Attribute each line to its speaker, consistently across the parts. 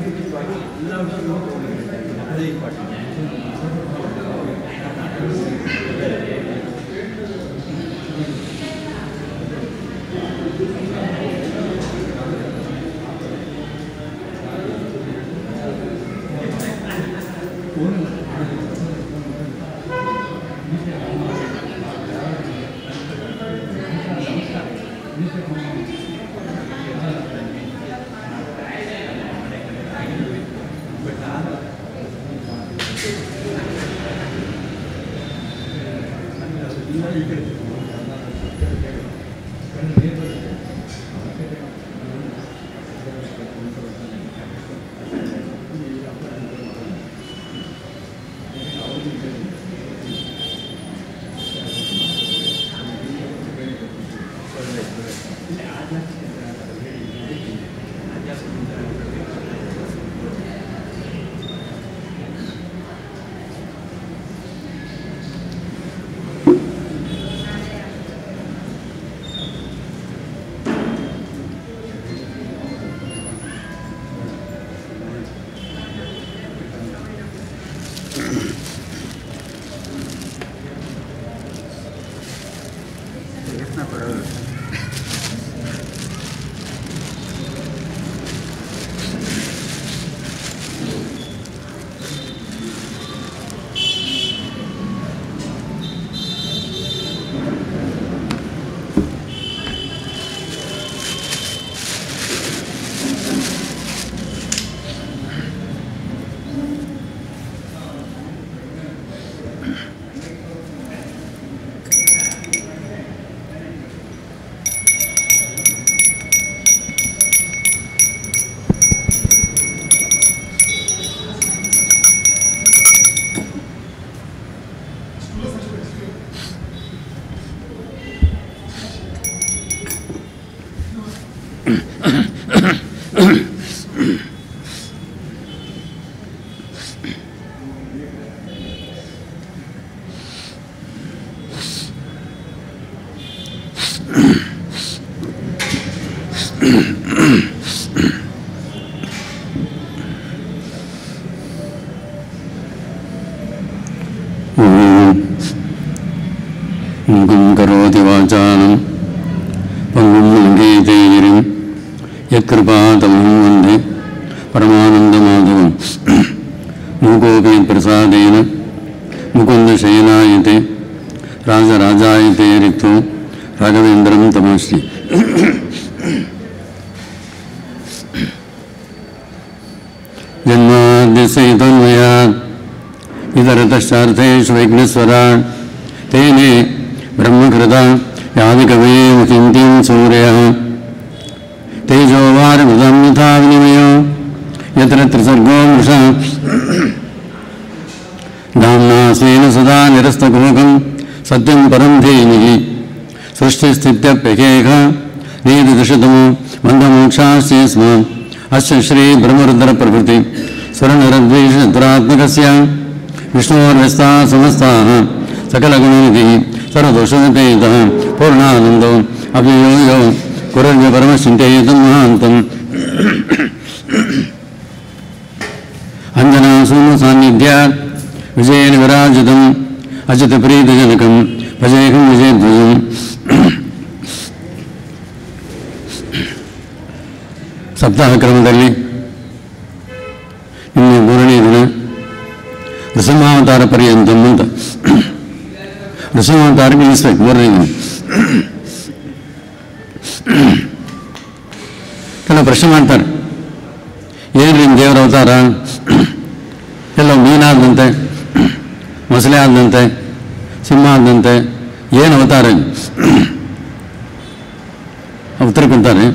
Speaker 1: ಸಾಂಸ್ಕೃತಿಕವಾಗಿ ಎಲ್ಲ ವಿಷಯಗಳು ತಗೊಂಡಿರ್ತಾರೆ ಅದೇ ಇಂಪಾರ್ಟೆಂಟ್
Speaker 2: മുഖം കരോതി വാചാനം പങ്കും ലംഘേതേരിം യത്കൃപാതമം വന്ദേ പരമാനന്ദമാധവം മൂകോപി പ്രസാദേന മുകുന്ദശയനായത്തെ രാജരാജായത്തെ രിക്തോ രാഘവേന്ദ്രം തമസ്തി ജന്മാദ്യസൈതന്മയാत् इतरतश्चार्थेषु विघ्नेश्वरान् तेने ब्रह्मकृता यादिकवे मुखिन्तीं सूर्यः तेजोवारमृतं यथा विनिमयो यत्र त्रिसर्गो मृषा धाम्ना स्वेन सदा निरस्तगोकं सत्यं परं धेमिः सृष्टिस्थित्यप्यकेह नेदृशतमो मन्दमोक्षास्ये स्म अस्य श्रीब्रह्मरुद्रप्रभृति स्वरनरद्वेषत्रात्मकस्य विष्णोर्व्यस्ताः समस्ताः सकलगुणनिधिः सर्वदोषनिपेतः पूर्णानन्दो अव्ययो यो कुरव्य परमचिन्तयेतं महान्तम् अञ्जनासूनुसान्निध्यात् विजयेन विराजितम् अजितप्रीतिजनकं भजेहं विजयध्वजम् ಸಪ್ತಾಹಕ್ರಮದಲ್ಲಿ ನಿನ್ನೆ ಮೂರನೇ ದಿನ ನೃಸಿಂಹಾವತಾರ ಪರ್ಯಂತಂ ಅಂತ ನೃಸಿಂಹಾವತಾರಕ್ಕೆ ನಿಲ್ಲಿಸ್ಬೇಕು ಮೂರನೇ ದಿನ ಕೆಲವು ಪ್ರಶ್ನೆ ಮಾಡ್ತಾರೆ ಏನ್ರಿ ನಿಮ್ಮ ದೇವರ ಅವತಾರ ಎಲ್ಲ ಮೀನಾದಂತೆ ಮೊಸಳೆ ಆದಂತೆ ಸಿಂಹ ಆದಂತೆ ಏನು ಅವತಾರ ಇದು? ಉತ್ತರ ಕೊಡ್ತಾರೆ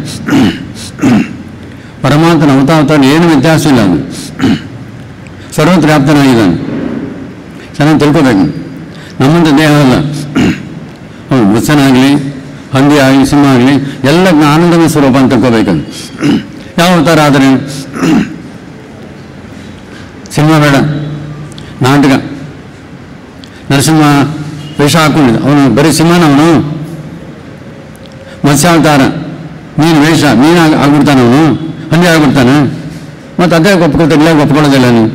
Speaker 2: ಪರಮಾತ್ಮನ ಅವತಾವತಾರ ಏನು ವ್ಯತ್ಯಾಸ ಇಲ್ಲ ಅದು ಸರ್ವತ್ರ ವ್ಯಾಪ್ತನಾಗಿದ್ದಾನೆ ಚೆನ್ನಾಗಿ ತಿಳ್ಕೋಬೇಕು ನಮ್ಮಂಥ ದೇಹ ಅಲ್ಲ ಅವನು ಮತ್ಸ್ಯನಾಗಲಿ ಹಂದಿ ಆಗಲಿ ಸಿಂಹ ಆಗಲಿ ಎಲ್ಲ ಆನಂದದ ಸ್ವರೂಪ ಅಂತ ತಿಳ್ಕೋಬೇಕದು ಯಾವ ಅವತಾರ ಆದರೆ ಸಿಂಹ ಬೇಡ ನಾಟಕ ನರಸಿಂಹ ವೇಷ ಹಾಕೊಂಡಿದ್ದ ಅವನು ಬರೀ ಸಿಂಹನವನು ಮತ್ಸ್ಯಾವತಾರ ಮೀನು ವೇಷ ಮೀನು ಆಗ್- ಆಗ್ಬಿಡ್ತಾನೆ ಅವನು ಹಂದಿ ಆಗ್ಬಿಡ್ತಾನೆ ಮತ್ತು ಅದೇ ಒಪ್ಕೊಳ್ತಾರೆ ಇಲ್ಲ ಒಪ್ಕೊಳ್ಳೋದಿಲ್ಲ ನೀವು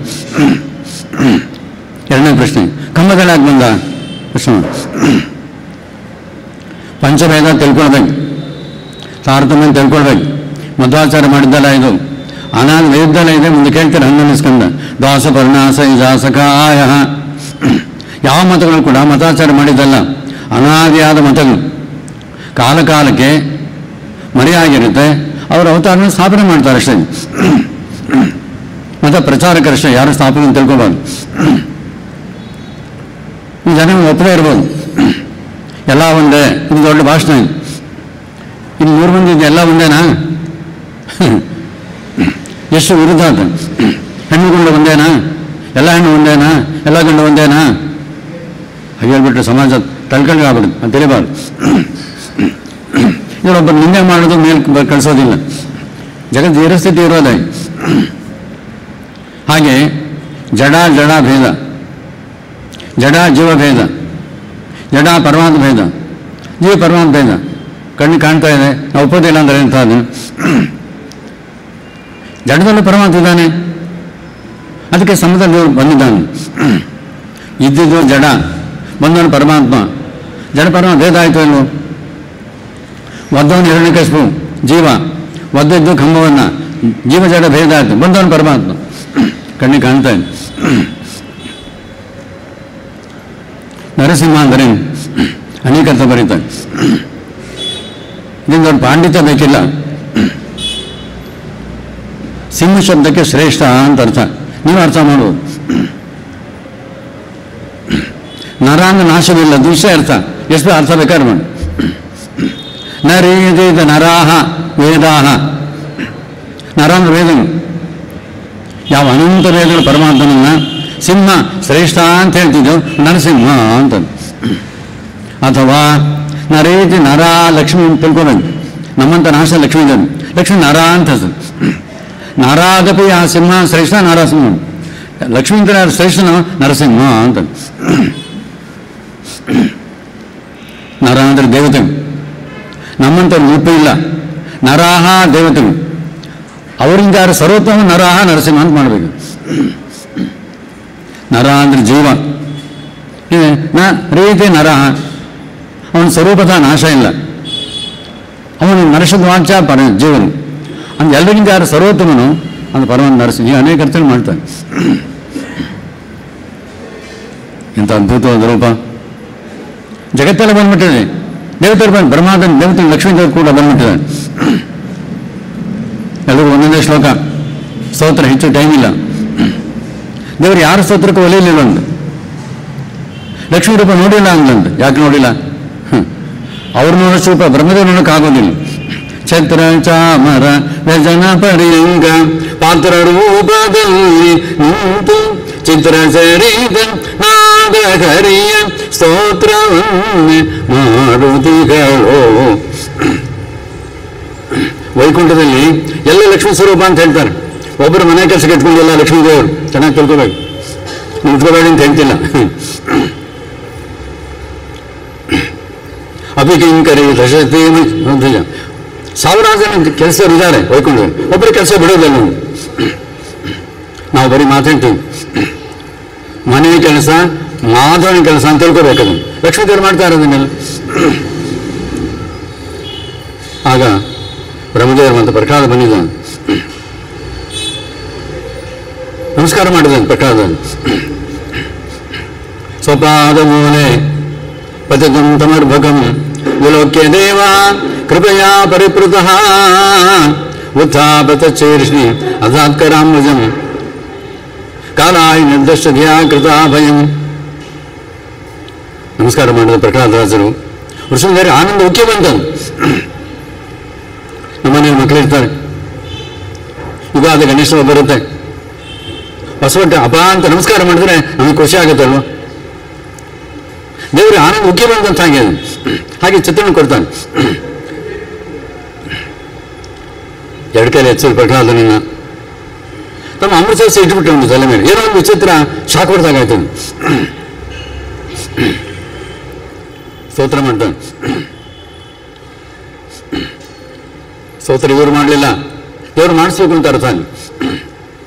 Speaker 2: ಎರಡನೇ ಪ್ರಶ್ನೆ ಕಂಬದಲ್ಲಿ ಯಾಕೆ ಬಂದ ಪ್ರಶ್ನೆ ಪಂಚಭೇದ ತಿಳ್ಕೊಳ್ಬೇಕು ತಾರತಮ್ಯ ತಿಳ್ಕೊಳ್ಬೇಕು ಮಧ್ವಾಚಾರ ಮಾಡಿದ್ದಲ್ಲ ಇದು ಅನಾದ ವೇದಲ್ಲ ಇದೆ ಮುಂದೆ ಕೇಳ್ತಾರೆ ಹನ್ನೊಂದು ಸ್ಕಂದ ದಾಸ ಪರ್ಣಾಸ ಇಜಾಸಕಾಯ ಯಾವ ಮತಗಳು ಕೂಡ ಮತಾಚಾರ ಮಾಡಿದ್ದಲ್ಲ ಅನಾದಿಯಾದ ಮತಗಳು ಕಾಲ ಕಾಲಕ್ಕೆ ಮರೆಯಾಗಿರುತ್ತೆ ಅವರು ಅವತಾರನ ಸ್ಥಾಪನೆ ಮಾಡ್ತಾರೆ ಅಷ್ಟೇ ಮತ ಪ್ರಚಾರಕರಷ್ಟೇ ಯಾರು ಸ್ಥಾಪನೆ ಅಂತ ತಿಳ್ಕೊಬಾರ್ದು ಈ ಜನ ಒಪ್ಪದೇ ಇರ್ಬೋದು ಎಲ್ಲ ಒಂದೇ ಇದು ದೊಡ್ಡ ಭಾಷಣ ಇದು ಇಲ್ಲಿ ನೂರು ಮಂದಿ ಇದೆ ಎಲ್ಲ ಒಂದೇನಾ ಎಷ್ಟು ವಿರುದ್ಧ ಅದು ಹೆಣ್ಣು ಗಂಡು ಒಂದೇನಾ ಎಲ್ಲ ಹೆಣ್ಣು ಒಂದೇನಾ ಎಲ್ಲ ಗಂಡು ಒಂದೇನಾ ಹಾಗೆ ಹೇಳ್ಬಿಟ್ರೆ ಸಮಾಜ ತಳ್ಕಂಡು ಆಗ್ಬಿಡುತ್ತೆ ಅಂತ ತಿಳಿಬಾರ್ದು ಇವರೊಬ್ಬ ನಿಂದೆ ಮಾಡೋದು ಮೇಲ್ ಬ- ಕಳಿಸೋದಿಲ್ಲ ಜಗತ್ತು ಇರೋ ಸ್ಥಿತಿ ಇರೋದೇ ಹಾಗೆ ಜಡ ಜಡ ಭೇದ ಜಡ ಜೀವ ಭೇದ ಜಡ ಪರಮಾತ್ಮ ಭೇದ ಜೀವ ಪರಮಾತ್ಮ ಭೇದ ಕಣ್ಣು ಕಾಣ್ತಾ ಇದೆ ನಾವು ಒಪ್ಪೋದಿಲ್ಲ ಅಂದ್ರೆ ಎಂತ ಅದು ಜಡದಲ್ಲೂ ಪರಮಾತ್ಮ ಇದ್ದಾನೆ ಅದಕ್ಕೆ ಸಮುದ್ರದಲ್ಲಿ ಬಂದಿದ್ದಾನೆ ಇದ್ದಿದ್ದು ಜಡ ಬಂದವನು ಪರಮಾತ್ಮ ಜಡ ಪರಮಾತ್ಮ ಭೇದ ಆಯಿತು ಇಲ್ವೋ ಒದ್ದವನು ಹಿರಣ್ಯಕಶಿಪು ಜೀವ ಒದ್ದದ್ದು ಕಂಬವನ್ನು ಜೀವ ಜಡ ಭೇದ ಆಯಿತು ಬಂದವನು ಪರಮಾತ್ಮ ಕಣ್ಣಿಗೆ ಕಾಣ್ತಾ ಇದೆ ನರಸಿಂಹ ಅಂದರೆ ಅನೇಕರ್ಥ ಬರೀತಾರೆ ಇದರಿಂದ ಅವ್ರ ಪಾಂಡಿತ್ಯ ಬೇಕಿಲ್ಲ ಸಿಂಹ ಶಬ್ದಕ್ಕೆ ಶ್ರೇಷ್ಠ ಅಂತ ಅರ್ಥ ನೀವು ಅರ್ಥ ಮಾಡುವುದು ನರ ಅಂದ್ರೆ ನಾಶವಿಲ್ಲ ದೃಶ್ಯ ಅರ್ಥ ಎಷ್ಟು ಅರ್ಥ ಬೇಕಾದ್ರೆ ಮಾಡಿ ನರೇದ ನರಾಹ ವೇದಾಹ ನರ ಅಂದ್ರೆ ವೇದಗಳು ಯಾವ ಅನಂತ ವೇದಗಳು ಪರಮಾತ್ಮನನ್ನ ಸಿಂಹ ಶ್ರೇಷ್ಠ ಅಂತ ಹೇಳ್ತಿದ್ದೆವು ನರಸಿಂಹ ಅಂತ ಅಥವಾ ನರೇತಿ ನರ ಲಕ್ಷ್ಮಿ ಅಂತ ತಿಳ್ಕೊಬೇಕು ನಮ್ಮಂತ ನಾಶ ಲಕ್ಷ್ಮಿ ಇದ್ದಾನೆ ಲಕ್ಷ್ಮಿ ನರ ಅಂತ ಹೆಸರು ನರಾದಪಿ ಆ ಸಿಂಹ ಶ್ರೇಷ್ಠ ನರಸಿಂಹ ಲಕ್ಷ್ಮೀ ಅಂತ ಯಾರು ಶ್ರೇಷ್ಠನ ನರಸಿಂಹ ಅಂತ ನರ ಅಂದ್ರೆ ದೇವತೆಗಳು ನಮ್ಮಂತ ರೂಪ ಇಲ್ಲ ನರಾಹ ದೇವತೆಗಳು ಅವರಿಂದ ಯಾರು ಸರ್ವೋತ್ತಮ ನರಾಹ ನರಸಿಂಹ ಅಂತ ಮಾಡಬೇಕು ನರ ಅಂದ್ರೆ ಜೀವ ಇದೆ ನ ರೀತಿ ನರಹ ಅವನ ಸ್ವರೂಪದ ನಾಶ ಇಲ್ಲ ಅವನು ನರಸದ್ವಾಂಚ ಪರ ಜೀವನು ಅಂದ್ರೆ ಎಲ್ಲರಿಗಿಂತ ಯಾರು ಸರ್ವೋತ್ತಮನು ಅದು ಪರಮಾತ್ಮ ನರಸಿಂಹ ಈ ಅನೇಕ ಅರ್ಥಗಳು ಮಾಡ್ತಾನೆ ಎಂಥ ಅದ್ಭುತವಾದ ರೂಪ ಜಗತ್ತೆಲ್ಲ ಬಂದ್ಬಿಟ್ಟಿದೆ ದೇವತೆರು ಬಂದು ಬ್ರಹ್ಮಾದನ್ ದೇವತೆ ಲಕ್ಷ್ಮೀ ದೇವರು ಕೂಡ ಬಂದ್ಬಿಟ್ಟಿದೆ ಎಲ್ಲರಿಗೂ ಒಂದೊಂದೇ ಶ್ಲೋಕ ಸ್ತೋತ್ರ ಹೆಚ್ಚು ಟೈಮ್ ಇಲ್ಲ ದೇವರು ಯಾರ ಸ್ತೋತ್ರಕ್ಕೂ ಒಲಿಯಲಿಲ್ಲ ಅಂತ ಲಕ್ಷ್ಮೀ ರೂಪ ನೋಡಿಲ್ಲ ಅಂದ್ಲಂತೆ ಯಾಕೆ ನೋಡಿಲ್ಲ ಹ್ಮ್. ಅವ್ರು ನೋಡೋ ರೂಪ ಬ್ರಹ್ಮದೇವ್ ನೋಡೋಕ್ಕಾಗೋದಿಲ್ಲ ಛತ್ರ ಚಾಮರ ವ್ಯಜನ ಪರ್ಯಂಗ ಪಾತ್ರ ರೂಪದಲ್ಲಿ ನಿಂತು ಚಿತ್ರ ಶರೀರ ನಾದ ಹರಿಯ ಸ್ತೋತ್ರವನ್ನೇ ಮಾಡುತ್ತಿಗಳು ವೈಕುಂಠದಲ್ಲಿ ಎಲ್ಲ ಲಕ್ಷ್ಮೀ ಸ್ವರೂಪ ಅಂತ ಹೇಳ್ತಾರೆ ಒಬ್ಬರು ಮನೆ ಕೆಲಸಕ್ಕೆ ಇಟ್ಕೊಂಡಿಲ್ಲ ಲಕ್ಷ್ಮೀ ದೇವರು ಚೆನ್ನಾಗಿ ತಿಳ್ಕೊಬೇಕು ನಿಂತ್ಕೋಬೇಡಿ ಅಂತ ಹೇಳ್ತಿಲ್ಲ ಅಭಿಕಿಂಕರಿ ದಶತೆ ನಿಜ ಸಾವಿರಾರು ಜನ ಕೆಲಸರು ಇದ್ದಾರೆ ವೈಕುಂಠದಲ್ಲಿ ಒಬ್ಬರು ಕೆಲಸ ಬಿಡೋದಿಲ್ಲ ನಾವು ನಾವು ಬರೀ ಮಾತಾಡ್ತೀವಿ ಮನೆ ಕೆಲಸ ಮಾಧವನ ಕೆಲಸ ಅಂತ ತಿಳ್ಕೊಬೇಕು ಅದನ್ನು ಲಕ್ಷ್ಮೀ ದೇವರು ಮಾಡ್ತಾ ಇರೋದನ್ನೆಲ್ಲ ಆಗ ಬ್ರಹ್ಮದೇವರು ಮತ್ತು ಪ್ರಹ್ಲಾದ ಬಂದಿದ್ದಾನೆ ನಮಸ್ಕಾರ ಮಾಡಿದ್ದಾನೆ ಪ್ರಹ್ಲಾದ ಸ್ವಪಾದ ಮೂಲೆ ಪತಿತಂ ತಮರ್ಭಕಂ ವಿಲೋಕ್ಯ ದೇವ ಕೃಪಯಾ ಪರಿಪೃತಃ ಉತ್ಥಾಪತ ಚೇರ್ಷಿ ಅಧಾತ್ಕರಾಂಬುಜಂ ಕಾಲಾಯ ನಿರ್ದಷ್ಟ ಧಿಯಾ ಕೃತ ಭಯಂ ನಮಸ್ಕಾರ ಮಾಡಿದ ಪ್ರಹ್ಲಾದರಾಜರು ವೃಷಭದೇವರ ಆನಂದ ಉಕ್ಕಿ ಬಂತದ್ದು ನಮ್ಮನೆಯಲ್ಲಿ ಮಕ್ಕಳಿರ್ತಾರೆ ಯುಗಾದ ಗಣೇಶ ಬರುತ್ತೆ ಬಸವಟ್ಟ ಅಪ ಅಂತ ನಮಸ್ಕಾರ ಮಾಡಿದ್ರೆ ನಮಗೆ ಖುಷಿ ಆಗುತ್ತಲ್ವ ದೇವರಿಗೆ ಆನಂದ ಉಕ್ಕಿ ಬಂದಂತ ಹಾಗೆ ಅದು. ಹಾಗೆ ಚಿತ್ರಣ ಕೊಡ್ತಾನೆ ಎರಡು ಕೈಲಿ ಹೆಚ್ಚು ಪ್ರಹ್ಲಾದನನ್ನ ತಮ್ಮ ಅಮೃತ ಇಟ್ಬಿಟ್ಟು ಒಂದು ತಲೆ ಮೇಲೆ ಏನೋ ಒಂದು ವಿಚಿತ್ರ ಶಾಕ್ ಹೊಡೆದಾಗ ಆಯ್ತು ಅದು. ಸ್ತೋತ್ರ ಮಾಡ್ತಾನೆ ಸ್ತೋತ್ರ ಇವರು ಮಾಡಲಿಲ್ಲ ದೇವರು ಮಾಡಿಸ್ಬೇಕು ಅಂತ ಅರ್ಥ ಅಲ್ಲಿ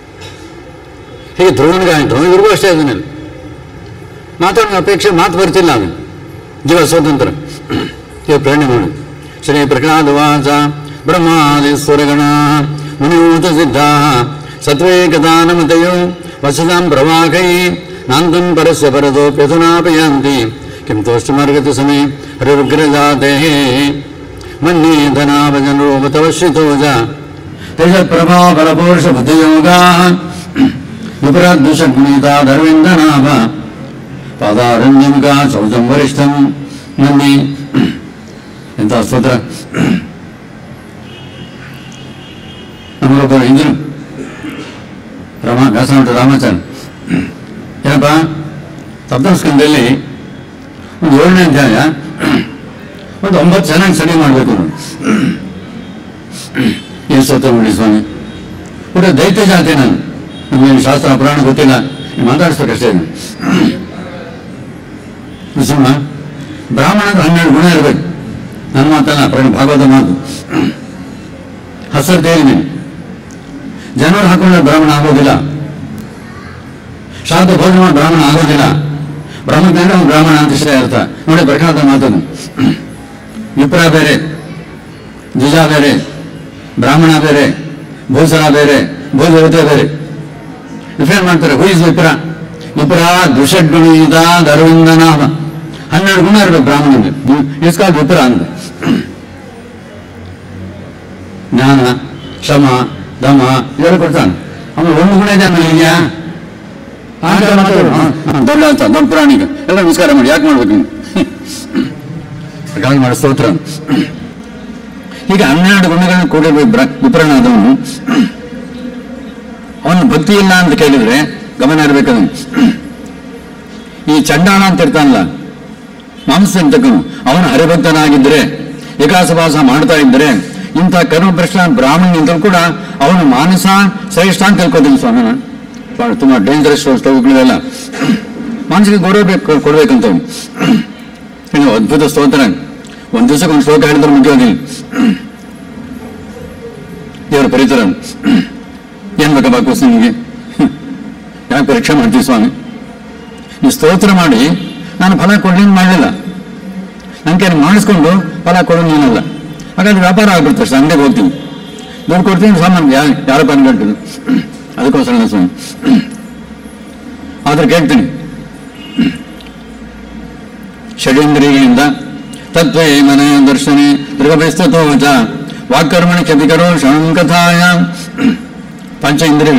Speaker 2: ಹೀಗೆ ಧ್ರುವನಿಗೆ ಧ್ರುವನಿಗೂ ಅಷ್ಟೇ ಅದನ್ನಲ್ಲಿ ಮಾತಾಡೋ ಅಪೇಕ್ಷೆ ಮಾತು ಬರ್ತಿಲ್ಲ ಅವನು ಜೀವ ಸ್ವತಂತ್ರ ಇವಾಗ ಪ್ರೇರಣೆ ಮಾಡು ಶ್ರೀ ಪ್ರಹ್ಲಾದವಾಸ ಬ್ರಹ್ಮಾದಿ ಸ್ವರಗಣ ಮುನಿಯೂತ ಸಿದ್ಧ ಸತ್ವೇಕದಾನಮತಯೋ ವಸತಾಂ ಪ್ರವಾಹೈ ನಾಂತಂ ಪರಸ್ಯ ಪರದೋಪ್ಯಧುನಾಪಯಾಂತಿ ಕಿಂ ತೋಷ್ಟಮಾರ್ಗತಿ ಸಮೇ ಹರಿರುಗ್ರಜಾತೆ ಮನ್ಯೇ ಧನಾಭಜನೋ ತವಶ್ರಿತೋಜ ತೇಜ ಪ್ರಭಾ ಬಲಪುರುಷ ಬುದ್ಧಿಯೋಗಾ ವಿಪರಾದ್ದುಷಗ್ನೀತಾ ಧರ್ಮೇಂದ್ರನಾಭ ಪಾದಾರಣ್ಯಂಗ ಶೌಚಂ ವರಿಷ್ಠಂ ನನ್ನಿ ಎಂತ ಸ್ತೋತ್ರ ನಮಗೊಬ್ಬರು ಇಂದ್ರು ರಾಮ ವ್ಯಾಸಮಠ ರಾಮಾಚಾರ್ಯ ಏನಪ್ಪ ಸಪ್ತಸ್ಕಂದಲ್ಲಿ ಒಂದು ಏಳನೇ ಅಧ್ಯಾಯ ಒಂದು ಒಂಬತ್ತು ಚೆನ್ನಾಗಿ ಸ್ಟಡಿ ಮಾಡಬೇಕು ಏನು ಸ್ತೋತ್ರ ಮಾಡಿ ಸ್ವಾಮಿ ಕೂಡ ದೈತ್ಯ ಜಾತಿ ನಾನು ನಮಗೆ ಶಾಸ್ತ್ರ ಪುರಾಣ ಗೊತ್ತಿಲ್ಲ ನೀವು ಮಾತಾಡಿಸ್ಬೇಕಷ್ಟೇ ಸುಮ್ಮ ಬ್ರಾಹ್ಮಣದ ಹನ್ನೆರಡು ಗುಣ ಇರಬೇಕು ನನ್ನ ಮಾತಲ್ಲ ಪ್ರೇಮ ಭಾಗವತ ಮಾತು ಹಸರು ತೇಲಿನಿ ಜನರು ಹಾಕೊಂಡ್ರೆ ಬ್ರಾಹ್ಮಣ ಆಗೋದಿಲ್ಲ ಶಾಂತ ಭೋಜನ ಮಾಡಿ ಬ್ರಾಹ್ಮಣ ಆಗೋದಿಲ್ಲ ಬ್ರಹ್ಮಜ್ಞಾನ ಒಂದು ಬ್ರಾಹ್ಮಣ ಅಂತ ಇಷ್ಟೇ ಅರ್ಥ ನೋಡಿ ಪ್ರಕಾರದ ಮಾತನ್ನು ವಿಪ್ರ ಬೇರೆ ದ್ವಿಜ ಬೇರೆ ಬ್ರಾಹ್ಮಣ ಬೇರೆ ಭೂಸರ ಬೇರೆ ಭೂದೇವತೆ ಬೇರೆ ಡಿಫೈನ್ ಮಾಡ್ತಾರೆ ಹೂ ಇಸ್ ವಿಪ್ರ ವಿಪ್ರ ದ್ವಿಷಡ್ಗುಣಿತ ಧರ್ವಿಂದನಾಮ ಹನ್ನೆರಡು ಗುಣ ಇರಬೇಕು ಬ್ರಾಹ್ಮಣನಿಗೆ ಇಟ್ಸ್ ಕಾಲ್ಡ್ ವಿಪ್ರ ಅಂತ ಜ್ಞಾನ ಶ್ರಮ ದಮ ಇವೆಲ್ಲ ಕೊಡ್ತಾನೆ ಅವನು ಒಂದು ಗುಣ ಇದೆ ಆಮೇಲೆ ಇದೆಯಾ ಆಗ ಮಾತಾಡು ಹ, ಹ, ದೊಡ್ಡ ಅಂತ ದೊಡ್ಡ ಪ್ರಾಣಿಗ ಎಲ್ಲ ನಮಸ್ಕಾರ ಮಾಡಿ ಯಾಕೆ ಮಾಡ್ಬೇಕು ನೀನು ಪ್ರಕಾಶ ಮಾಡೋ ಸ್ತೋತ್ರ ಈಗ ಹನ್ನೆರಡು ಗುಣಗಳನ್ನು ಕೂಡಿರ್ಬೇಕು ಬ್ರ ವಿಪ್ರನಾದವನು ಅವನು ಭಕ್ತಿ ಇಲ್ಲ ಅಂತ ಕೇಳಿದ್ರೆ ಗಮನ ಇರಬೇಕದನ್ನು ಈ ಚಂಡಾಳ ಅಂತ ಇರ್ತಾನಲ್ಲ ಮಾಂಸ ಅಂತಕನು ಅವನು ಹರಿಭಕ್ತನಾಗಿದ್ದರೆ ಏಕಾಸವಾಸ ಮಾಡ್ತಾ ಇದ್ದರೆ ಇಂಥ ಕರ್ಮಭ್ರಷ್ಟ ಬ್ರಾಹ್ಮಣನಿಂದಲೂ ಕೂಡ ಅವನು ಮಾನಸ ಶ್ರೇಷ್ಠ ಅಂತ ತಿಳ್ಕೊತೀನಿ ಸ್ವಾಮಿ ನಾನು ಬಹಳ ತುಂಬಾ ಡೇಂಜರಸ್ ಶ್ಲೋಕಗಳೆಲ್ಲ ಮಾನಸಿಕ ಗೌರವ ಬೇಕು ಕೊಡ್ಬೇಕಂತ ಅವ್ನು. ಇನ್ನು ಅದ್ಭುತ ಸ್ತೋತ್ರ ಒಂದು ದಿವಸಕ್ಕೆ ಒಂದು ಶ್ಲೋಕ ಹೇಳಿದ್ರೆ ಮುಖ್ಯವಾಗಿ ದೇವರ ಪರಿಚರ ಏನ್ ಬೇಕಪ್ಪ ಕೋಸ್ ನಿಮಗೆ ಯಾಕೆ ಪರೀಕ್ಷೆ ಮಾಡ್ತೀವಿ ಸ್ವಾಮಿ ನೀವು ಸ್ತೋತ್ರ ಮಾಡಿ ನಾನು ಫಲ ಕೊಡ್ಲಿಂಗ್ ಮಾಡಲಿಲ್ಲ ನನ್ನ ಕೈ ಮಾಡಿಸ್ಕೊಂಡು ಫಲ ಕೊಡೋದು ನೀನಲ್ಲ ಹಾಗಾದ್ರೆ ವ್ಯಾಪಾರ ಆಗ್ಬಿಡ್ತು ಅಷ್ಟೇ ಅಂಗಡಿಗೆ ಹೋಗ್ತೀನಿ ದುಡ್ಡು ಕೊಡ್ತೀನಿ ಸಾಮಾನು ಯಾರು ಯಾರಪ್ಪ ಅನ್ಕೊಂತೀನಿ ಅದಕ್ಕೋಸ್ಕರ ನಾನು ಸ್ವಾಮಿ ಆದ್ರೆ ಕೇಳ್ತೀನಿ ಷಡೇಂದ್ರಿಯಿಂದ ತತ್ವೇ ಮನೆ ದರ್ಶನೆ ದೃಗಭಿಸ್ತೋ ಚ ವಾಕ್ಕರ್ಮಣಿ ಚಪಿಕರೋ ಶರಣಂ ಕಥಾಯ ಪಂಚ ಇಂದ್ರಿಯಗಳು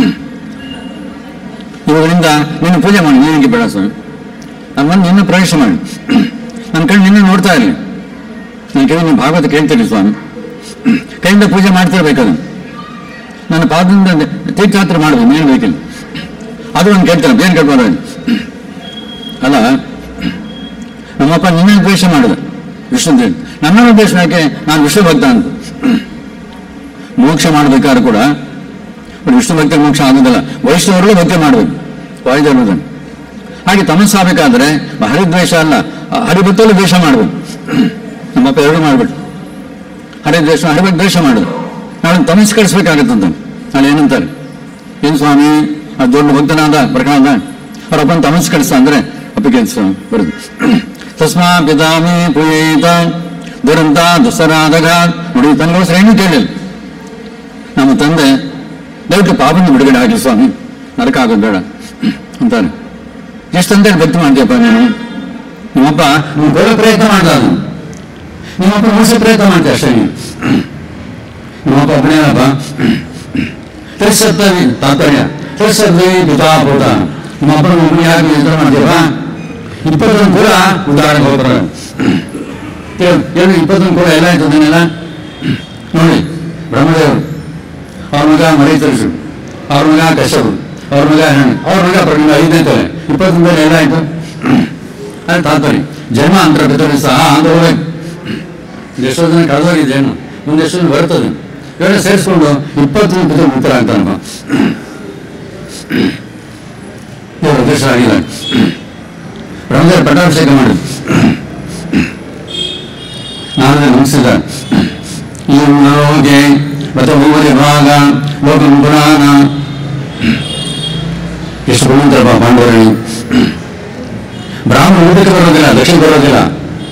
Speaker 2: ಇವುಗಳಿಂದ ನಿನ್ನ ಪೂಜೆ ಮಾಡಿ ನೀನಿಗೆ ಬೇಡ ಸ್ವಾಮಿ ನಾನು ಬಂದು ನಿನ್ನ ಪ್ರವೇಶ ಮಾಡಿ ನನ್ನ ಕಣ್ಣು ನಿನ್ನ ನೋಡ್ತಾ ಇರಲಿ ನನ್ನ ಕೈ ನಿಮ್ಮ ಭಾಗವತ ಕೇಳ್ತೀರಿ ಸ್ವಾಮಿ ಕೈಯಿಂದ ಪೂಜೆ ಮಾಡ್ತಿರ್ಬೇಕದು ನನ್ನ ಪಾದದಿಂದ ತೀರ್ಥಯಾತ್ರೆ ಮಾಡಬೇಕು ಏನು ಬೇಕಿಲ್ಲ ಅದು ಒಂದು ಕೇಳ್ತಾರೆ ಏನು ಕೇಳ್ಬಾರ ಅಲ್ಲ ನಮ್ಮಪ್ಪ ನಿನ್ನ ದ್ವೇಷ ಮಾಡಿದ ವಿಷ್ಣು ದೇವ್ ನನ್ನನ್ನು ದ್ವೇಷ ಯಾಕೆ ನಾನು ವಿಷ್ಣು ಭಕ್ತ ಅಂತ ಮೋಕ್ಷ ಮಾಡಬೇಕಾದ್ರೆ ಕೂಡ ಬಟ್ ವಿಷ್ಣು ಭಕ್ತಿ ಮೋಕ್ಷ ಆಗೋದಿಲ್ಲ ವೈಷ್ಣವರು ಭಕ್ತಿ ಮಾಡಬೇಕು ವಾಯುದೇವರನ್ನು ಹಾಗೆ ತಮಸ್ಸಾಗಬೇಕಾದ್ರೆ ಹರಿದ್ವೇಷ ಅಲ್ಲ ಆ ಹರಿಭಕ್ತಲ್ಲೂ ದ್ವೇಷ ಮಾಡಬೇಕು ನಮ್ಮಪ್ಪ ಎರಡು ಮಾಡ್ಬಿಟ್ಟು ಹರಿದ್ವೇಷ ಹರಿಭಕ್ತ ದ್ವೇಷ ಮಾಡೋದು ನಾಳೆ ತಮಸ್ ಕಳಿಸ್ಬೇಕಾಗತ್ತಂತ ನಾಳೆ ಏನಂತಾರೆ ಏನು ಸ್ವಾಮಿ ಆ ದೊಡ್ಡ ಭಕ್ತನಾದ ಪ್ರಕರಣದ ಅವರಪ್ಪನ ತಮಸ್ ಕಳಿಸ್ತಾ ಅಂದ್ರೆ ಅಪ್ಪಿಗೆ ಬರುದು ತಸ್ಮಾ ಪಿತಾಮಿ ಪೂಯೇತ ದುರಂತ ದುಸ್ತರಾದಗ ನೋಡಿ ತನಗೋಸ್ಕರ ಏನೂ ಕೇಳಿಲ್ಲ ನಮ್ಮ ತಂದೆ ದಯವಿಟ್ಟು ಪಾಪನ ಬಿಡುಗಡೆ ಆಗಲಿ ಸ್ವಾಮಿ ನರಕ ಆಗೋದು ಬೇಡ ಅಂತಾನೆ ಎಷ್ಟು ಅಂತೇಳಿ ಭಕ್ತಿ ಮಾಡ್ತೀಯಪ್ಪ ನೀನು ನಿಮ್ಮಪ್ಪ ನೀವು ಬರೋ ಪ್ರಯತ್ನ ಮಾಡ್ದ ಅದು ನಿಮ್ಮಪ್ಪ ಮೋಸ ಪ್ರಯತ್ನ ಮಾಡ್ತೀಯ ಅಷ್ಟೇ ನೀನು ನಿಮ್ಮಪ್ಪ ಒಬ್ಬನೇನಪ್ಪ ತಿಳಿಸತ್ತವಿ ತಾತ್ಪರ್ಯ ತಿಳಿಸದ್ವಿ ಪಿತಾಪೂತ ನಿಮ್ಮಪ್ಪನ ಒಬ್ಬನೇ ಯಾಕೆ ಯೋಚನೆ ಮಾಡ್ತೀಯಪ್ಪ ಇಪ್ಪತ್ತೊಂದು ಕೂಡ ಉದಾಹರಣೆ ಹೋಗ್ತಾರೆ ಏನು ಇಪ್ಪತ್ತೊಂದು ಕೂಡ ಎಲ್ಲ ಆಯ್ತು ಅದನ್ನೆಲ್ಲ ನೋಡಿ ಬ್ರಹ್ಮದೇವರು ಅವ್ರ ಮಗ ಮರೀತರಿಸು ಅವ್ರ ಮಗ ಕಶ್ಯಪರು ಅವ್ರ ಮಗ ಹೆಣ್ಣು ಅವ್ರ ಮಗ ಪ್ರಕರಣ ಐದನೇ ತಲೆ ಇಪ್ಪತ್ತೊಂದರಲ್ಲಿ ಏನಾಯ್ತು ಅದು ತಾತ್ಪರ್ಯ ಜನ್ಮ ಅಂತರ ಬಿತ್ತನೆ ಸಹ ಅಂತ ಹೋಗ್ಬೇಕು ಎಷ್ಟೋ ಜನ ಕಳೆದೋಗಿದೆ ಏನು ಮುಂದೆ ಎಷ್ಟೋ ಜನ ಬರ್ತದೆ ಇವೆಲ್ಲ ಸೇರಿಸ್ಕೊಂಡು ಇಪ್ಪತ್ತೊಂದು ಬಿದ್ದ ಮುಕ್ತರ ಅಂತಾನಪ್ಪ ಇವರು ಅದೃಷ್ಟ ಆಗಿಲ್ಲ ಬ್ರಹ್ಮದೇವರು ಪಟ್ಟಾಭಿಷೇಕ ಮಾಡಿದ್ರು ನಾನು ನಮಸ್ಕಾರ ಲೋಕೆ ಬತ ಭೂಮಿ ಭಾಗ ಲೋಕಂ ಪುರಾಣ ಕೊಡುವಂತರಪ್ಪ ಪಾಂಡವರಲ್ಲಿ ಬ್ರಾಹ್ಮಣ ಊಟಕ್ಕೆ ಬರೋದಿಲ್ಲ ದಕ್ಷಿಣ ಬರೋದಿಲ್ಲ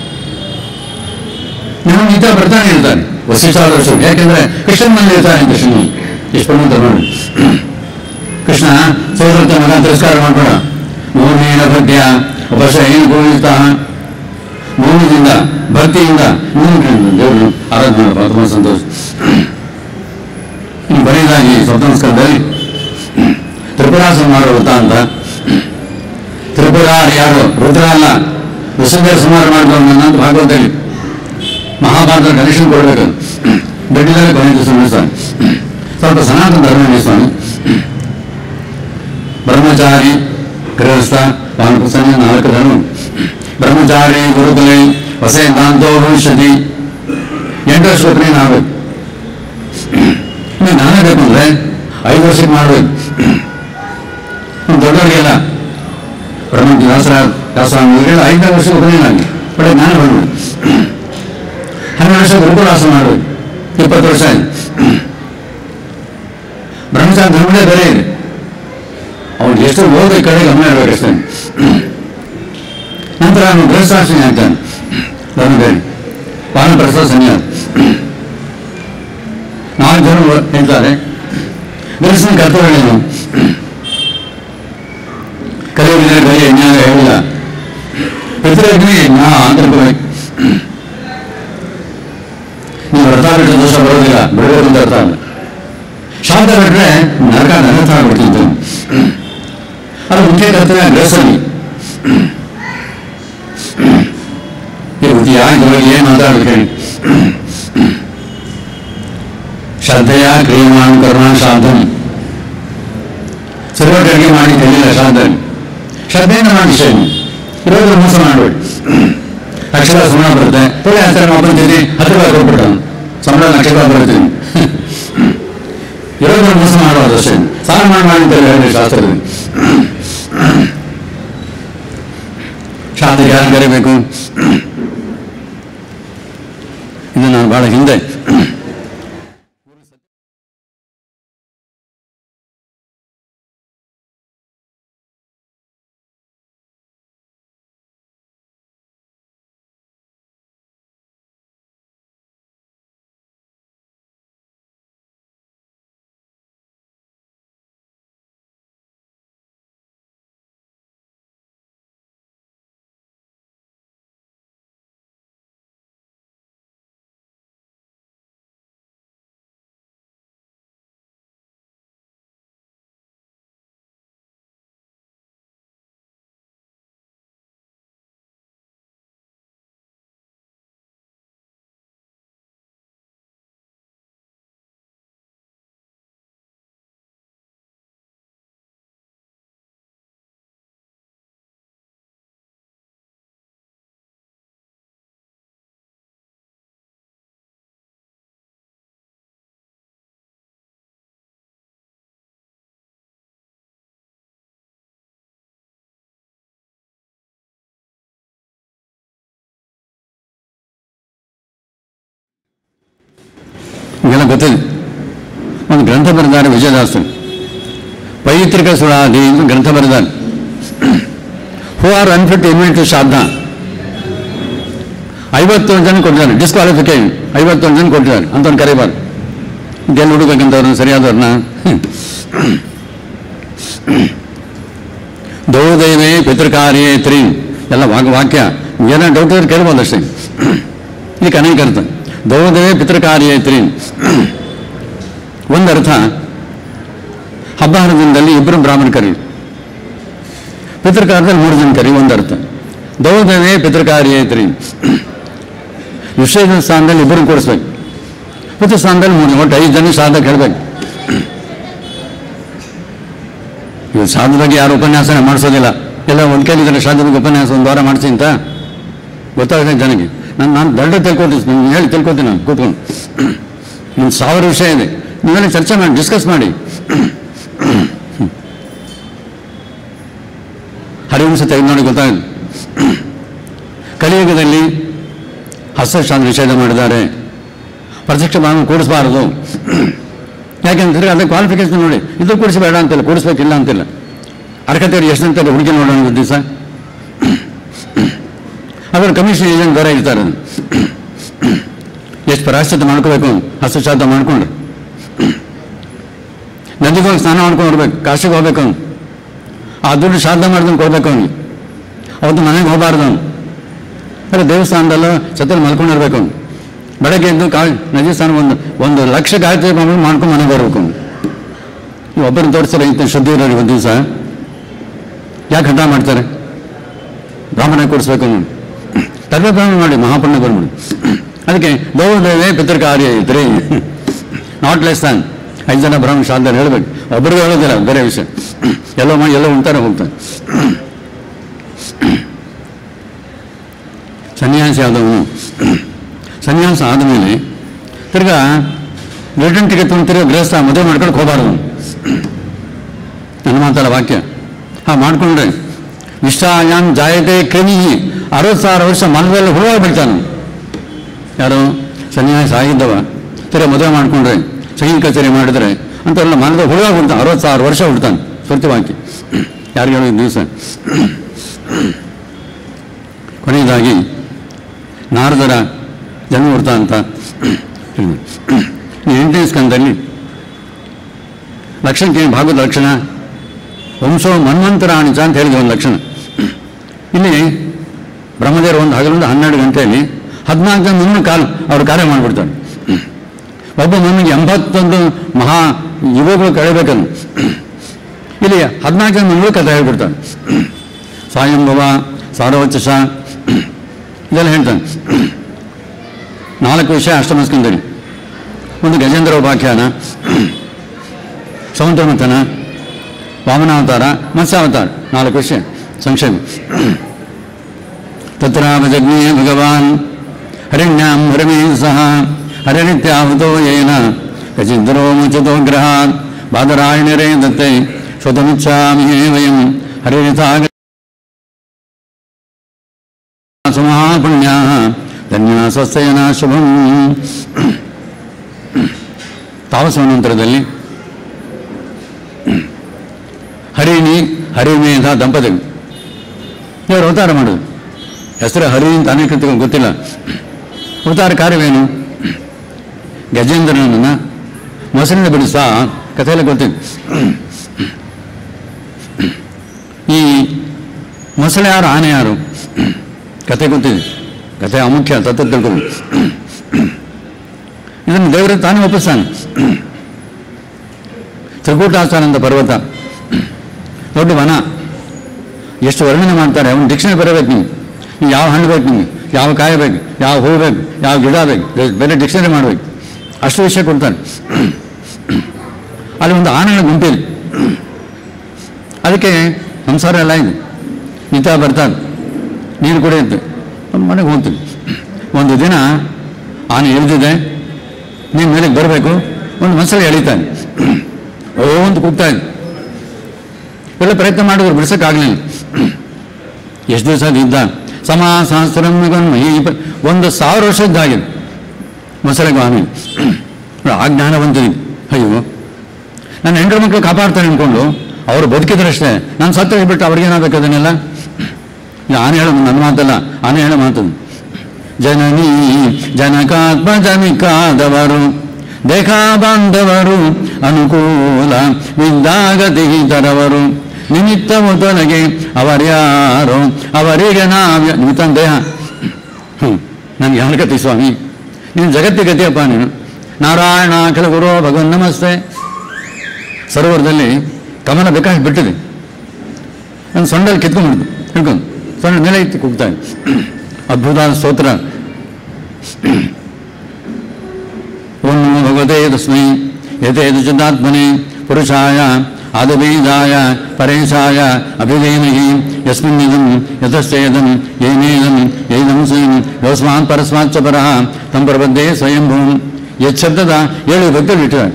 Speaker 2: ನೀವು ನಿತ್ಯ ಬರ್ತಾನೆ ಇರ್ತಾನೆ ವಸಿಷ್ಠಾದರ್ಶು ಯಾಕೆಂದ್ರೆ ಕೃಷ್ಣನ ಮನೆ ಇರ್ತಾನೆ ಕೃಷ್ಣನು ಎಷ್ಟು ಅಂತ ನೋಡಿ ಕೃಷ್ಣ ಸೋದರತ ಮಗ ತಿರಸ್ಕಾರ ಮಾಡ್ಬೇಡ ಮೌನೇನ ಭಕ್ತಿಯ ವರ್ಷ ಏನು ಗೋವಿತ ಮೌನದಿಂದ ಭಕ್ತಿಯಿಂದ ದೇವರು ಆರಾಧನೆ ಮಾಡಪ್ಪ ತುಂಬ ಸಂತೋಷ ಇನ್ನು ಬರೀದಾಗಿ ಸ್ವತಂತ್ರದಲ್ಲಿ ತ್ರಿಪುರಾಸನ ಮಾಡೋ ವೃತ್ತಾಂತ ತ್ರಿಪುರ ಯಾರು ರುದ್ರ ಅಲ್ಲ ವಿಶ್ವದೇ ಸುಮಾರು ಮಾಡಿದವನು ನನ್ನ ಭಾಗವತದಲ್ಲಿ ಮಹಾಭಾರತ ಕನೆಕ್ಷನ್ ಕೊಡಬೇಕು ಬೆಡ್ಡಿದಾಗ ಕೊನೆಗೆ ಸ್ವಾಮಿ ಸ್ವಲ್ಪ ಸನಾತನ ಧರ್ಮ ಸ್ವಾಮಿ ಬ್ರಹ್ಮಚಾರಿ ಗೃಹಸ್ಥ ವಾನಪ್ರಸನ್ನ ನಾಲ್ಕು ಧರ್ಮ ಬ್ರಹ್ಮಚಾರಿ ಗುರುಕುಲೆ ಹೊಸ ದಾಂತೋ ಭವಿಷ್ಯತಿ ಎಂಟು ವರ್ಷ ಒಬ್ಬನೇ ಆಗ್ಬೇಕು ನೀವು ನಾನೇ ಬೇಕು ಅಂದ್ರೆ ಐದು ವರ್ಷಕ್ಕೆ ಮಾಡ್ಬೇಕು ಹ್ಮ್, ದೊಡ್ಡವರಿಗೆಲ್ಲ ಬ್ರಹ್ಮ ದಾಸರ ದಾಸರಾಮಿಗಳು ಐದನೇ ವರ್ಷ ಉಪನಯನಾಗಿ ಬಟ್ ನಾನು ಬಂದ್ಬಿಡು ಹನ್ನೆರಡು ವರ್ಷ ಗುರುಕುಲಾಸ ಮಾಡಬೇಕು ಇಪ್ಪತ್ತು ವರ್ಷ ಆಯ್ತು ಬ್ರಹ್ಮಚಾರ ಧರ್ಮದೇ ಬೇರೆ ಇದೆ ಅವ್ನು ಎಷ್ಟು ಓದ ಕಡೆ ಗಮನ ಇರಬೇಕಷ್ಟೇ ನಂತರ ಅವನು ಗೃಹಸ್ಥಾಶ್ರಮಿ ಆಗ್ತಾನೆ ಧರ್ಮ ಬೇರೆ ವಾನಪ್ರಸ್ಥ ಸನ್ಯಾಸ ನಾಲ್ಕು ಜನ ಹೇಳ್ತಾರೆ ಗೃಹಸ್ಥನ ಕರ್ತವ್ಯಗಳೇನು ಕಲಿಯುವುದಿಲ್ಲ ಕಲಿಯ ಜ್ಞಾನ ಹೇಳಿಲ್ಲ ಪಿತೃಗ್ನಿ ನಾ ಅಂತಿರ್ಬೇಕು ನೀವು ವ್ರತ ಬಿಟ್ಟು ದೋಷ ಬರೋದಿಲ್ಲ ಬಿಡಬೇಕು ಅಂತ ಅರ್ಥ ಅಲ್ಲ ಶಾಂತ ಬಿಟ್ರೆ ನರಕ ನರಕ ಆಗ್ಬಿಡ್ತಿತ್ತು ಅದು ಮುಖ್ಯ ಕರ್ತವ್ಯ ಗೃಹಸ್ಥನಿ ಯಾಕೆ ಏನು ಮಾತಾಡೋದು ಹೇಳಿ ಶ್ರದ್ಧೆಯ ಕ್ರಿಯಮಾಣ ಕರ್ಮ ಸಾಧನೆ ಸರಿಯಾಗಿ ಅಡುಗೆ ಮಾಡಿ ತಿಳಿಲ್ಲ ಸಾಧನೆ ಶ್ರದ್ಧೆಯಿಂದ ಮಾಡಿ ವಿಷಯ ಇರೋದ್ರ ಮೋಸ ಮಾಡಬೇಡಿ ಅಕ್ಷರ ಸುಮ್ಮನೆ ಬರುತ್ತೆ ಪುಳಿ ಆಚಾರ ಒಬ್ಬನ ಜೊತೆ ಹತ್ತು ರೂಪಾಯಿ ಕೊಟ್ಬಿಟ್ಟು ಸಂಬಳ ನಕ್ಷತ್ರ ಬರ್ತೀನಿ ಇರೋದ್ರ ಮೋಸ ಮಾಡಬಾರ್ದು ಅಷ್ಟೇ ಸಾಲ ಮಾಡಿ ಮಾಡಿ ಅಂತ ಹೇಳಿದ್ರೆ ಶಾಸ್ತ್ರದಲ್ಲಿ ಶಾಸ್ತ್ರ ಯಾರು ಕರಿಬೇಕು ಇದು ನಾನು ಬಹಳ ಹಿಂದೆ ಇದೆಲ್ಲ ಗೊತ್ತಿದೆ ಒಂದು ಗ್ರಂಥ ಬರೆದಾರೆ ವಿಜಯದಾಸರು ಪೈತೃಕ ಸುಳಾದಿ ಎಂದು ಗ್ರಂಥ ಬರೆದಾರೆ who are unfit invite to shraddha ಐವತ್ತೊಂದು ಜನ ಕೊಟ್ಟಿದ್ದಾರೆ ಡಿಸ್ಕ್ವಾಲಿಫಿಕೇಶನ್ ಐವತ್ತೊಂದು ಜನ ಕೊಟ್ಟಿದ್ದಾರೆ ಅಂತವ್ನು ಕರಿಬಾರ್ದು ಗೆಲ್ಲಿ ಹುಡುಗಬೇಕಂತವ್ರನ್ನ ಸರಿಯಾದವ್ರನ್ನ ದೌದೈವೇ ಪಿತೃಕಾರ್ಯೇ ತ್ರೀ ಎಲ್ಲ ವಾಕ್ ವಾಕ್ಯ ಏನೋ ಡೌಟ್ ಇದ್ರೆ ಕೇಳ್ಬೋದು ಅಷ್ಟೇ ಈ ಅನೇಕ ಅರ್ಥ ದೌದವೇ ಪಿತೃಕಾರ್ಯೇ ತ್ರೀ ಒಂದರ್ಥ ಹಬ್ಬ ಹರಿದಿನದಲ್ಲಿ ಇಬ್ಬರು ಬ್ರಾಹ್ಮಣ ಕರಿ ಪಿತೃಕಾರ್ಯದಲ್ಲಿ ಮೂರು ಜನ ಕರಿ ಒಂದರ್ಥ ದೌದವೇ ಪಿತೃಕಾರ್ಯೇ ತ್ರೀ ವಿಶೇಷ ಸ್ಥಾನದಲ್ಲಿ ಇಬ್ಬರು ಕೂಡಿಸ್ಬೇಕು ಪಿತೃ ಸ್ಥಾನದಲ್ಲಿ ಮೂರು ಜನ ಒಟ್ಟು ಐದು ಜನ ಸಾಧಕ ಹೇಳ್ಬೇಕು ಇವು ಸಾಧು ಬಗ್ಗೆ ಯಾರು ಉಪನ್ಯಾಸ ಮಾಡಿಸೋದಿಲ್ಲ ಎಲ್ಲ ಒಂದು ಕೈಲಿದ್ದಾರೆ ಸಾಧು ಬಗ್ಗೆ ಉಪನ್ಯಾಸ ಒಂದು ವಾರ ಮಾಡಿಸಿ ಅಂತ ಗೊತ್ತಾಗುತ್ತೆ ಜನಕ್ಕೆ ನಾನು ನಾನು ದೊಡ್ಡ ತಿಳ್ಕೊತೀನಿ ನಿಮ್ಗೆ ಹೇಳಿ ತಿಳ್ಕೊತೀನಿ ನಾನು ಕೂತ್ಕೊಂಡು ಒಂದು ಸಾವಿರ ವಿಷಯ ಇದೆ ನೀವೆಲ್ಲ ಚರ್ಚೆ ಮಾಡಿ ಡಿಸ್ಕಸ್ ಮಾಡಿ ಹರಿವಂಶ ತೆಗೆದು ನೋಡಿ ಗೊತ್ತಾಗಿದೆ ಕಲಿಯುಗದಲ್ಲಿ ಹಸ್ತಶಾಸ್ತ್ರ ನಿಷೇಧ ಮಾಡಿದ್ದಾರೆ ಪ್ರತ್ಯಕ್ಷ ಭಾವ ಕೂಡಿಸಬಾರದು ಯಾಕೆಂದ್ರೆ ಅದೇ ಕ್ವಾಲಿಫಿಕೇಶನ್ ನೋಡಿ ಇದು ಕೂಡಿಸಬೇಡ ಅಂತಿಲ್ಲ ಕೂಡಿಸ್ಬೇಕಿಲ್ಲ ಅಂತಿಲ್ಲ ಅರ್ಹತೆಯವರು ಎಷ್ಟು ಅಂತಾರೆ ಹುಡುಗಿ ನೋಡೋಣ ಒಂದು ದಿವಸ ಅದರ ಕಮಿಷನ್ ಏಜೆಂಟ್ ಬೇರೆ ಇರ್ತಾರೆ ಎಷ್ಟು ಪ್ರಾಶ್ಚಿತ್ಯ ಮಾಡ್ಕೋಬೇಕು ಹಸ್ತಶ್ರಾದ್ದ ಮಾಡ್ಕೊಂಡ್ರೆ ನದಿಗೆ ಹೋಗಿ ಸ್ನಾನ ಮಾಡ್ಕೊಂಡು ಬರ್ಬೇಕು ಕಾಶಿಗೆ ಹೋಗ್ಬೇಕು ಅವನು ಆ ದುಡ್ಡು ಶ್ರಾದ್ದ ಮಾಡ್ದಂಗೆ ಕೊಡ್ಬೇಕು ಅವನಿಗೆ ಅವತ್ತು ಮನೆಗೆ ಹೋಗಬಾರ್ದು ಅವನು ಅದೇ ದೇವಸ್ಥಾನದಲ್ಲ ಛತ್ರಲ್ಲಿ ಮಲ್ಕೊಂಡಿರ್ಬೇಕು ಅವನು ಬೆಳಗ್ಗೆ ಎದ್ದು ಕಾ ನದಿ ಸ್ನಾನ ಒಂದು ಒಂದು ಲಕ್ಷ ಗಾಯತ್ರಿ ಮಾಡ್ಕೊಂಡು ಮಾಡ್ಕೊಂಡು ಮನೆಗೆ ಬರ್ಬೇಕು ಅವನು ನೀವು ಒಬ್ಬರನ್ನ ತೋರಿಸ್ತಾರೆ ಇಂಥ ಶುದ್ಧ ಇರೋರು ಒಂದು ದಿವಸ ಯಾಕೆ ಹಠ ಮಾಡ್ತಾರೆ ಬ್ರಾಹ್ಮಣ ಕೊಡಿಸ್ಬೇಕು ಅವನು ತರ್ವೆ ಬ್ರಾಹ್ಮಣ ಮಾಡಿ ಮಹಾಪುಣ್ಯ ಬರ್ಬಿಡಿ ಅದಕ್ಕೆ ದೇವದೇವೇ ಪಿತೃಕಾರ್ಯ ಇದ್ರಿ ನಾಟ್ ಲೆಸ್ ದಾನ್ ಐದು ಜನ ಬ್ರಾಹ್ಮಣ ಶಾಂತ ಹೇಳ್ಬೇಕು ಒಬ್ಬರಿಗೆ ಹೇಳೋದಿಲ್ಲ ಬೇರೆ ವಿಷಯ ಎಲ್ಲೋ ಮಾಡಿ ಎಲ್ಲೋ ಉಂಟಾರೆ ಹೋಗ್ತಾರೆ ಸನ್ಯಾಸಿ ಆದವನು ಸನ್ಯಾಸ ಆದಮೇಲೆ ತಿರ್ಗಾ ರಿಟರ್ನ್ ಟಿಕೆಟ್ ಒಂದು ತಿರ್ಗಾ ಗೃಹಸ್ಥ ಮದುವೆ ಮಾಡ್ಕೊಂಡು ಹೋಗಬಾರ್ದು ನನ್ನ ಮಾತಲ್ಲ ವಾಕ್ಯ ಹಾ ಮಾಡ್ಕೊಂಡ್ರೆ ವಿಷ್ಟಾಯಾಮ್ ಜಾಯತೆ ಕ್ರಮಿ ಅರವತ್ತು ಸಾವಿರ ವರ್ಷ ಮನದಲ್ಲಿ ಹುಳುವಾಗಿ ಬಿಡ್ತಾನೆ ಯಾರು ಸನ್ಯಾಸ ಆಗಿದ್ದವ ತಿರ್ಗಾ ಮದುವೆ ಮಾಡ್ಕೊಂಡ್ರೆ ಸಂಗೀತ ಕಚೇರಿ ಮಾಡಿದ್ರೆ ಅಂತೆಲ್ಲ ಮನದ ಹುಳುವಾಗಿ ಬಿಡ್ತಾನೆ ಅರವತ್ತು ಸಾವಿರ ವರ್ಷ ಬಿಡ್ತಾನೆ ಸ್ವರ್ತಿವಾಕ್ಯ ಯಾರಿಗೆ ಹೇಳೋದು ದಿವಸ ಕೊನೆಯದಾಗಿ ನಾರದರ ಜನ್ಮ ವೃತ್ತಾಂತ ಎಂಟನೇ ಸ್ಕಂದಲ್ಲಿ ಲಕ್ಷಣಕ್ಕೆ ಭಾಗವತ ಲಕ್ಷಣ ವಂಶೋ ಮನ್ವಂತರಾಣಿಚ ಅಂತ ಹೇಳಿದ ಒಂದು ಲಕ್ಷಣ ಇಲ್ಲಿ ಬ್ರಹ್ಮದೇವರು ಒಂದು ಹಗಲೊಂದು ಹನ್ನೆರಡು ಗಂಟೆಯಲ್ಲಿ ಹದಿನಾಲ್ಕು ಜನ ಮಣ್ಣು ಕಾಲು ಅವರು ಕಾರ್ಯ ಮಾಡಿಬಿಡ್ತಾರೆ ಒಬ್ಬ ಮಣ್ಣಿಗೆ ಎಂಬತ್ತೊಂದು ಮಹಾ ಯುಗಗಳು ಕಳೆಬೇಕನ್ನು ಇಲ್ಲಿ ಹದಿನಾಲ್ಕು ಜನ ಮಣ್ಣು ಕಥೆ ಹೇಳ್ಬಿಡ್ತಾನೆ ಸಾಯಂಭವ ಸಾರೋಚಸ ಇದೆಲ್ಲ ಹೇಳ್ತಾನೆ ನಾಲ್ಕು ವಿಷಯ ಅಷ್ಟಮ ಸ್ಕಂದರಿ ಒಂದು ಗಜೇಂದ್ರ ಉಪಾಖ್ಯಾನ ಸಮುದ್ರಮಥನ ವಾಮನಾವತಾರ ಮತ್ಸ್ಯಾವತಾರ ನಾಲ್ಕು ವಿಷಯ ಸಂಕ್ಷೇಪ ತತ್ರಾವಜಜ್ಞೇ ಭಗವಾನ್ ಹರಿಣ್ಯಾಂ ಹರಮೇ ಸಹ ಹರನಿತ್ಯಾಹುತೋ ಯೇನ ಗಜೇಂದ್ರೋ ಮುಚಿತೋ ಗ್ರಹಾತ್ ಬಾದರಾಯಣರೇ ದತ್ತೆ ಶ್ವತಮಿಚ್ಛಾಮಿ ಹೇ ವಯಂ ಹರಿರಿತಾಗ ಸುಮಹಾಪುಣ್ಯಾ ಧನ್ಯ ಸ್ವಸ್ಥಯನ ಶುಭಂ ತಾಮಸವನಂತರದಲ್ಲಿ ಹರಿಣಿ ಹರಿಮೇಧ ದಂಪತಿಗಳು ಇವರು ಅವತಾರ ಮಾಡೋದು ಹೆಸರು ಹರಿ ಅಂತ ಅನೇಕ ಕೃತಿಗಳು ಗೊತ್ತಿಲ್ಲ ಅವತಾರ ಕಾರ್ಯವೇನು ಗಜೇಂದ್ರನನ್ನು ಮೊಸರಿನ ಬಿಡಿಸ ಕಥೆಯೆಲ್ಲ ಗೊತ್ತಿದೆ ಈ ಮೊಸಳೆ ಯಾರು ಆನೆ ಯಾರು ಕತೆ ಗೊತ್ತಿದೆ ಕತೆ ಅಮುಖ್ಯ ತತ್ವ ತಿಳ್ಕೊಂಡು ಇದನ್ನು ದೇವರ ತಾನೇ ಒಪ್ಪಿಸ್ತಾನೆ ತ್ರಿಕೂಟಾಚಾನಂದ ಪರ್ವತ ದೊಡ್ಡ ವನ ಎಷ್ಟು ವರ್ಣನೆ ಮಾಡ್ತಾರೆ ಅವನು ಡಿಕ್ಷನರಿ ಬರಬೇಕು ನೀವು ನೀವು ಯಾವ ಹಣ್ಣು ಬೇಕು ನಿಮಗೆ ಯಾವ ಕಾಯಿ ಬೇಕು ಯಾವ ಹೂ ಬೇಕು ಯಾವ ಗಿಡ ಬೇಕು ಬೇರೆ ಡಿಕ್ಷನರಿ ಮಾಡಬೇಕು ಅಷ್ಟು ವಿಷಯ ಕೊಡ್ತಾನೆ ಅಲ್ಲಿ ಒಂದು ಆನೆಗಳ ಗುಂಪಿದೆ ಅದಕ್ಕೆ ಸಂಸಾರ ಎಲ್ಲ ಇದೆ ನಿತ್ಯ ಬರ್ತಾರೆ ನೀರು ಕುಡಿಯುತ್ತೆ ಮನೆಗೆ ಹೋಗ್ತೀವಿ ಒಂದು ದಿನ ಆನೆ ಇಳಿದಿದೆ ನೀನು ಮೇಲೆಗೆ ಬರಬೇಕು ಒಂದು ಮನಸ್ಸಲ್ಲಿ ಎಳಿತಾನೆ ಓ ಅಂತ ಕೂಗ್ತಾ ಇದೆ ಎಲ್ಲ ಪ್ರಯತ್ನ ಮಾಡಿದ್ರು ಬಿಡಿಸೋಕ್ಕಾಗಲಿಲ್ಲ ಎಷ್ಟು ದಿವಸ ಇದ್ದ ಸಮಾಸಹಸ್ರಂ ಒಂದು ಸಾವಿರ ವರ್ಷದ್ದಾಗಿದೆ ಮೊಸಳೆಗೂ ಆಮೇಲೆ ಆ ಜ್ಞಾನವಂತನಿಗೆ ಅಯ್ಯೋ ನನ್ನ ಹೆಂಡ್ರ ಮಕ್ಕಳು ಕಾಪಾಡ್ತಾರೆ ಅನ್ಕೊಂಡು ಅವರು ಬದುಕಿದ್ರಷ್ಟೇ ನಾನು ಸತ್ತ ಬಿಟ್ಟು ಅವ್ರಿಗೇನಾಗಬೇಕು ಅದನ್ನೆಲ್ಲ ಇದು ಆನೆ ಹೇಳೋದು ನನ್ನ ಮಾತಲ್ಲ ಆನೆ ಹೇಳೋ ಮಾತದು ಜನನಿ ಜನಕಾತ್ಮಜನಿಕಾದವರು ದೇಖಾ ಬಾಂಧವರು ಅನುಕೂಲ ವಿದ್ಯಾಗತಿತರವರು ನಿಮಿತ್ತವು ತೊಲಗೆ ಅವರ್ಯಾರೋ ಅವರಿಗೆ ನಾವ್ಯ ನಿಮಿತ್ತ ದೇಹ ಹ್ಞೂ ನನಗೆ ಯಾನಕತಿ ಸ್ವಾಮಿ ನೀನು ಜಗತ್ತಿಗತಿಯಪ್ಪ ನೀನು ನಾರಾಯಣ ಅಖಿಲ ಗುರು ಭಗವನ್ ನಮಸ್ತೆ ಸರೋವರದಲ್ಲಿ ಕಮಲ ಬೇಕಾಗಿ ಬಿಟ್ಟಿದೆ ನನ್ನ ಸೊಂಡಲ್ಲಿ ಕಿತ್ಕೊಂಡ್ಬಿಡ್ತು ಹಿಡ್ಕೊಂಡು ಸೊಂಡ ಮೇಲೆ ಇತ್ತು ಕೂಗ್ತಾನೆ ಅದ್ಭುತ ಸ್ತೋತ್ರ ಓಂ ನಮೋ ಭಗವತೆ ತಸ್ಮೈ ಯಥೇತು ಚಿದಾತ್ಮನೆ ಪುರುಷಾಯ ಆದಬೀಜಾಯ ಪರೇಶಾಯ ಅಭಿಧೇಮಹಿ ಯಸ್ಮಿನ್ನಿದಂ ಯತಶ್ಚೇದಂ ಏನೇದಂ ಏದಂ ಸ್ವಯಂ ಯೋಸ್ಮಾನ್ ಪರಸ್ಮಾಚ್ಚ ಪರಃ ತಂ ಪ್ರಬದ್ಧೇ ಸ್ವಯಂಭೂಂ ಯತ್ ಶಬ್ದದ ಏಳು ಭಕ್ತರು ಇಟ್ಟಿದ್ದಾರೆ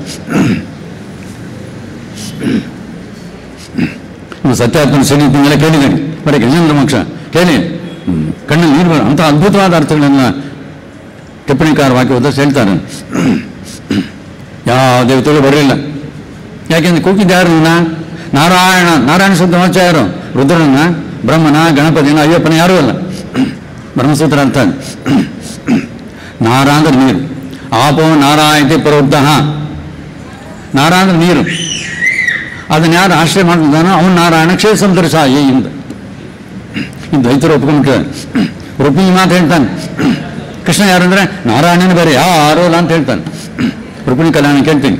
Speaker 2: ನೀವು ಸತ್ಯಾತ್ಮನ ಶನಿ ತಿಂಗಳ ಕೇಳಿದ್ದೇನೆ ಬರೀ ಗಜೇಂದ್ರ ಮೋಕ್ಷ ಕೇಳಿ ಹ್ಮ್. ಕಣ್ಣಲ್ಲಿ ನೀರು ಬರ ಅಂಥ ಅದ್ಭುತವಾದ ಅರ್ಥಗಳನ್ನು ಟಿಪ್ಪಣಿಕಾರ ವಾಕ್ಯ ಉದ್ದಸ್ ಹೇಳ್ತಾರೆ ಯಾವ ದೇವತೆಗಳು ಬರಲಿಲ್ಲ ಯಾಕೆಂದ್ರೆ ಕೂಗಿದ್ದು ಯಾರು ನಾ ನಾರಾಯಣ ನಾರಾಯಣ ಶಬ್ದ ವಾಚ್ಯ ಯಾರು ರುದ್ರನ ಬ್ರಹ್ಮನ ಗಣಪತಿನ ಅಯ್ಯಪ್ಪನ ಯಾರೂ ಅಲ್ಲ ಬ್ರಹ್ಮಸೂತ್ರ ಅರ್ಥ ನಾರ ಅಂದ್ರೆ ನೀರು ಆಪೋ ನಾರಾಯತಿ ಪ್ರೋಕ್ತ ನಾರ ಅಂದ್ರೆ ನೀರು ಅದನ್ನ ಯಾರು ಆಶ್ರಯ ಮಾಡ್ತಿದ್ದಾನೋ ಅವನು ನಾರಾಯಣ ಕ್ಷೇತ್ರ ಸಮುದ್ರ ಸಾಯಿ ಇಂದ ಇದು ರೈತರು ಒಪ್ಕೊಂಡ್ಬಿಟ್ಟಿದ್ದಾರೆ ರುಕ್ಮಿಣಿ ಮಾತು ಹೇಳ್ತಾನೆ ಕೃಷ್ಣ ಯಾರು ಅಂದ್ರೆ ನಾರಾಯಣನ ಬೇರೆ ಯಾರು ಅಲ್ಲ ಅಂತ ಹೇಳ್ತಾನೆ ರುಕ್ಮಿಣಿ ಕಲ್ಯಾಣ ಕೇಳ್ತೀನಿ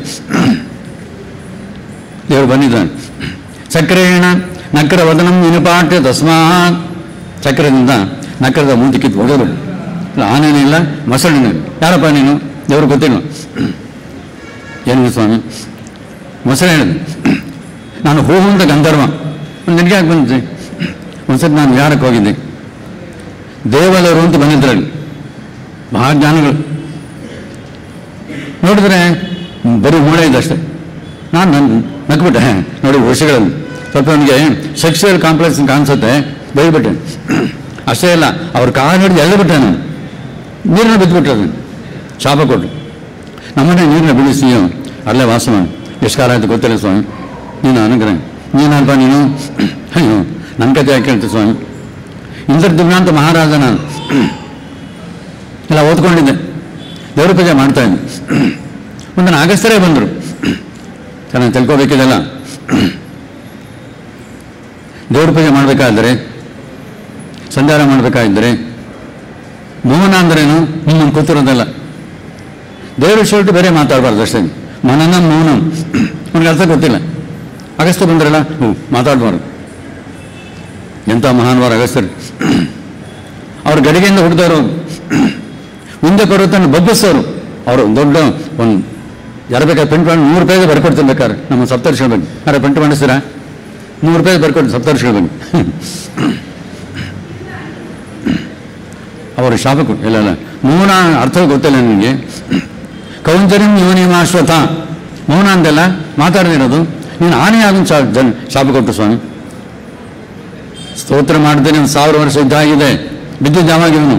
Speaker 2: ದೇವರು ಬಂದಿದ್ದಾನೆ ಚಕ್ರೇಣ ನಕ್ರ ವದನಂ ವಿನುಪಾಟ್ಯ ತಸ್ಮಾತ್ ಚಕ್ರದಿಂದ ನಕ್ರದ ಮೂತಿ ಕಿತ್ತು ಹೊಡೆದ್ರು ಇಲ್ಲ ಆನೇನೂ ಇಲ್ಲ ಮೊಸಳೆನೂ ಇಲ್ಲ ಯಾರಪ್ಪ ನೀನು ದೇವ್ರಿಗೆ ಗೊತ್ತಿಲ್ಲ ಏನು ಸ್ವಾಮಿ ಮೊಸಳೆ ಹೇಳಿದೆ ನಾನು ಹೋಗು ಅಂತ ಗಂಧರ್ವ ನಿನಗೆ ಯಾಕೆ ಬಂದಿದ್ದೆ ಒಂದ್ಸತಿ ನಾನು ಯಾರಕ್ಕೆ ಹೋಗಿದ್ದೆ ದೇವಲರು ಅಂತ ಬಂದಿದ್ರಲ್ಲಿ ಬಹಳ ಜ್ಞಾನಿಗಳು ನೋಡಿದ್ರೆ ಬರೀ ಮೂಳೆ ಇದೆ ಅಷ್ಟೇ ನಾನು ನನ್ನ ನಕ್ಬಿಟ್ಟೆ ನೋಡಿ ವರ್ಷಗಳಲ್ಲಿ ಸ್ವಲ್ಪ ನನಗೆ ಸೆಕ್ಸುವಲ್ ಕಾಂಪ್ಲೆಕ್ಸ್ ಕಾಣಿಸುತ್ತೆ ಬೈಬಿಟ್ಟೆ ಅಷ್ಟೇ ಇಲ್ಲ ಅವ್ರ ಕಾಲು ಹಿಡಿದು ಎಳ್ದು ಬಿಟ್ಟೆ ನಾನು ನೀರನ್ನ ಬಿದ್ದುಬಿಟ್ಟೆ ಅದನ್ನು ಶಾಪ ಕೊಟ್ಟು ನಮ್ಮನೆ ನೀರನ್ನ ಬಿಡಿಸಿ ಅಲ್ಲೇ ವಾಸ ಮಾಡಿ ಎಷ್ಟು ಕಾಲ ಆಯ್ತು ಗೊತ್ತಿಲ್ಲ ಸ್ವಾಮಿ ನೀನು ಅನುಗ್ರಹ ನೀನಲ್ಪ ನೀನು ಅಯ್ಯೋ ನನ್ನ ಕತೆ ಯಾಕೆ ಹೇಳ್ತೆ ಸ್ವಾಮಿ ಇಂದ್ರದ್ಯುಮ್ನ ಅಂತ ಮಹಾರಾಜ ನಾನು ಎಲ್ಲ ಓದ್ಕೊಂಡಿದ್ದೆ ದೇವ್ರ ಪೂಜೆ ಮಾಡ್ತಾ ಇದ್ದೆ ಒಂದು ಅಗಸ್ತರೇ ಬಂದರು ಚೆನ್ನಾಗಿ ತಿಳ್ಕೊಬೇಕಿದೆಲ್ಲ ದೇವ್ರ ಪೂಜೆ ಮಾಡಬೇಕಾದ್ರೆ ಸಂಧಾನ ಮಾಡಬೇಕಾದ್ರೆ ಮೌನ ಅಂದ್ರೇನು ನಿಮ್ಮ ಕೂತಿರೋದಲ್ಲ ದೇವ್ರ ವಿಷಯ ಬೇರೆ ಮಾತಾಡಬಾರ್ದು ಅಷ್ಟೇ ಮನನ ಮೌನಂ ಅವ್ನಿಗೆ ಅರ್ಥ ಗೊತ್ತಿಲ್ಲ ಅಗಸ್ತ್ಯ ಬಂದ್ರಲ್ಲ ಹ್ಞೂ ಮಾತಾಡಬಾರ್ದು ಎಂಥ ಮಹಾನ್ವಾರ ಅಗಸ್ತ್ಯರು ಅವ್ರ ಗಡಿಗೆಯಿಂದ ಹುಡ್ದವರು ಮುಂದೆ ಪರ್ವತನ ಬಗ್ಗಿಸೋರು ಅವರು ದೊಡ್ಡ ಒಂದು ಯಾರು ಬೇಕಾದ್ರೆ ಪ್ರಿಂಟ್ ಮಾಡಿ ನೂರು ರೂಪಾಯಿಗೆ ಬರ್ಕೊಡ್ತೀನಿ ಬೇಕಾದ್ರೆ ನಮ್ಮ ಸಪ್ತರ್ಷಿಗಳ ಬಗ್ಗೆ ಯಾರು ಪ್ರಿಂಟ್ ಮಾಡಿಸ್ತೀರಾ ನೂರು ರೂಪಾಯಿ ಬರ್ಕೊಡ್ತೀನಿ ಸಪ್ತರ್ಷಿಗಳ ಬಗ್ಗೆ ಅವರು ಶಾಪಕರು ಇಲ್ಲ ಇಲ್ಲ ಮೌನ ಅರ್ಥ ಗೊತ್ತಿಲ್ಲ ನಿಮಗೆ ಕೌಂತರಿಂ ಯೋನಿಮಾಶ್ವತ ಮೌನ ಅಂದೆಲ್ಲ ಮಾತಾಡದಿರೋದು ನೀನು ಆನೆ ಆಗನ್ ಶಾ ಜನ ಶಾಪ ಕೊಟ್ಟು ಸ್ವಾಮಿ ಸ್ತೋತ್ರ ಮಾಡಿದ್ರೆ ಒಂದು ಸಾವಿರ ವರ್ಷ ಇದ್ದಾಗಿದೆ ಬಿದ್ದಿದ್ದ ಯಾವಾಗ ಇವನು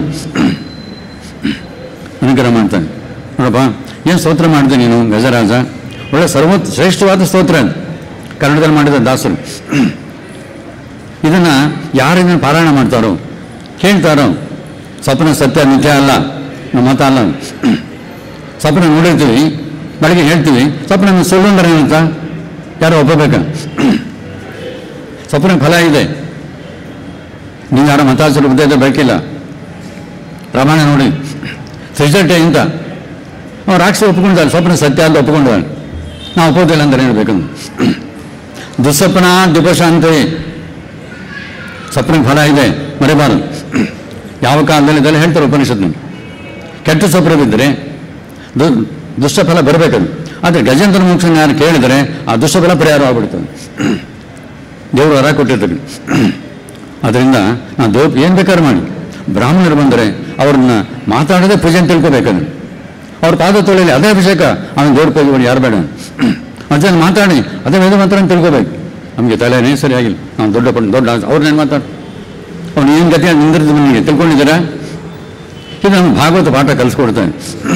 Speaker 2: ಅನುಗ್ರಹ ಮಾಡ್ತಾನೆ ನೋಡಪ್ಪ ಏನು ಸ್ತೋತ್ರ ಮಾಡಿದೆ ನೀನು ಗಜರಾಜ ಒಳ್ಳೆ ಸರ್ವ ಶ್ರೇಷ್ಠವಾದ ಸ್ತೋತ್ರ ಅದು ಕನ್ನಡದಲ್ಲಿ ಮಾಡಿದ ದಾಸರು ಇದನ್ನು ಯಾರು ಇದನ್ನು ಪಾರಾಯಣ ಮಾಡ್ತಾರೋ ಕೇಳ್ತಾರೋ ಸ್ವಪ್ನ ಸತ್ಯ ನಿತ್ಯ ಅಲ್ಲ ನಮ್ಮ ಮತ ಅಲ್ಲ ಸ್ವಪ್ನ ನೋಡಿರ್ತೀವಿ ಬೆಳಗ್ಗೆ ಹೇಳ್ತೀವಿ ಸ್ವಪ್ನ ಸುಳ್ಳು ಅಂದ್ರೆ ಏನಂತ ಯಾರೋ ಒಪ್ಪಬೇಕ ಸ್ವಪ್ನ ಫಲ ಇದೆ ನೀವು ಯಾರೋ ಮತಾಚಾರ ಬುದ್ಧ ಬೇಕಿಲ್ಲ ಪ್ರಮಾಣ ನೋಡಿ ಸೃಜಟೆ ಅಂತ ಅವ್ನು ರಾಕ್ಷಸ ಒಪ್ಕೊಂಡಿದ್ದಾನೆ ಸ್ವಪ್ನ ಸತ್ಯ ಅಂತ ಒಪ್ಕೊಂಡಿದ್ದಾನೆ ನಾವು ಒಪ್ಪೋದಿಲ್ಲ ಅಂದ್ರೆ ಹೇಳ್ಬೇಕಂದು ದುಸ್ವಪ್ನ ದ್ವಿಪಶಾಂತಿ ಸ್ವಪ್ನ ಫಲ ಇದೆ ಮರಿಬಾರದು ಯಾವ ಕಾಲದಲ್ಲಿ ಇದೆಲ್ಲ ಹೇಳ್ತಾರೆ ಉಪನಿಷತ್ನ ಕೆಟ್ಟ ಸ್ವಪ್ನ ಬಿದ್ದರೆ ದು ದುಷ್ಟಫಲ ಬರಬೇಕದು ಆದರೆ ಗಜೇಂದ್ರ ಮೋಕ್ಷನ ಯಾರು ಕೇಳಿದರೆ ಆ ದುಷ್ಟಫಲ ಪರಿಹಾರ ಆಗ್ಬಿಡ್ತದೆ ದೇವರು ವರ ಕೊಟ್ಟಿರ್ತಾರೆ ಅದರಿಂದ ನಾವು ದೇವ್ ಏನು ಬೇಕಾದ್ರೂ ಮಾಡಿ ಬ್ರಾಹ್ಮಣರು ಬಂದರೆ ಅವ್ರನ್ನ ಮಾತಾಡೋದೇ ಪೂಜೆ ಅಂತ ತಿಳ್ಕೊಬೇಕದು ಅವ್ರ ಪಾದ ತೊಳೆಯಲ್ಲಿ ಅದೇ ಅಭಿಷೇಕ ಅವನ ದೇವ್ರ ಪೂಜೆ ಮಾಡಿ ಯಾರು ಬೇಡ ಅದನ್ನು ಮಾತಾಡಿ ಅದೇ ವೇದ ಮಾತ್ರ ಅಂತ ತಿಳ್ಕೊಬೇಕು ನಮಗೆ ತಲೆನೇ ಸರಿಯಾಗಿಲ್ಲ ನಾವು ದೊಡ್ಡ ಪಂಡ ದೊಡ್ಡ ಅವ್ರನ್ನೇನು ಮಾತಾಡು ಅವ್ನು ಏನು ಗತಿ ನಿಂದಿರ್ದು ನಿಮಗೆ ತಿಳ್ಕೊಂಡಿದ್ದೀರಾ ಇದು ನಮ್ಮ ಭಾಗವತ ಪಾಠ ಕಲಿಸ್ಕೊಡ್ತಾನೆ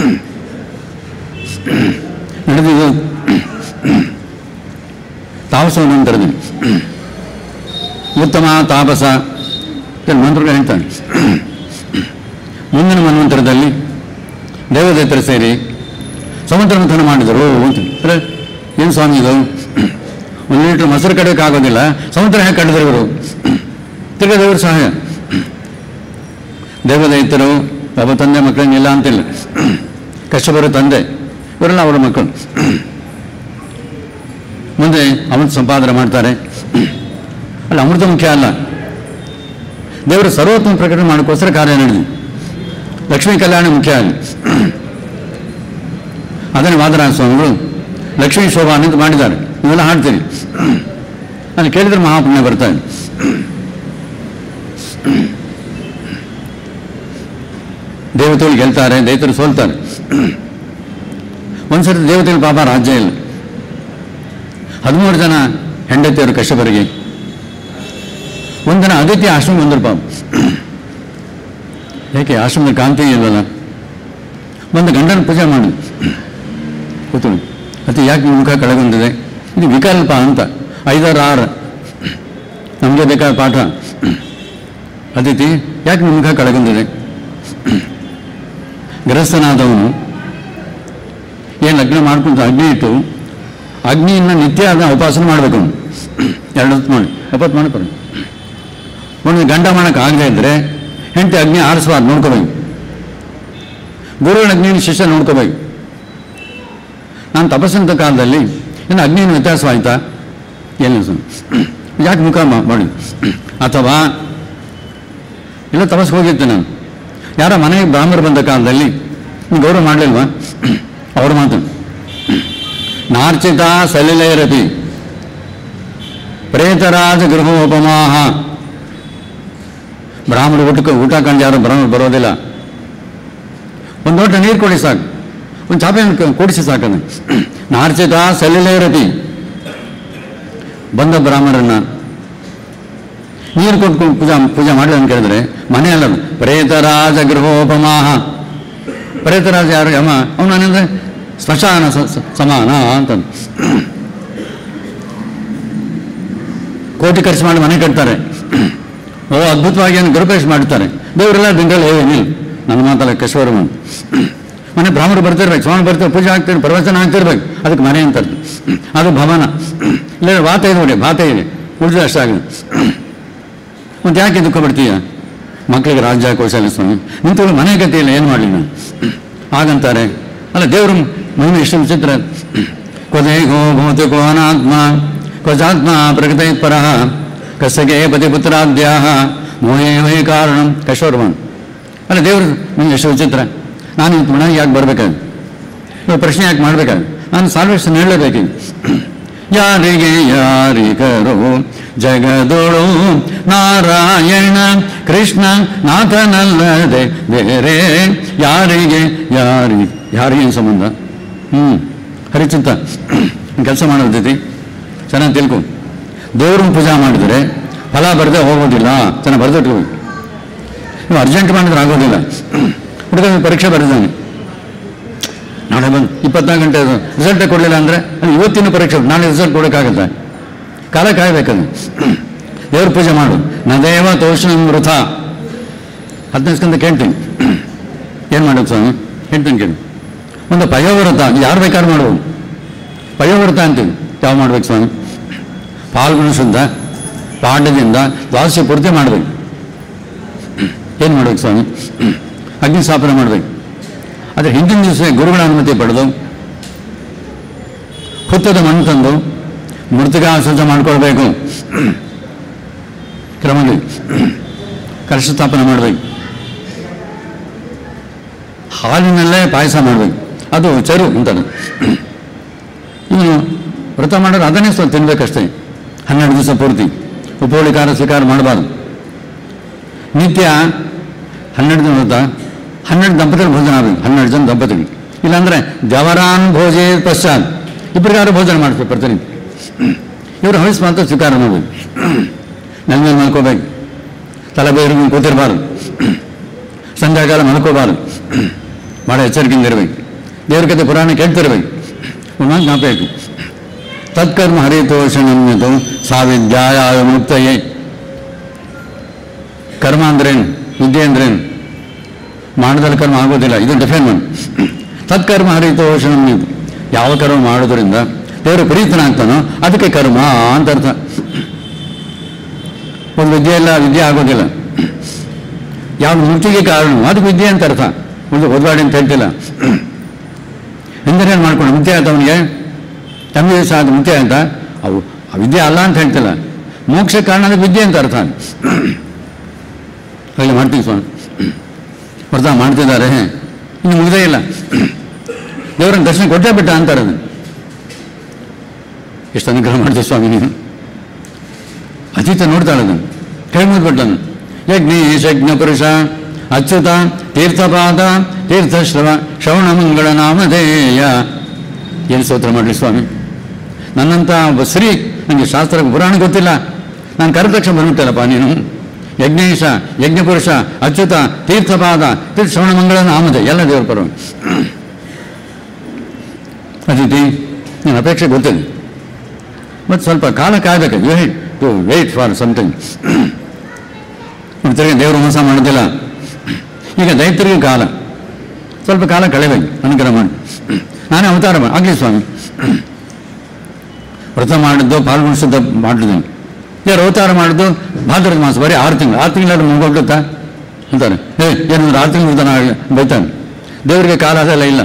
Speaker 2: ನಡೆದಿದ್ದು ತಾಪಸ ನಂತರದಲ್ಲಿ ಉತ್ತಮ ತಾಪಸ ಕೆಲವು ಮಂತ್ರಗಳು ಹೇಳ್ತಾನೆ ಮುಂದಿನ ಮನ್ವಂತರದಲ್ಲಿ ದೇವದೈತರು ಸೇರಿ ಸಮುದ್ರ ಮಂಥನ ಮಾಡಿದರು ಅಂತ ಅರೆ ಏನು ಸ್ವಾಮಿ ಇದು ಒಂದು ಲೀಟ್ರ್ ಮೊಸರು ಕಡೆಯೋಕೆ ಆಗೋದಿಲ್ಲ ಸಮುದ್ರ ಹೇಗೆ ಕಡಿದ್ರು ಇವರು ತಿರ್ಗ ದೇವರ ಸಹಾಯ ದೇವದೈತರು ಒಬ್ಬ ತಂದೆ ಮಕ್ಕಳನ್ನಿಲ್ಲ ಅಂತಿಲ್ಲ ಕಷ್ಟಪರೋ ತಂದೆ ಇವರೆಲ್ಲ ಅವರ ಮಕ್ಕಳು ಮುಂದೆ ಅಮೃತ ಸಂಪಾದನೆ ಮಾಡ್ತಾರೆ ಅಲ್ಲ ಅಮೃತ ಮುಖ್ಯ ಅಲ್ಲ ದೇವರು ಸರ್ವೋತ್ತಮ ಪ್ರಕಟಣೆ ಮಾಡೋಕ್ಕೋಸ್ಕರ ಕಾರ್ಯ ನಡೆದಿದೆ ಲಕ್ಷ್ಮೀ ಕಲ್ಯಾಣ ಮುಖ್ಯ ಅಲ್ಲಿ ಅದನ್ನೇ ವಾದರಾಜ ಸ್ವಾಮಿಗಳು ಲಕ್ಷ್ಮೀ ಶೋಭಾ ಅಂತ ಮಾಡಿದ್ದಾರೆ ಇವೆಲ್ಲ ಹಾಡ್ತೀರಿ ಅಲ್ಲಿ ಕೇಳಿದ್ರೆ ಮಹಾಪುಣ್ಯ ಬರ್ತಾರೆ ದೇವತೆಗಳು ಗೆಲ್ತಾರೆ ದೈತರು ಸೋಲ್ತಾರೆ ಒಂದ್ಸರಿ ದೇವತೆಗಳು ಪಾಪ ರಾಜ್ಯ ಇಲ್ಲ ಹದಿಮೂರು ಜನ ಹೆಂಡತಿಯರು ಕಶ್ಯಪರಿಗೆ ಒಂದಿನ ಅದಿತಿ ಆಶ್ರಮ ಬಂದರು ಪಾಪ ಯಾಕೆ ಆಶ್ರಮದ ಕಾಂತಿ ಇಲ್ವಲ್ಲ ಒಂದು ಗಂಡನ ಪೂಜೆ ಮಾಡಿ ಕೂತು ಅತಿ ಯಾಕೆ ನಿಮ್ಮ ಮುಖ ಕೆಳಗೊಂದಿದೆ ಇದು ವಿಕಲ್ಪ ಅಂತ ಐದಾರು ಆರು ನಮಗೆ ಬೇಕಾದ ಪಾಠ ಅತಿಥಿ ಯಾಕೆ ನಿಮ್ಮ ಮುಖ ಕಳಗೊಂಡಿದೆ ಗೃಹಸ್ಥನಾದವನು ಏನು ಲಗ್ನ ಮಾಡ್ಕೊಂಡು ಅಗ್ನಿ ಇಟ್ಟು ಅಗ್ನಿಯನ್ನು ನಿತ್ಯ ಅದನ್ನ ಉಪಾಸನೆ ಮಾಡಬೇಕು ಅವನು ಎರಡು ಹೊತ್ತು ಮಾಡಿ ಎಪ್ಪತ್ತು ಮಾಡ್ಕೊಂಡು ಒಂದು ಗಂಡ ಮಾಡೋಕೆ ಆಗದೆ ಇದ್ದರೆ ಹೆಂಡತಿ ಅಗ್ನಿ ಆರಿಸಬಾರ್ದು ನೋಡ್ಕೋಬೇಕು ಗುರುಗಳ ಅಗ್ನಿಯನ್ನು ಶಿಷ್ಯ ನೋಡ್ಕೋಬೇಕು ನಾನು ತಪಸ್ಸಂತ ಕಾಲದಲ್ಲಿ ಇನ್ನು ಅಗ್ನಿಯನ್ನು ವ್ಯತ್ಯಾಸವಾಯ್ತಾ ಏನು ಸರ್ ಯಾಕೆ ಮುಖ ಮಾ- ಮಾಡಿ ಅಥವಾ ಇಲ್ಲ ತಪಸ್ಸಿಗೆ ಹೋಗಿರ್ತೆ ನಾನು ಯಾರ ಮನೆಗೆ ಬ್ರಾಹ್ಮಣರು ಬಂದ ಕಾಲದಲ್ಲಿ ನೀವು ಗೌರವ ಮಾಡಲಿಲ್ವಾ ಅವ್ರ ಮಾತು ನಾರ್ಚಿತ ಸಲಿಲೇರಪಿ ಪ್ರೇತರಾಜ ಗೃಹೋಪಮಾಹ ಬ್ರಾಹ್ಮಣರು ಊಟಕ್ಕೆ ಊಟ ಕಂಡು ಯಾರು ಬ್ರಾಹ್ಮಣರು ಬರೋದಿಲ್ಲ ಒಂದು ಲೋಟ ನೀರು ಕೊಡಿ ಸಾಕು ಒಂದು ಚಾಪೆ ಕೊಡಿಸಿ ಸಾಕದು ನಾರ್ಚಿತ ಸಲಿಲೇರಪಿ ಬಂದ ಬ್ರಾಹ್ಮಣರನ್ನ ನೀರು ಕೊಟ್ಕೊಂಡು ಪೂಜಾ ಪೂಜೆ ಮಾಡಲಿ ಅಂತ ಕೇಳಿದ್ರೆ ಮನೆ ಅಲ್ಲ ಅದು. ಪ್ರೇತರಾಜ ಗೃಹೋಪಮಾಹ ಪ್ರೇತರಾಜ ಯಾರು ಯಮ ಅವನು ಏನಂದ್ರೆ ಸ್ಮಶಾನ ಸ- ಸ- ಸಮಾನ ಅಂತ ಕೋಟಿ ಖರ್ಚು ಮಾಡಿ ಮನೆ ಕಟ್ತಾರೆ ಓ ಅದ್ಭುತವಾಗಿ ಏನು ಗೃಹಪ್ರವೇಶ ಮಾಡ್ತಾರೆ ದೇವರೆಲ್ಲ ದಿನಗಳಲ್ಲಿ ಏನಿಲ್ಲ ನನ್ನ ಮಾತಲ್ಲ ಕಶ್ವರಮ ಮನೆ ಬ್ರಾಹ್ಮಣರು ಬರ್ತಿರ್ಬೇಕು ಸ್ವಾಮಿ ಬರ್ತಾರೆ ಪೂಜೆ ಆಗ್ತಿರ್ ಪ್ರವಚನ ಆಗ್ತಿರ್ಬೇಕು ಅದಕ್ಕೆ ಮನೆ ಅಂತ ಅರ್ಥ. ಅದು ಭವನ ಇಲ್ಲ ವಾತ ಇದೆ ನೋಡಿ ಭಾತ ಇದೆ ಉಳಿದ್ರೆ ಅಷ್ಟಾಗಿದೆ ಮತ್ತೆ ಯಾಕೆ ದುಃಖ ಪಡ್ತೀಯ ಮಕ್ಕಳಿಗೆ ರಾಜ್ಯ ಕೌಶಲ್ಯ ಸ್ವಾಮಿ ನಿಂತವರು ಮನೆ ಗತಿ ಇಲ್ಲ ಏನು ಮಾಡಲಿ ನಾನು ಹಾಗಂತಾರೆ ಅಲ್ಲ ದೇವರು ಮಹಿಮೆ ಎಷ್ಟು ವಿಚಿತ್ರ ಕೊದೇಗೋ ಭೌತಿಕೋ ಅನಾತ್ಮ ಕ್ವಚಾತ್ಮ ಪ್ರಕೃತ ಪರಃ ಕಸಗೆ ಪತಿಪುತ್ರಾದ್ಯಾ ಮೋಹೇ ವೈ ಕಾರಣ ಕಶೋರ್ವನ್ ಅಲ್ಲ ದೇವರು ನಿಮ್ಗೆ ಎಷ್ಟು ವಿಚಿತ್ರ ನಾನು ಇವತ್ತು ಮನೆಗೆ ಯಾಕೆ ಬರ್ಬೇಕಾದ್ರೆ ಇವಾಗ ಪ್ರಶ್ನೆ ಯಾಕೆ ಮಾಡ್ಬೇಕಾದ್ರೆ ನಾನು ಸಾಲ್ವೇಷನ್ ಹೇಳಲೇಬೇಕೀಗ ಯಾರಿಗೆ ಯಾರಿಗರು ಜಗದೊಳು ನಾರಾಯಣ ಕೃಷ್ಣ ನಾಥನಲ್ಲದೆ ಬೇರೆ ಯಾರಿಗೆ ಯಾರಿ ಯಾರಿಗೆ ಏನ್ ಸಂಬಂಧ ಹ್ಞೂ ಹರಿಚಿತ್ತ ಕೆಲಸ ಮಾಡೋದೈತಿ ಚೆನ್ನಾಗಿ ತಿಳ್ಕೊ ದೇವ್ರನ್ನ ಪೂಜಾ ಮಾಡಿದರೆ ಫಲ ಬರದೆ ಹೋಗೋದಿಲ್ಲ ಚೆನ್ನಾಗಿ ಬರೆದಿಟ್ಕೋಬೇಕು ನೀವು ಅರ್ಜೆಂಟ್ ಮಾಡಿದ್ರೆ ಆಗೋದಿಲ್ಲ ಹುಡುಗ ಪರೀಕ್ಷೆ ಬರೆದಾನೆ ನಾಳೆ ಬಂದು ಇಪ್ಪತ್ನಾಲ್ಕು ಗಂಟೆ ರಿಸಲ್ಟೇ ಕೊಡಲಿಲ್ಲ ಅಂದರೆ ಅದು ಇವತ್ತಿನ ಪರೀಕ್ಷೆ ನಾಳೆ ರಿಸಲ್ಟ್ ಕೊಡೋಕ್ಕಾಗತ್ತೆ ಕಾಲ ಕಾಯ್ಬೇಕದು ದೇವ್ರ ಪೂಜೆ ಮಾಡು ನದೇವ ತೋಷಣ ವೃಥ ಹದಿನೈದು ಸ್ಕಂದ ಕೇಳ್ತೀನಿ ಏನು ಮಾಡೋದು ಸ್ವಾಮಿ ಹೇಳ್ತೀನಿ ಕೇಳಿ ಒಂದು ಪಯೋವ್ರತ ಯಾರು ಬೇಕಾದ್ರೂ ಮಾಡ್ಬೋದು ಪಯೋವ್ರತ ಅಂತೀವಿ ಯಾವ ಮಾಡ್ಬೇಕು ಸ್ವಾಮಿ ಪಾಲ್ಗುಣ ಶುದ್ಧ ಪಾಂಡದಿಂದ ದ್ವಾದಶಿ ಪೂರ್ತಿ ಮಾಡಬೇಕು ಏನು ಮಾಡ್ಬೇಕು ಸ್ವಾಮಿ ಅಗ್ನಿ ಸ್ಥಾಪನೆ ಮಾಡಬೇಕು ಆದರೆ ಹಿಂದಿನ ದಿವಸ ಗುರುಗಳ ಅನುಮತಿ ಪಡೆದು ಹುತ್ತದ ಮಣ್ಣು ತಂದು ಮೃತಿಕಾ ಸ್ವಚ್ಛ ಮಾಡ್ಕೊಳ್ಬೇಕು ಕ್ರಮದಲ್ಲಿ ಕಲಶ ಸ್ಥಾಪನೆ ಮಾಡಬೇಕು ಹಾಲಿನಲ್ಲೇ ಪಾಯಸ ಮಾಡಬೇಕು ಅದು ಚರು ಅಂತದ್ದು ಇವನು ವ್ರತ ಮಾಡೋರು ಅದನ್ನೇ ಸ್ವಲ್ಪ ತಿನ್ಬೇಕಷ್ಟೇ ಹನ್ನೆರಡು ದಿವಸ ಪೂರ್ತಿ ಉಪೋಳಿಕಾರ ಸ್ವೀಕಾರ ಮಾಡಬಾರ್ದು ನಿತ್ಯ ಹನ್ನೆರಡು ದಿನ ವ್ರತ ಹನ್ನೆರಡು ದಂಪತಿಗಳು ಭೋಜನ ಆಗಬೇಕು ಹನ್ನೆರಡು ಜನ ದಂಪತಿಗಳು ಇಲ್ಲಾಂದರೆ ಜವರಾನ್ ಭೋಜೆ ಪಶ್ಚಾತ್ ಇಬ್ಬರಿಗಾರು ಭೋಜನ ಮಾಡಿಸ್ಬೇಕು ಪ್ರತಿನಿತ್ಯ ಇವರು ಹವಿಸ್ ಮಾತ್ರ ಸ್ವೀಕಾರ ಮಾಡಬೇಕು ನೆಲ ಮೇಲೆ ಮಲ್ಕೋಬೇಕು ತಲೆ ಬೇರು ಕೂತಿರಬಾರ್ದು ಸಂಧ್ಯಾಕಾಲ ಮಲ್ಕೋಬಾರ್ದು ಭಾಳ ಎಚ್ಚರಿಕೆಯಿಂದ ಇರಬೇಕು ದೇವ್ರ ಕತೆ ಪುರಾಣ ಕೇಳ್ತಿರ್ಬೇಕು ಒಂದು ಜ್ಞಾಪಕ ತತ್ಕರ್ಮ ಹರಿತೋಷಣಮ್ಯತು ಸಾವಿದ್ಯಾಯ ಮುಕ್ತಯೇ ಕರ್ಮ ಅಂದ್ರೇನು ವಿದ್ಯೆ ಅಂದ್ರೇನು ಮಾಡದಲ್ಲಿ ಕರ್ಮ ಆಗೋದಿಲ್ಲ ಇದು ಡಿಫೈನ್ ಮಾಡಿ ತತ್ಕರ್ಮ ಹರಿತೋಷಣಮ್ಯತು ಯಾವ ಕರ್ಮ ಮಾಡೋದ್ರಿಂದ ದೇವರು ಪ್ರೀತನಾಗ್ತಾನೋ ಅದಕ್ಕೆ ಕರ್ಮ ಅಂತ ಅರ್ಥ ಒಂದು ವಿದ್ಯೆ ಇಲ್ಲ ವಿದ್ಯೆ ಆಗೋದಿಲ್ಲ ಯಾವ್ದು ಮುಕ್ತಿಗೆ ಕಾರಣ ಅದಕ್ಕೆ ವಿದ್ಯೆ ಅಂತ ಅರ್ಥ ಒಂದು ಓದ್ವಾಡಿ ಅಂತ ಹೇಳ್ತಿಲ್ಲ ಹಿಂದೆ ಮಾಡ್ಕೊಂಡು ಮುಕ್ತಿ ಆಯ್ತು ಅವನಿಗೆ ತಮ್ಮ ದಿವಸ ಅದು ಮುಕ್ತಿ ಅಂತ ಅವು ಆ ವಿದ್ಯೆ ಅಲ್ಲ ಅಂತ ಹೇಳ್ತಿಲ್ಲ ಮೋಕ್ಷ ಕಾರಣ ಅದಕ್ಕೆ ವಿದ್ಯೆ ಅಂತ ಅರ್ಥ ಹೇಳಿ ಮಾಡ್ತೀವಿ ಸ್ವಾಮಿ ವ್ರತ ಮಾಡ್ತಿದ್ದಾರೆ ಇನ್ನು ಮುಗಿದೇ ಇಲ್ಲ ದೇವರನ್ನ ದರ್ಶನ ಕೊಟ್ಟೇ ಬಿಟ್ಟ ಅಂತಾರೆ ಅದನ್ನು ಎಷ್ಟು ಅನುಗ್ರಹ ಮಾಡ್ತೀವಿ ಸ್ವಾಮಿ ನೀನು ಅತೀತ ನೋಡ್ತಾಳೆ ಅದನ್ನು ಕೈ ಮುಗಿದ್ಬಿಟ್ಟನು ಯಜ್ಞೇಶ ಯಜ್ಞ ಪುರುಷ ಅಚ್ಯುತ ತೀರ್ಥಪಾದ ತೀರ್ಥಶ್ರವ ಶ್ರವಣ ಮಂಗಳ ನಾಮಧೇಯ ಏನು ಸ್ತೋತ್ರ ಮಾಡಲಿ ಸ್ವಾಮಿ ನನ್ನಂಥ ಒಬ್ಬ ಸ್ತ್ರೀ ನನಗೆ ಶಾಸ್ತ್ರ ಪುರಾಣ ಗೊತ್ತಿಲ್ಲ ನಾನು ಕರೆದ ಬಂದ್ಬಿಟ್ಟಲ್ಲಪ್ಪ ನೀನು ಯಜ್ಞೇಶ ಯಜ್ಞಪುರುಷ ಅಚ್ಯುತ ತೀರ್ಥಪಾದ ತೀರ್ಥ ಶ್ರವಣ ಮಂಗಳ ನಾಮಧೇಯ ಎಲ್ಲ ದೇವರ ಪರ ಅತಿಥಿ ನನ್ನ ಅಪೇಕ್ಷೆ ಗೊತ್ತಿದೆ ಮತ್ತು ಸ್ವಲ್ಪ ಕಾಲ ಕಾಯ್ಬೇಕು wait to wait for something ತಿರುಗಿ ದೇವರು ಮೋಸ ಮಾಡೋದಿಲ್ಲ ಈಗ ದೈತ್ಯರಿಗೆ ಕಾಲ ಸ್ವಲ್ಪ ಕಾಲ ಕಳೆಬೇಕು ಅನುಗ್ರಹ ಮಾಡಿ ನಾನೇ ಅವತಾರ ಮಾಡಿ ಆಗಲಿ ಸ್ವಾಮಿ ವ್ರತ ಮಾಡಿದ್ದು ಪಾಲ್ಗೊಣ ಶುದ್ಧ ಮಾಡಿದ್ದು ಯಾರು ಅವತಾರ ಮಾಡಿದ್ದು ಭಾದ್ರದ ಮಾಸ ಬರೀ ಆರು ತಿಂಗಳು ಆರು ತಿಂಗಳಾದ್ರೆ ಮುಗೋಗ್ಬಿಡುತ್ತಾ ಅಂತಾನೆ ಏ ಏನಂದ್ರೆ ಆರು ತಿಂಗಳು ವ್ರತ ಬೈತಾನೆ ದೇವರಿಗೆ ಕಾಲ ಅದೆಲ್ಲ ಇಲ್ಲ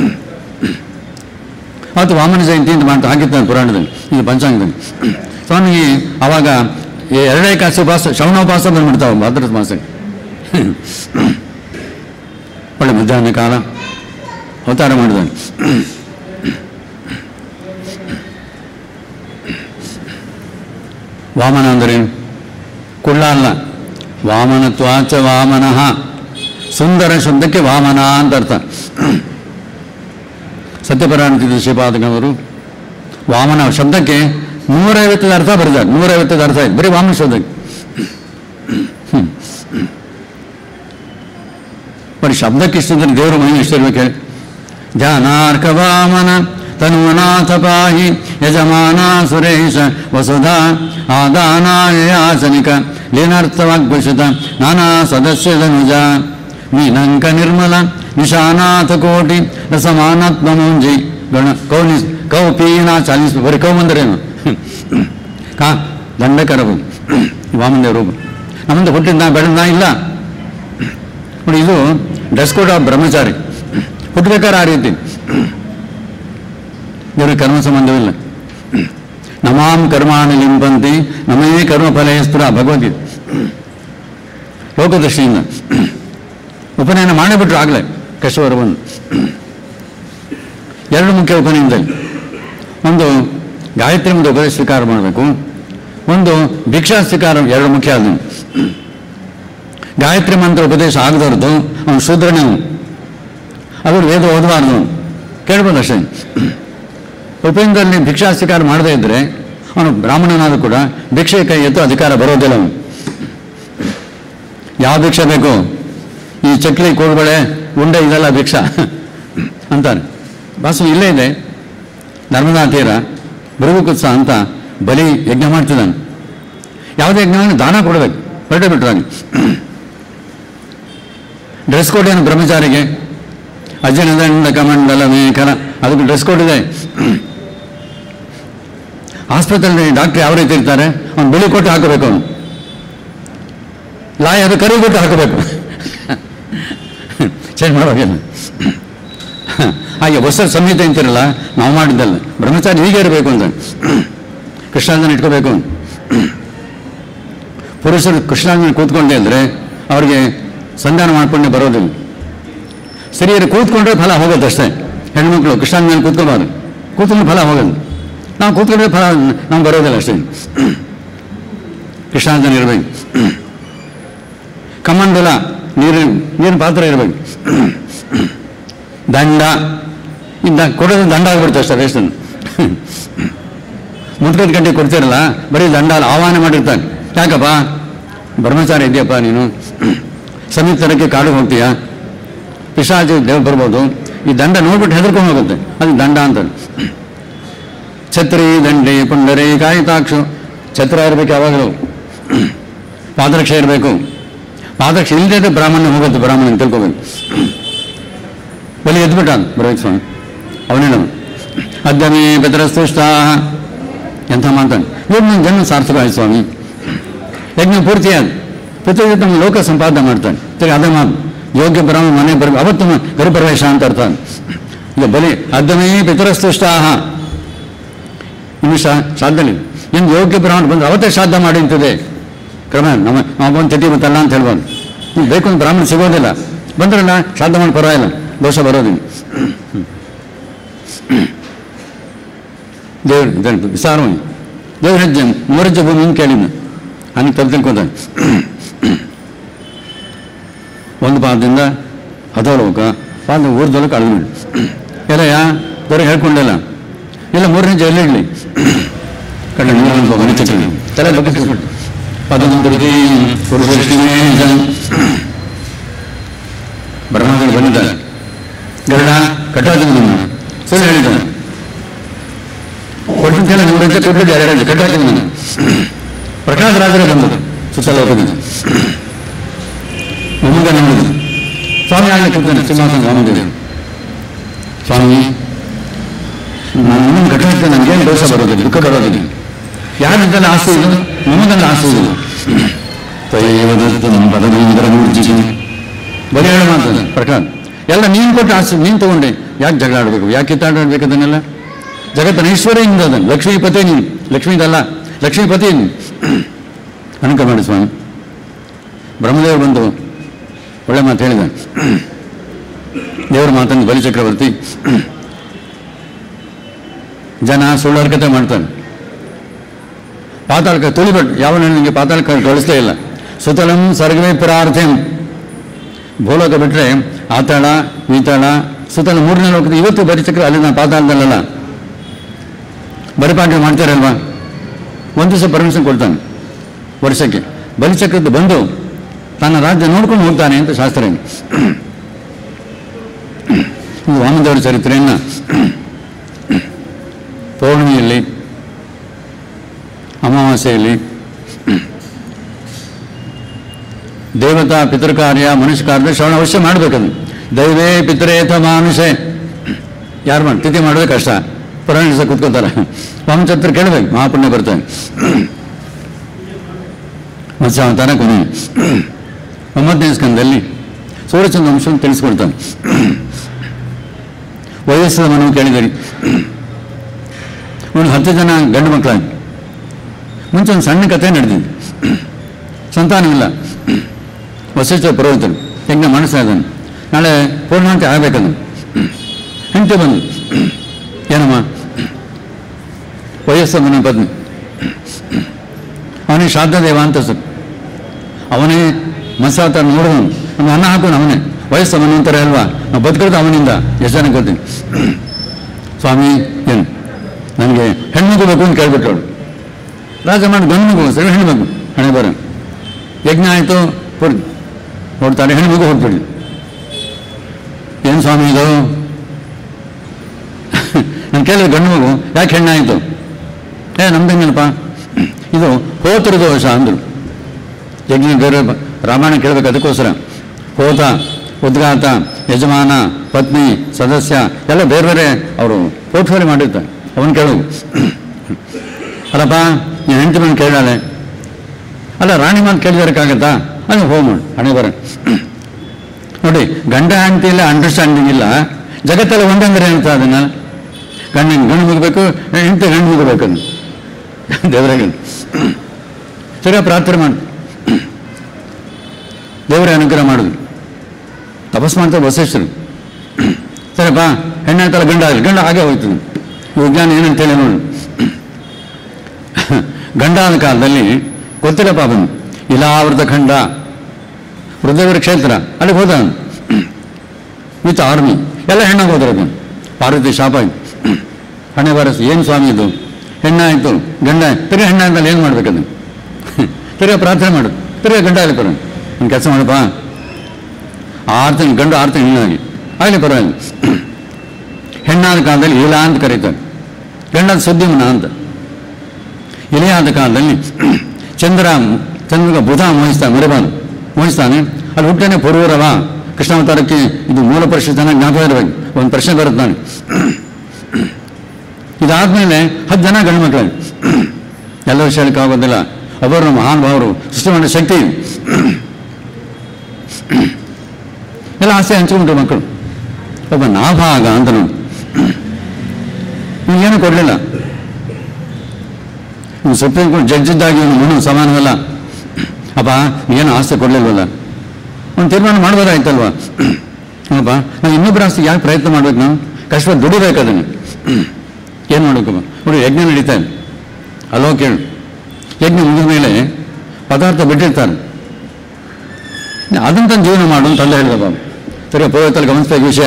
Speaker 2: ಅವತ್ತು ವಾಮನ ಜಯಂತಿ ಅಂತ ಮಾಡ್ತಾ ಹಾಕಿರ್ತಾನೆ ಪುರಾಣದಲ್ಲಿ ಇದು ಪಂಚಾಂಗದಲ್ಲಿ ಸ್ವಾಮಿ ಅವಾಗ ಈ ಎರಡೇ ಕಾಸು ಉಪವಾಸ ಶ್ರವಣೋಪವಾಸ ಬಂದ್ಬಿಡ್ತಾವೆ ಭಾದ್ರದ ಮಾಸಕ್ಕೆ ಒಳ್ಳೆ ಮಧ್ಯಾಹ್ನ ಕಾಲ ಅವತಾರ ಮಾಡಿದ್ದಾನೆ ವಾಮನ ಅಂದರೆ ಕುಳ್ಳ ಅಲ್ಲ ವಾಮನ ತ್ವಾಚ ವಾಮನಃ ಸುಂದರ ಶಬ್ದಕ್ಕೆ ವಾಮನ ಅಂತ ಅರ್ಥ ಸತ್ಯಪರಾಯಣ ಶ್ರೀಪಾದಕವರು ವಾಮನ ಶಬ್ದಕ್ಕೆ ನೂರೈವತ್ತದ ಅರ್ಥ ಬರೆದಾರೆ ನೂರೈವತ್ತದ ಅರ್ಥ ಇದೆ ಬರೀ ವಾಮನ ಶಬ್ದಕ್ಕೆ ಹ್ಮ್. ಬರೀ ಶಬ್ದಕ್ಕೆ ಇಷ್ಟಿದ್ರೆ ದೇವರ ಮಹಿಮೆ ಎಷ್ಟಿರ್ಬೇಕು ಹೇಳಿ ಧ್ಯಾನಾರ್ಕ ವಾಮನ ತನುವನಾಥ ಪಾಹಿ ಯಜಮಾನ ಸುರೇಶ ವಸುಧಾ ಆದಾನಾಯಾಸನಿಕ ಲೀನಾರ್ಥವಾಗ್ಭಷಿತ ನಾನಾ ಸದಸ್ಯದನುಜ ಮೀನಂಕ ನಿರ್ಮಲ ನಿಶಾನಾಥ ಕೋಟಿ ರಸಮಾನಾತ್ಮಮುಂಜಿ ಗಣ ಕೌನಿ ಕೌಪೀನಾ ಚಾಲಿಸ್ ಬರೀ ಕೌ ಬಂದರೇನು ಕಾ ದಂಡಕರವು ವಾಮನ ರೂಪ ನಮ್ಮದು ಹುಟ್ಟಿದ ಬೆಳೆದ ಇಲ್ಲ ನೋಡಿ ಇದು ಡ್ರೆಸ್ ಕೋಡ್ ಆಫ್ ಬ್ರಹ್ಮಚಾರಿ ಹುಟ್ಟಬೇಕಾದ್ರೆ ಆ ರೀತಿ ಇವರು ಕರ್ಮ ಸಂಬಂಧವಿಲ್ಲ ನಮಾಂ ಕರ್ಮಾಣಿ ಲಿಂಪಂತಿ ನಮೇ ಕರ್ಮ ಫಲಯಸ್ಪುರ ಭಗವದ್ಗೀತೆ ಲೋಕದೃಷ್ಟಿಯಿಂದ ಉಪನಯನ ಮಾಡಿಬಿಟ್ರು ಆಗಲೇ ಕಷ್ಟವರು ಬಂದು ಎರಡು ಮುಖ್ಯ ಉಪನಯನದಲ್ಲಿ ಒಂದು ಗಾಯತ್ರಿ ಒಂದು ಉಪದೇಶ ಸ್ವೀಕಾರ ಮಾಡಬೇಕು ಒಂದು ಭಿಕ್ಷಾ ಸ್ವೀಕಾರ ಎರಡು ಮುಖ್ಯ ಅದು ಗಾಯತ್ರಿ ಮಂತ್ರ ಉಪದೇಶ ಆಗದವ್ರದ್ದು ಅವನು ಶೂದ್ರನೇ ಅವನು ಅವರು ವೇದ ಓದಬಾರ್ದು ಕೇಳ್ಬೋದು ಅಷ್ಟೇ ಉಪೇಂದ್ರಲ್ಲಿ ಭಿಕ್ಷಾ ಸ್ವೀಕಾರ ಮಾಡದೇ ಇದ್ದರೆ ಅವನು ಬ್ರಾಹ್ಮಣನಾದರೂ ಕೂಡ ಭಿಕ್ಷೆ ಕೈ ಎತ್ತು ಅಧಿಕಾರ ಬರೋದಿಲ್ಲ ಅವನು ಯಾವ ಭಿಕ್ಷೆ ಬೇಕು ಈ ಚಕ್ಲಿ ಕೋಡುಬಳೆ ಉಂಡೆ ಇದೆಲ್ಲ ಭಿಕ್ಷಾ ಅಂತಾನೆ ಬಾಸು ಇಲ್ಲೇ ಇದೆ ನರ್ಮದಾ ತೀರ ಬೃಹಕುತ್ಸ ಅಂತ ಬಲಿ ಯಜ್ಞ ಮಾಡ್ತಿದ್ದಾನೆ ಯಾವುದೇ ಯಜ್ಞವನ್ನು ದಾನ ಕೊಡಬೇಕು ಹೊರಟೆ ಬಿಟ್ರಾಗಿ ಡ್ರೆಸ್ ಕೋಡ್ ಏನು ಬ್ರಹ್ಮಚಾರಿಗೆ ಅಜನದಂಡ ಕಮಂಡಲ ಮೇಕಲ ಅದಕ್ಕೆ ಡ್ರೆಸ್ ಕೋಡ್ ಇದೆ ಆಸ್ಪತ್ರೆಯಲ್ಲಿ ಡಾಕ್ಟರ್ ಯಾವ ರೀತಿ ಇರ್ತಾರೆ ಅವ್ನು ಬಿಳಿ ಕೊಟ್ಟು ಹಾಕಬೇಕು ಅವನು ಲಾಯರ್ ಕರಿ ಕೊಟ್ಟು ಹಾಕಬೇಕು ಚೇಂಜ್ ಮಾಡೋಗೇನು ಹಾಗೆ ಹೊಸ ಸಂಹಿತೆ ಅಂತಿರಲ್ಲ ನಾವು ಮಾಡಿದ್ದಲ್ಲ ಬ್ರಹ್ಮಚಾರಿ ಹೀಗೆ ಇರಬೇಕು ಅಂತ ಕೃಷ್ಣಾಂಜನ ಇಟ್ಕೋಬೇಕು ಅಂತ ಪುರುಷರು ಕೃಷ್ಣಾಂಜನ ಕೂತ್ಕೊಂಡೇ ಅಂದರೆ ಅವ್ರಿಗೆ ಸಂಧಾನ ಮಾಡ್ಕೊಂಡೆ ಬರೋದಿಲ್ಲ ಸ್ತ್ರೀಯರು ಕೂತ್ಕೊಂಡ್ರೆ ಫಲ ಹೋಗೋದು ಅಷ್ಟೇ ಹೆಣ್ಮಕ್ಳು ಕೃಷ್ಣಾಂಜನ ಕೂತ್ಕೊಬಾರ್ದು ಕೂತ್ಕೊಂಡು ಫಲ ಹೋಗೋದು ನಾವು ಕೂತ್ಕೊಂಡ್ರೆ ಫಲ ನಾವು ಬರೋದಿಲ್ಲ ಅಷ್ಟೇ ಕೃಷ್ಣಾಂಜನ ಇರಬೇಕು ಕಮಂಡಲ ನೀರಿನ ನೀರಿನ ಪಾತ್ರ ಇರಬೇಕು ದಂಡ ಇಂದ ಕೊಡೋದು ದಂಡ ಆಗ್ಬಿಡ್ತು ಅಷ್ಟೇ ರೇಷನ್ ಮುತ್ಕದ ಗಂಟೆ ಕೊಡ್ತಿರಲ್ಲ ಬರೀ ದಂಡ ಅಲ್ಲ, ಆಹ್ವಾನ ಮಾಡಿರ್ತಾನೆ ಯಾಕಪ್ಪ ಬ್ರಹ್ಮಚಾರಿ ಇದೆಯಪ್ಪ ನೀನು ಸಮೀಪರಕ್ಕೆ ಕಾಡು ಹೋಗ್ತೀಯಾ ಪಿಶಾಚಿ ದೇವ್ ಬರ್ಬೋದು ಈ ದಂಡ ನೋಡ್ಬಿಟ್ಟು ಹೆದರ್ಕೊಂಡು ಹೋಗುತ್ತೆ ಅದು ದಂಡ ಅಂತ ಛತ್ರಿ ದಂಡೆ ಪುಂಡರೆ ಕಾಯಿತಾಕ್ಷು ಛತ್ರ ಇರಬೇಕು ಯಾವಾಗಲೂ ಪಾದರಕ್ಷೆ ಇರಬೇಕು ಪಾದರಕ್ಷೆ ಇಲ್ಲದೆ ಬ್ರಾಹ್ಮಣ ಹೋಗುತ್ತೆ ಬ್ರಾಹ್ಮಣ ತಿಳ್ಕೊಬೇಕು ಬಲಿ ಎದ್ಬಿಟ್ಟ ಬರೋದು ಸ್ವಾಮಿ ಅವನೇನು ಅದ್ಯಮೇ ಬೆದರಸ್ತುಷ್ಟ ಎಂಥ ಮಾತಾನೆ ಇವ್ರು ನನ್ನ ಜನ್ಮ ಸಾರ್ಥಕ ಆಯ್ತು ಸ್ವಾಮಿ ಯಜ್ಞ ಪೂರ್ತಿ ಆದ ಪ್ರತಿಯೊಬ್ಬ ನಮ್ಮ ಲೋಕ ಸಂಪಾದನೆ ಮಾಡ್ತಾನೆ ತಿರ್ಗಿ ಅದೇ ಮಾತು ಯೋಗ್ಯ ಬ್ರಾಹ್ಮಣ ಮನೆ ಬರ ಅವತ್ತು ಗರುಪ್ರವೇಶ ಅಂತ ಅರ್ಥ ಈಗ ಬಲಿ ಅದ್ಯಮೇ ಪಿತರಸ್ತುಷ್ಟಾಹ ಇನ್ನು ಶಾ ಶ್ರಾದ್ದಲಿ ಇನ್ನು ಯೋಗ್ಯ ಬ್ರಾಹ್ಮಣ ಬಂದು ಅವತ್ತೇ ಶ್ರಾದ್ದ ಮಾಡಿ ಅಂತಿದೆ ಕ್ರಮ ನಮ್ಮ ನಾವು ಬಂದು ತಿಥಿ ಬಂತಲ್ಲ ಅಂತ ಹೇಳ್ಬೋದು ನೀವು ಬೇಕು ಅಂತ ಬ್ರಾಹ್ಮಣ ಸಿಗೋದಿಲ್ಲ ಬಂದ್ರಲ್ಲ ಶ್ರಾದ್ದ ಮಾಡಿ ಪರವಾಗಿಲ್ಲ ದೋಷ ಬರೋದಿಲ್ಲ ದೇವ್ರ ಇದನ್ನು ವಿಚಾರವಾಗಿ ದೇವ್ರ ಹೆಜ್ಜೆ ಮೂರಜ್ಜೆ ಭೂಮಿ ಅಂತ ಕೇಳಿದ್ನು ನನಗೆ ತಪ್ಪು ತಿಳ್ಕೊತಾನೆ ಒಂದು ಪಾದದಿಂದ ಹತೋಲೋಕ ಪಾದ ಊರ್ದೋಲಕ ಅಳದ್ಬಿಡು ಎಲ್ಲ ಯಾ ಬರೀ ಹೇಳ್ಕೊಂಡಿಲ್ಲ ಇಲ್ಲ ಮೂರನೇ ಹೆಜ್ಜೆ ಎಲ್ಲಿಡ್ಲಿ ಕಡೆ ಮನೆ ಚಿಕ್ಕ ತಲೆ ಬಗ್ಗೆ ತಿಳ್ಕೊಂಡು ಪದಮಂತ್ರಿ ಪುರುಷಲಕ್ಷ್ಮೀ ಬ್ರಹ್ಮಗಳು ಬಂದಿದ್ದಾನೆ ಗರುಡ ಕಟ್ಟಾದ ಸರಿ ಹೇಳಿದ್ದಾನೆ ಕೊಟ್ಟಿದ್ದೆಲ್ಲ ನೂರ ಅಂತ ಕೊಟ್ಟಿದ್ದು ಎರಡು ಕಟ್ಟಾಕಿದ್ದು ನಾನು ಪ್ರಕಾಶ್ ರಾಜರೇ ಬಂದರು ಸುತ್ತಲ ಹೋಗಿದ್ದು ಮೊಮ್ಮಗ ನೋಡಿದ್ರು ಸ್ವಾಮಿ ಆಗಲಿ ಕೂತಾನೆ ಸಿಂಹಾಸನ ರಾಮದೇವರು ಸ್ವಾಮಿ ನಾನು ಇನ್ನೊಂದು ಘಟನೆ ನನಗೇನು ದೋಷ ಬರೋದಿಲ್ಲ ದುಃಖ ಬರೋದಿಲ್ಲ ಯಾರಿದ್ದಲ್ಲ ಆಸೆ ಇದು ನಮಗಲ್ಲ ಆಸೆ ಇದು ತೈವದತ್ತು ನಮ್ಮ ಪದವೀಂದ್ರ ಮೂರ್ಜಿಗೆ ಬರೀ ಹೇಳು ಮಾತು ಪ್ರಕಾಶ್ ಎಲ್ಲ ನೀನು ಕೊಟ್ಟು ಆಸೆ ನೀನು ತಗೊಂಡೆ ಯಾಕೆ ಜಗಳ ಆಡಬೇಕು ಯಾಕೆ ಕಿತ್ತಾಡಬೇಕು ಅದನ್ನೆಲ್ಲ ಜಗತ್ತಿನ ಐಶ್ವರ್ಯದಿಂದ ಅದನ್ನು ಲಕ್ಷ್ಮೀಪತಿ ನೀನು ಲಕ್ಷ್ಮೀದಲ್ಲ ಲಕ್ಷ್ಮೀಪತಿ ನೀನು ಅನುಕ ಮಾಡಿ ಸ್ವಾಮಿ ಬ್ರಹ್ಮದೇವರು ಬಂದು ಒಳ್ಳೆ ಮಾತು ಹೇಳಿದ ದೇವರ ಮಾತನ್ನು ಬಲಿ ಚಕ್ರವರ್ತಿ ಜನ ಸುಳ್ಳರ್ಕತೆ ಮಾಡ್ತಾನೆ ಪಾತಾಳಕ ತುಳಿಬಟ್ಟು ಯಾವ ನನಗೆ ಪಾತಾಳಕ ಕಳಿಸ್ಲೇ ಇಲ್ಲ ಸುತಲಂ ಸರ್ಗವೇ ಪ್ರಾರ್ಥ್ಯಂ ಭೂಲೋಕ ಬಿಟ್ಟರೆ ಆತಾಳ ವೀತಾಳ ಸುತ್ತಲ ಮೂರನೇ ಲೋಕದ ಇವತ್ತು ಬರಿಚಕ್ರ ಅಲ್ಲಿ ನಾನು ಪಾತಾಳದಲ್ಲ ಬರಿಪಾಠ ಮಾಡ್ತಾರಲ್ವಾ ಒಂದು ದಿವಸ ಪರ್ಮಿಷನ್ ಕೊಡ್ತಾನೆ ವರ್ಷಕ್ಕೆ ಬಲಿಚಕ್ರದ್ದು ಬಂದು ತನ್ನ ರಾಜ್ಯ ನೋಡ್ಕೊಂಡು ಹೋಗ್ತಾನೆ ಅಂತ ಶಾಸ್ತ್ರ ಇದೆ. ಇದು ವಾಮದೇವರ ಚರಿತ್ರೆಯನ್ನು ಪೌರ್ಣಿಮೆಯಲ್ಲಿ ಅಮಾವಾಸ್ಯೆಯಲ್ಲಿ ದೇವತಾ ಪಿತೃಕಾರ್ಯ ಮನುಷ್ಯ ಕಾರ್ಯ ಶ್ರವಣ ಅವಶ್ಯ ಮಾಡಬೇಕದು ದೈವೇ ಪಿತರೇಥ ಮಾನುಷೆ ಯಾರು ಮಾಡಿ ತಿಥಿ ಮಾಡೋದೇ ಕಷ್ಟ ಪುರಾಣ ದಿವಸ ಕೂತ್ಕೋತಾರೆ ವಂಶತ್ರ ಕೇಳಬೇಕು ಮಹಾಪುಣ್ಯ ಬರ್ತವೆ ಮತ್ಸ್ಯಾವತಾರ ಕೊನೆ ಒಂಬತ್ತನೇ ಸ್ಕಂದಲ್ಲಿ ಸೂರ್ಯಚಂದ್ರ ವಂಶವನ್ನು ತಿಳಿಸ್ಕೊಡ್ತಾನೆ ವಯಸ್ಸದ ಮನವು ಕೇಳಿದರಿ ಒಂದು ಹತ್ತು ಜನ ಗಂಡು ಮಕ್ಕಳಾಗಿ ಮುಂಚೆ ಒಂದು ಸಣ್ಣ ಕಥೆ ನಡೆದಿದೆ ಸಂತಾನವಿಲ್ಲ ವಸಿಷ್ಠ ಪುರೋಹಿತರು ಯಜ್ಞ ಮಾಡಿಸ್ತಾ ಇದ್ದಾನೆ ನಾಳೆ ಪೂರ್ಣಾಂತಿ ಆಗಬೇಕದು ಹೆಂಡತಿ ಬಂದು ಏನಮ್ಮ ವಯಸ್ಸ ಮನ ಪತ್ನಿ ಅವನಿಗೆ ಶ್ರಾದ್ದ ದೇವ ಅಂತ ಹೆಸರು ಅವನೇ ಮಸಾತ ನೋಡಿದವನು ನಮ್ಗೆ ಅನ್ನ ಹಾಕೋನು ಅವನೇ ವಯಸ್ಸು ಅವನಂತಾರೆ ಅಲ್ವಾ ನಾವು ಬದುಕಿರೋದು ಅವನಿಂದ ಎಷ್ಟು ಜನ ಗೊತ್ತೀನಿ ಸ್ವಾಮಿ ಏನು ನನಗೆ ಹೆಣ್ಮಗು ಬೇಕು ಅಂತ ಕೇಳ್ಬಿಟ್ಟವಳು ರಾಜ ಮಾಡಿ ಗಂಡು ಮಗು ಸರಿ ಹೆಣ್ಮಗು ಹಣೆ ಬರ ಯಜ್ಞ ಆಯಿತು ಪುರ್ ಹೊಡ್ತಾಳೆ ಹೆಣ್ಮಗು ಹೊಡ್ಬಿಡಿ ಏನು ಸ್ವಾಮಿ ಇದು ನಾನು ಕೇಳಿದ ಗಂಡು ಮಗು ಯಾಕೆ ಹೆಣ್ಣಾಯಿತು ಏ ನಮ್ದೇನಪ್ಪ ಇದು ಹೋತರ ದೋಷ ಅಂದರು ಯಜ್ಞ ಬೇರೆ ಬ- ರಾಮಾಯಣ ಕೇಳಬೇಕು ಅದಕ್ಕೋಸ್ಕರ ಹೋತ ಉದ್ಘಾತ ಯಜಮಾನ ಪತ್ನಿ ಸದಸ್ಯ ಎಲ್ಲ ಬೇರೆ ಬೇರೆ ಅವರು ಪೋರ್ಟ್ಫೋಲಿಯೋ ಮಾಡಿರ್ತಾರೆ ಅವನು ಕೇಳು ಅಲ್ಲಪ್ಪ ನೀನು ಹೆಂಡತಿ ಬಂದು ಕೇಳಾಳೆ ಅಲ್ಲ ರಾಣಿ ಮಾತು ಕೇಳಿದಕ್ಕಾಗತ್ತಾ ಅದು ಹೋಮ್ ಮಾಡು ಹಣೆ ಬರ ನೋಡಿ ಗಂಡ ಹೆಂಡತಿ ಇಲ್ಲ ಅಂಡರ್ಸ್ಟ್ಯಾಂಡಿಂಗ್ ಇಲ್ಲ ಜಗತ್ತೆಲ್ಲ ಒಂದಂದ್ರೆ ಏನಂತ ಅದನ್ನ ಗಂಡ ಗಂಡು ಮುಗಬೇಕು ಹೆಂಡತಿ ಗಂಡು ಮುಗಬೇಕು ದೇವರಾಗ ಸರಿಯಾಗಿ ಪ್ರಾರ್ಥನೆ ಮಾಡು ದೇವರೇ ಅನುಗ್ರಹ ಮಾಡುದು ತಪಸ್ ಮಾಡ್ತಾರೆ ಬಸವೇಶ್ವರು ಸರಿಪ್ಪ ಹೆಣ್ಣಾಯ್ತಲ್ಲ ಗಂಡ ಆಗಲಿ ಗಂಡ ಹಾಗೆ ಹೋಯ್ತು ವಿಜ್ಞಾನ ಏನಂತೇಳಿ ನೋಡಿ ಗಂಡ ಆದ ಕಾಲದಲ್ಲಿ ಗೊತ್ತಿಲ್ಲ ಪಾಪನು ಇಲಾವೃತ ಖಂಡ ವೃದ್ಧವರ ಕ್ಷೇತ್ರ ಅಲ್ಲಿಗೆ ಹೋದ ವಿತ್ ಆರ್ಮಿ ಎಲ್ಲ ಹೆಣ್ಣಾಗಿ ಹೋದ್ರೆ ಅದನ್ನು ಪಾರ್ವತಿ ಶಾಪ ಆಯ್ತು ಹಣೆ ಬರಸ್ ಏನು ಸ್ವಾಮಿ ಇದು ಹೆಣ್ಣಾಯ್ತು ಗಂಡ ತಿರ್ಗಿ ಹೆಣ್ಣಾದ್ಮೇಲೆ ಏನು ಮಾಡ್ಬೇಕದು ತಿರ್ಗಿ ಪ್ರಾರ್ಥನೆ ಮಾಡು ತಿರ್ಗಿ ಗಂಡ ಆಗಲಿ ಪರವಾಗಿಲ್ಲ ಒಂದು ಕೆಲಸ ಮಾಡಪ್ಪ ಆರು ತಿಂಗಳು ಗಂಡು ಆರು ತಿಂಗಳು ಹೆಣ್ಣಾಗಿ ಆಗಲಿ ಪರವಾಗಿಲ್ಲ ಹೆಣ್ಣಾದ ಕಾಲದಲ್ಲಿ ಇಲ್ಲ ಅಂತ ಕರೀತಾರೆ ಗಂಡದ ಸುದ್ದಿಮನ ಅಂತ ಇಲಿಯಾದ ಕಾಲದಲ್ಲಿ ಚಂದ್ರ ಚಂದ್ರಗ ಬುಧ ಮೋಹಿಸ್ತಾನೆ ಮರಿಬಾನು ಮೋಹಿಸ್ತಾನೆ ಅಲ್ಲಿ ಹುಟ್ಟೇನೆ ಪೂರ್ವರವ ಕೃಷ್ಣಾವತಾರಕ್ಕೆ ಇದು ಮೂಲ ಪರಿಷತ್ ಜನ ಜ್ಞಾಪಕ ಇರಬೇಕು ಒಂದು ಪ್ರಶ್ನೆ ಬರುತ್ತೆ ನಾನು ಇದಾದ್ಮೇಲೆ ಹತ್ತು ಜನ ಗಂಡು ಮಕ್ಕಳು ಎಲ್ಲ ವಿಷಯ ಆಗೋದಿಲ್ಲ ಒಬ್ಬರು ಮಹಾನ್ ಭಾವರು ಸೃಷ್ಟಿ ಮಾಡೋ ಶಕ್ತಿ ಇದೆ. ಎಲ್ಲ ಆಸೆ ಹಂಚ್ಕೊಂಡ್ರು ಮಕ್ಕಳು ಒಬ್ಬ ನಾಭಾಗ ಅಂತ ನೋಡಿ ಏನು ಕೊಡಲಿಲ್ಲ ನೀವು ಸುಪ್ರೀಂ ಕೋರ್ಟ್ ಜಡ್ಜ್ ಇದ್ದಾಗ ಇವನು ಮುನ್ನು ಸಮಾನವಲ್ಲ ಅಪ್ಪ ಏನು ಆಸ್ತಿ ಕೊಡಲಿಲ್ವಲ್ಲ ಒಂದು ತೀರ್ಮಾನ ಮಾಡ್ಬೋದಾಯ್ತಲ್ವಾ ಅಪ್ಪ ನಾವು ಇನ್ನೊಬ್ಬರ ಆಸ್ತಿ ಯಾಕೆ ಪ್ರಯತ್ನ ಮಾಡ್ಬೇಕು ನಾವು ಕಷ್ಟ ದುಡಿಬೇಕು ಅದನ್ನು ಏನು ಮಾಡ್ಬೇಕಪ್ಪ ನೋಡಿ ಯಜ್ಞ ನಡೀತಾ ಇದೆ ಅಲ್ಲೋ ಕೇಳು ಯಜ್ಞ ಮುಗಿದ ಮೇಲೆ ಪದಾರ್ಥ ಬಿಟ್ಟಿರ್ತಾರೆ ಅದನ್ನು ತಂದು ಜೀವನ ಮಾಡು ಅಂತ ಅಲ್ಲ ಹೇಳಿದಪ್ಪ ಸರಿ ಪುರೋಹಿತಲ್ಲಿ ಗಮನಿಸ್ಬೇಕು ವಿಷಯ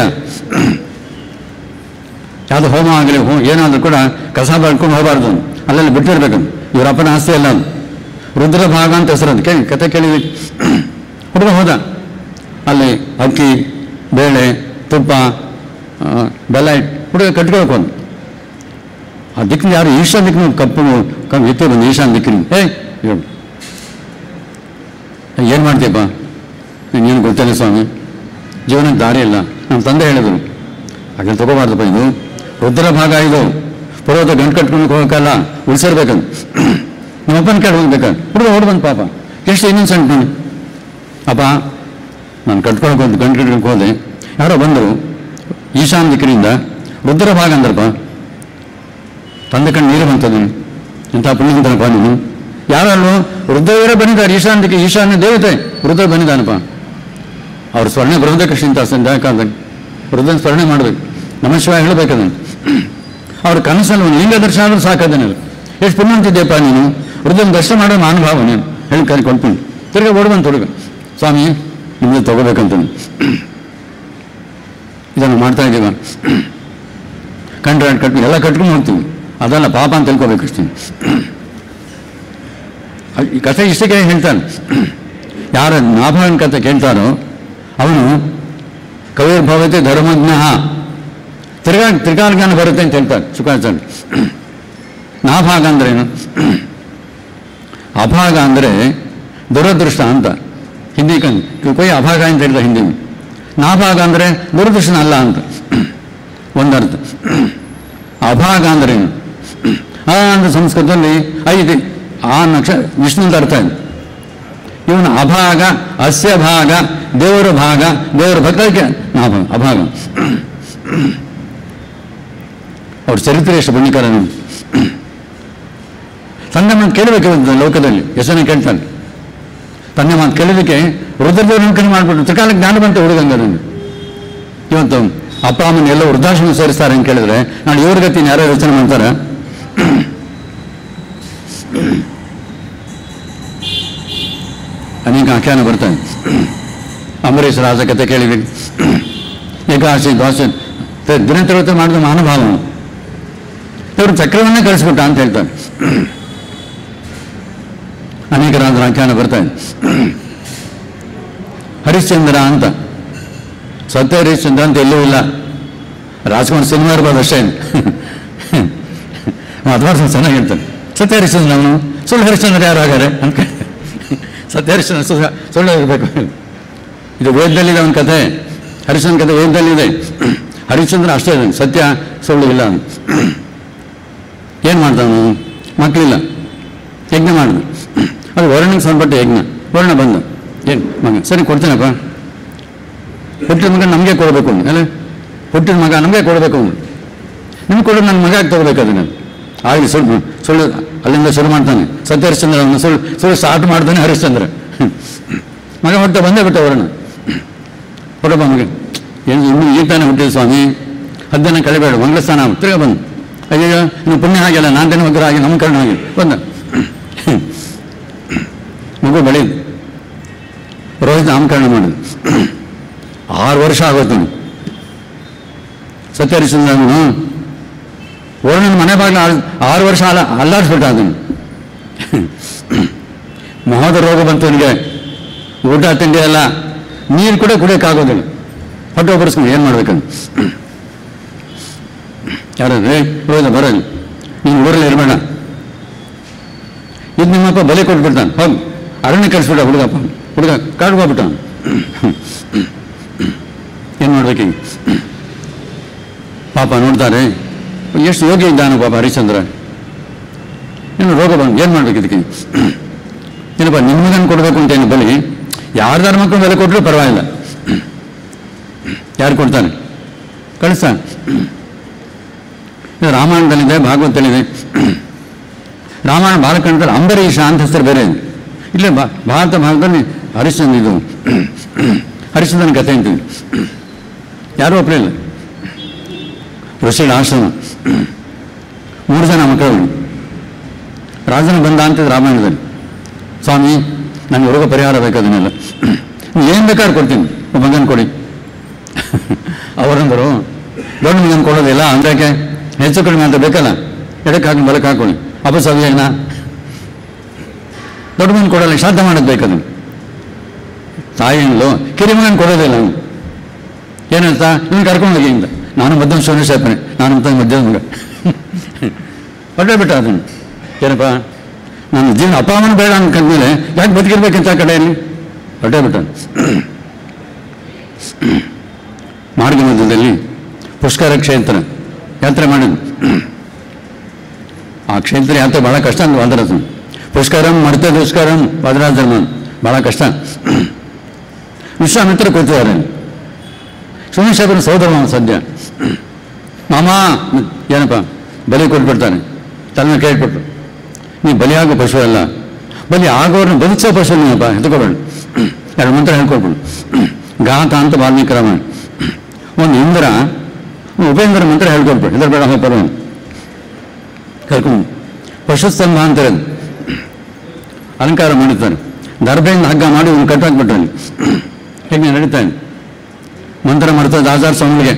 Speaker 2: ಯಾವುದು ಹೋಮ ಆಗಲಿ ಹೋ ಏನಾದರೂ ಕೂಡ ಕಸ ಬಳ್ಕೊಂಡು ಹೋಗಬಾರ್ದು ಅಲ್ಲೆಲ್ಲ ಬಿಟ್ಟಿರ್ಬೇಕು ಇವ್ರ ಅಪ್ಪನ ಆಸ್ತಿ ಅಲ್ಲ ಅದು ರುದ್ರ ಭಾಗ ಅಂತ ಹೆಸರು ಅದು ಕೇಳಿ ಕತೆ ಕೇಳಿದ್ವಿ ಹುಡುಗ ಹೋದ ಅಲ್ಲಿ ಅಕ್ಕಿ ಬೇಳೆ ತುಪ್ಪ ಆ, ಬೆಲ್ಲ ಇಟ್ಟು ಹುಡುಗ ಕಟ್ಕೊಳಕ್ಕೆ ಹೋದ ಆ ದಿಕ್ಕಿನ ಯಾರು ಈಶಾನ್ ದಿಕ್ಕಿನ ಕಪ್ಪು ಕಪ್ಪು ಎತ್ತೆ ಬಂದು ಈಶಾನ್ ದಿಕ್ಕಿನ ಏ ಹೇಳು ಏನು ಮಾಡ್ತೀಯಪ್ಪ ನೀನು ಗೊತ್ತಿಲ್ಲ ಸ್ವಾಮಿ ಜೀವನಕ್ಕೆ ದಾರಿ ಇಲ್ಲ ನಮ್ಮ ತಂದೆ ಹೇಳಿದರು ಹಾಗೆ ತಗೋಬಾರ್ದಪ್ಪ ಇದು ರುದ್ರ ಭಾಗ ಇದು ಪರ್ವತ ಗಂಟು ಕಟ್ಕೊಂಡು ಹೋಗಕ್ಕಲ್ಲ ಉಳಿಸಿರ್ಬೇಕಂತ ನಮ್ಮಪ್ಪನ ಕೇಳಿ ಹೋಗ್ಬೇಕ ಹುಡುಗ ಓಡ್ ಬಂದು ಪಾಪ ಎಷ್ಟು ಇನ್ನೊಂದು ಸಣ್ಣ ನೋಡಿ ಅಪ್ಪ ನಾನು ಕಟ್ಕೊಳಕ್ಕೆ ಹೋದ್ ಗಂಟು ಕಟ್ಕೊಳಕ್ಕೆ ಹೋದೆ ಯಾರೋ ಬಂದರು ಈಶಾನ್ ದಿಕ್ಕಿನಿಂದ ರುದ್ರ ಭಾಗ ಅಂದ್ರಪ್ಪ ತಂದೆ ಕಣ್ಣು ನೀರು ಬಂತದು ಇಂಥ ಪುಣ್ಯವಂತನಪ್ಪ ನೀನು ಯಾರಲ್ಲೂ ರುದ್ರವರೇ ಬಂದಿದ್ದಾರೆ ಈಶಾನ್ ದಿಕ್ಕಿ ಈಶಾನ್ಯ ದೇವತೆ ರುದ್ರ ಬಂದಿದ್ದಾನಪ್ಪ ಅವ್ರ ಸ್ವರ್ಣ ಬೃಹದ ಕೃಷ್ಣ ಸಂಧ್ಯಾಕಾಲದಾಗ ವೃದ್ಧನ ಸ್ಮರಣೆ ಮಾಡಬೇಕು ನಮ ಶಿವ ಹೇಳಬೇಕದನ್ನು ಅವ್ರ ಕನಸಲ್ಲಿ ಒಂದು ಲಿಂಗ ದರ್ಶನ ಆದ್ರೂ ಸಾಕದನ್ನೆಲ್ಲ ಎಷ್ಟು ಪುಣ್ಯಂತಿದ್ದೆಪ್ಪ ನೀನು ವೃದ್ಧನ ದರ್ಶನ ಮಾಡೋ ಅನುಭವ ನೀನು ಹೇಳಿ ಕರಿ ಕೊಡ್ತೀನಿ ತಿರ್ಗಾ ಓಡ್ಬಂತು ಹುಡುಗ ಸ್ವಾಮಿ ನಿಮ್ಮದು ತಗೋಬೇಕಂತ ಇದನ್ನು ಮಾಡ್ತಾ ಇದ್ದೀವ ಕಂಡ್ರೆ ಕಟ್ ಎಲ್ಲ ಕಟ್ಕೊಂಡು ಹೋಗ್ತೀವಿ ಅದೆಲ್ಲ ಪಾಪ ಅಂತ ತಿಳ್ಕೊಬೇಕು ಅಷ್ಟೇ ಈ ಕಥೆ ಇಷ್ಟಕ್ಕೆ ಹೇಳ್ತಾನೆ ಯಾರ ನಾಭವನ ಕಥೆ ಕೇಳ್ತಾರೋ ಅವನು ಕವಿರ್ಭವತೆ ಧರ್ಮಜ್ಞ ತಿರ್ಗಾ ತ್ರಿಕಾಲ ಬರುತ್ತೆ ಅಂತ ಹೇಳ್ತಾರೆ ಶುಕಾಚಾರ್ಯ ನಾಭಾಗ ಅಂದ್ರೆ ಏನು ಅಭಾಗ ಅಂದರೆ ದುರದೃಷ್ಟ ಅಂತ ಹಿಂದಿ ಕನ್ ಕೊಯ್ ಅಭಾಗ ಅಂತ ಹೇಳಿದ ಹಿಂದಿ ನಾಭಾಗ ಅಂದರೆ ದುರದೃಷ್ಟನ ಅಲ್ಲ ಅಂತ ಒಂದರ್ಥ ಅಭಾಗ ಅಂದ್ರೆ ಏನು ಆ ಅಂದ್ರೆ ಸಂಸ್ಕೃತದಲ್ಲಿ ಐದು ಆ ನಕ್ಷ ವಿಷ್ಣುಂತ ಅರ್ಥ ಇದೆ ಇವನು ಅಭಾಗ ಅಸ್ಯ ಭಾಗ ದೇವರ ಭಾಗ ದೇವರ ಭಕ್ತಕ್ಕೆ ನಾಭ ಅಭಾಗ ಅವ್ರ ಚರಿತ್ರೆ ಎಷ್ಟು ಪುಣ್ಯಕರ ನೋಡಿ ತಂದೆ ಮಾತು ಕೇಳಬೇಕು ಇವತ್ತು ಲೋಕದಲ್ಲಿ ಎಷ್ಟು ಜನ ಕೇಳ್ತಾನೆ ತಂದೆ ಮಾತು ಕೇಳೋದಕ್ಕೆ ವೃದ್ಧದೇವ್ರ ಕೈ ಮಾಡಿಬಿಟ್ಟು ತ್ರಿಕಾಲಕ್ಕೆ ಜ್ಞಾನ ಬಂತ ಹುಡುಗಂಗ ಇವತ್ತು ಅಪ್ಪ ಅಮ್ಮನ ಎಲ್ಲ ವೃದ್ಧಾಶ್ರಮ ಸೇರಿಸ್ತಾರೆ ಅಂತ ಕೇಳಿದ್ರೆ ನಾನು ಇವ್ರ ಗತಿನ ಯಾರೋ ಯೋಚನೆ ಮಾಡ್ತಾರೆ ಅನೇಕ ಆಖ್ಯಾನ ಬರ್ತಾನೆ ಅಂಬರೀಷ್ ರಾಜ ಕಥೆ ಕೇಳಿದ್ದೀನಿ ಏಕಾಶಿ ದ್ವಾಸೆ ದಿನತ್ರವತ್ತೆ ಮಾಡಿದ ಮಹಾನುಭಾವ ಇವರು ಚಕ್ರವನ್ನೇ ಕಳಿಸ್ಬಿಟ್ಟ ಅಂತ ಹೇಳ್ತಾನೆ ಅನೇಕ ರಾಜರ ಆಖ್ಯಾನ ಬರ್ತಾನೆ ಹರಿಶ್ಚಂದ್ರ ಅಂತ ಸತ್ಯ ಹರಿಶ್ಚಂದ್ರ ಅಂತ ಎಲ್ಲೂ ಇಲ್ಲ ರಾಜ್ಕುಮಾರ್ ಸಿನಿಮಾ ಇರ್ಬೋದು ಅಷ್ಟೇ ಅದವಾಸ ಚೆನ್ನಾಗಿ ಹೇಳ್ತಾನೆ ಸತ್ಯ ಹರಿಶ್ಚಂದ್ರ ಅವನು ಸುಳ್ಳು ಹರಿಶ್ಚಂದ್ರ ಯಾರು ಆಗಾರೆ ಅಂತ ಕೇಳ್ತಾನೆ. ಸತ್ಯ ಹರಿಶ್ಚಂದ್ರ ಸುಳ್ಳು ಸುಳ್ಳು ಇರಬೇಕು ಇದು ವೇದದಲ್ಲಿದೆ ಅವನ ಕಥೆ ಹರಿಶ್ಚಂದ್ರ ಕಥೆ ವೇದದಲ್ಲಿದೆ ಹರಿಶ್ಚಂದ್ರ ಅಷ್ಟೇ ಇದ್ದಾನೆ ಸತ್ಯ ಸುಳ್ಳು ಇಲ್ಲ ಅವನು ಏನು ಮಾಡ್ತಾನು ಮಕ್ಕಳಿಲ್ಲ ಯಜ್ಞ ಮಾಡಿದ ಅದು ವರ್ಣಕ್ಕೆ ಸಂಬಂಧಪಟ್ಟ ಯಜ್ಞ ವರ್ಣ ಬಂದ ಏನು ಮಗ ಸರಿ ಕೊಡ್ತೀನಪ್ಪ ಹುಟ್ಟಿದ ಮಗ ನಮಗೆ ಕೊಡಬೇಕು ಅವನು ಅಲ್ಲ ಹುಟ್ಟಿದ ಮಗ ನಮಗೆ ಕೊಡಬೇಕು ಅವನು ನಿಮ್ಗೆ ಕೊಡೋದು ನನ್ನ ಮಗ ತಗೋಬೇಕು ಅದನ್ನು ಆಗಲಿ ಸುಳ್ಳು ಸುಳ್ಳು ಅಲ್ಲಿಂದ ಶುರು ಮಾಡ್ತಾನೆ ಸತ್ಯ ಹರಿಶ್ಚಂದ್ರ ಅವನು ಸುಳ್ಳು ಸುಳ್ಳು ಸ್ಟಾರ್ಟ್ ಮಾಡ್ತಾನೆ ಹರಿಶ್ಚಂದ್ರ ಮಗ ಹೊಟ್ಟೆ ಬಂದೇ ಬಿಟ್ಟ ವರ್ಣ ಕೊಡಪ್ಪ ಮಗ ಏನು ಇನ್ನೂ ಈಗ ತಾನೇ ಹುಟ್ಟಿದ ಸ್ವಾಮಿ ಹದ್ದನ ಕಳಿಬೇಡ ಮಂಗಳಸ್ಥಾನ ತಿರ್ಗ ಬಂದು ಅಯ್ಯೋ ಇನ್ನು ಪುಣ್ಯ ಹಾಗೆಲ್ಲ ನಾನು ದಿನ ಮಗ್ರ ಆಗಿ ನಮ್ಮ ಕರ್ಣ ಹಾಗೆ ಬಂದ ಮಗು ಬೆಳೆಯುದು ರೋಹಿತ್ ನಾಮಕರಣ ಮಾಡಿದ ಆರು ವರ್ಷ ಆಗೋಯ್ತು ಅವನು ಸತ್ಯಹರಿಶ್ಚಂದ್ರನು ವರ್ಣನ ಮನೆ ಬಾಗಿಲು ಆರು ವರ್ಷ ಅಲ್ಲ ಅಲ್ಲಾಡಿಸ್ಬಿಟ್ಟ ಅದನ್ನು ಮಹೋದ ರೋಗ ಬಂತು ಅವನಿಗೆ ಊಟ ತಿಂಡಿ ಎಲ್ಲ ನೀರು ಕೂಡ ಕುಡಿಯೋಕ್ಕಾಗೋದಿಲ್ಲ ಹೊಟ್ಟೆ ಒಬ್ಬರಿಸ್ಕೊಂಡು ಏನು ಮಾಡ್ಬೇಕಂತ ಯಾರೇ ರೋಹಿತ ಬರೋದು ನೀನು ಊರಲ್ಲಿ ಇರಬೇಡ ಇದು ನಿಮ್ಮಪ್ಪ ಬಲೆ ಕೊಟ್ಬಿಡ್ತಾನೆ ಹೋಗಿ ಅರಣ್ಯ ಕಳಿಸ್ಬಿಡ ಹುಡುಗಪ್ಪ ಹುಡುಗ ಕಾಡ್ಬೋಗ್ಬಿಟ್ಟ ಏನು ಮಾಡ್ಬೇಕೀಗ ಪಾಪ ನೋಡ್ತಾರೆ ಎಷ್ಟು ಯೋಗ್ಯ ಇದ್ದಾನು ಪಾಪ ಹರಿಶ್ಚಂದ್ರ ಏನು ರೋಗ ಬಂದು ಏನು ಮಾಡ್ಬೇಕು ಇದಕ್ಕೆ ಏನಪ್ಪ ನಿಮ್ಮ ಮಗನ ಕೊಡಬೇಕು ಅಂತ ಏನು ಬಲಿ ಯಾರ್ದಾರ ಮಕ್ಕಳು ಬೆಲೆ ಕೊಟ್ಟರು ಪರವಾಗಿಲ್ಲ ಯಾರು ಕೊಡ್ತಾನೆ ಕಳಿಸ್ತಾನೆ ಇದು ರಾಮಾಯಣದಲ್ಲಿದೆ ಭಾಗವತದಲ್ಲಿದೆ ರಾಮಾಯಣ ಬಾಲಕಾಂಡದಲ್ಲಿ ಅಂಬರೀಷ ಅಂತ ಹೆಸರು ಬೇರೆ ಇದೆ. ಇಲ್ಲೇ ಬಾ ಭಾರತ ಭಾಗದಲ್ಲಿ ಹರಿಶ್ಚಂದ್ರ ಇದು ಹರಿಶ್ಚಂದ್ರನ ಕಥೆ ಅಂತೀವಿ ಯಾರೂ ಒಪ್ಪಲಿಲ್ಲ ಋಷಿಗಳ ಆಶ್ರಮ ಮೂರು ಜನ ಮಕ್ಕಳು ರಾಜನ ಬಂದ ಅಂತಿದ್ದು ರಾಮಾಯಣದಲ್ಲಿ ಸ್ವಾಮಿ ನನಗೆ ಹುಡುಗ ಪರಿಹಾರ ಬೇಕು ಅದನ್ನೆಲ್ಲ ನೀವು ಏನು ಬೇಕಾದ್ರೂ ಕೊಡ್ತೀನಿ ಒಬ್ಬ ಮಗನ ಕೊಡಿ ಅವರಂದರು ದೊಡ್ಡ ಮಗನ ಕೊಡೋದಿಲ್ಲ ಅಂದ್ರಕ್ಕೆ ಹೆಚ್ಚು ಕಡಿಮೆ ಅಂತ ಬೇಕಲ್ಲ ಎಡಕ್ಕೆ ಹಾಕಿ ಬಲಕ್ಕೆ ಹಾಕೊಳ್ಳಿ ಅಪಸವ್ಯನ ದೊಡ್ಡ ಮಗನ ಕೊಡಲ್ಲ ಶ್ರಾದ್ದ ಮಾಡೋದು ಬೇಕದು ತಾಯಿ ಹೇಳಲು ಕಿರಿ ಮಗನ ಕೊಡೋದಿಲ್ಲ ಅವನು ಏನಂತ ಇವನು ಕರ್ಕೊಂಡು ಹೋಗಿ ಅಂತ ನಾನು ಮಧ್ಯಮ ಶಿವನ ಸೇರ್ಪಣೆ ನಾನು ಅಂತ ಮಧ್ಯದ ಮಗ ಹೊರಟೇ ಬಿಟ್ಟ ಅದನ್ನು ಏನಪ್ಪ ನನ್ನ ಜೀವನ ಅಪಾವನ ಬೇಡ ಅನ್ಕೊಂಡ್ಮೇಲೆ ಯಾಕೆ ಬದುಕಿರ್ಬೇಕಂತ ಆ ಕಡೆಯಲ್ಲಿ ಹೊರಟೇ ಬಿಟ್ಟ ಮಾರ್ಗ ಮಧ್ಯದಲ್ಲಿ ಪುಷ್ಕರ ಕ್ಷೇತ್ರ ಯಾತ್ರೆ ಮಾಡಿದ್ದು ಆ ಕ್ಷೇತ್ರ ಯಾತ್ರೆ ಭಾಳ ಕಷ್ಟ ಅಂತ ವಾದರಾಜನ್ ಪುಷ್ಕರಂ ಮರ್ತೆ ದುಷ್ಕರಂ ವಾದರಾಜನ್ ಭಾಳ ಕಷ್ಟ ವಿಶ್ವಾಮಿತ್ರ ಕೂತಿದ್ದಾರೆ ಸುಮೇಶನ ಸೋದರ ಮಾವ ಸದ್ಯ ಮಾಮ ಏನಪ್ಪ ಬಲಿ ಕೊಟ್ಬಿಡ್ತಾನೆ ತನ್ನ ಕೇಳ್ಬಿಟ್ರು ನೀ ಬಲಿಯಾಗೋ ಪಶು ಅಲ್ಲ ಬಲಿ ಆಗೋರನ್ನ ಬದುಕಿಸೋ ಪಶು ನೀನಪ್ಪ ಎತ್ಕೊಬೇಡ ಎರಡು ಮಂತ್ರ ಹೇಳ್ಕೊಟ್ಬಿಡು ಗಾತ ಅಂತ ವಾಲ್ಮೀಕಿ ರಾಮಾಯಣ ಒಂದು ಇಂದ್ರ ಉಪೇಂದ್ರ ಮಂತ್ರ ಹೇಳ್ಕೊಟ್ಬಿಡು ಇದ್ರ ಬೇಡ ಹೋಗ್ಬಾರ ಕರ್ಕೊಂಡು ಪಶುಸ್ತಂಭ ಅಂತಾರೆ ಅದು. ಅಲಂಕಾರ ಮಾಡಿರ್ತಾರೆ ದರ್ಬೆಯಿಂದ ಹಗ್ಗ ಮಾಡಿ ಒಂದು ಕಟ್ಟಾಕ್ಬಿಟ್ರು ಅಲ್ಲಿ ಹೇಗೆ ನಡೀತಾ ಇದೆ ಮಂತ್ರ ಮಾಡ್ತದೆ ಆಧಾರ್ ಸ್ವಾಮಿಗೆ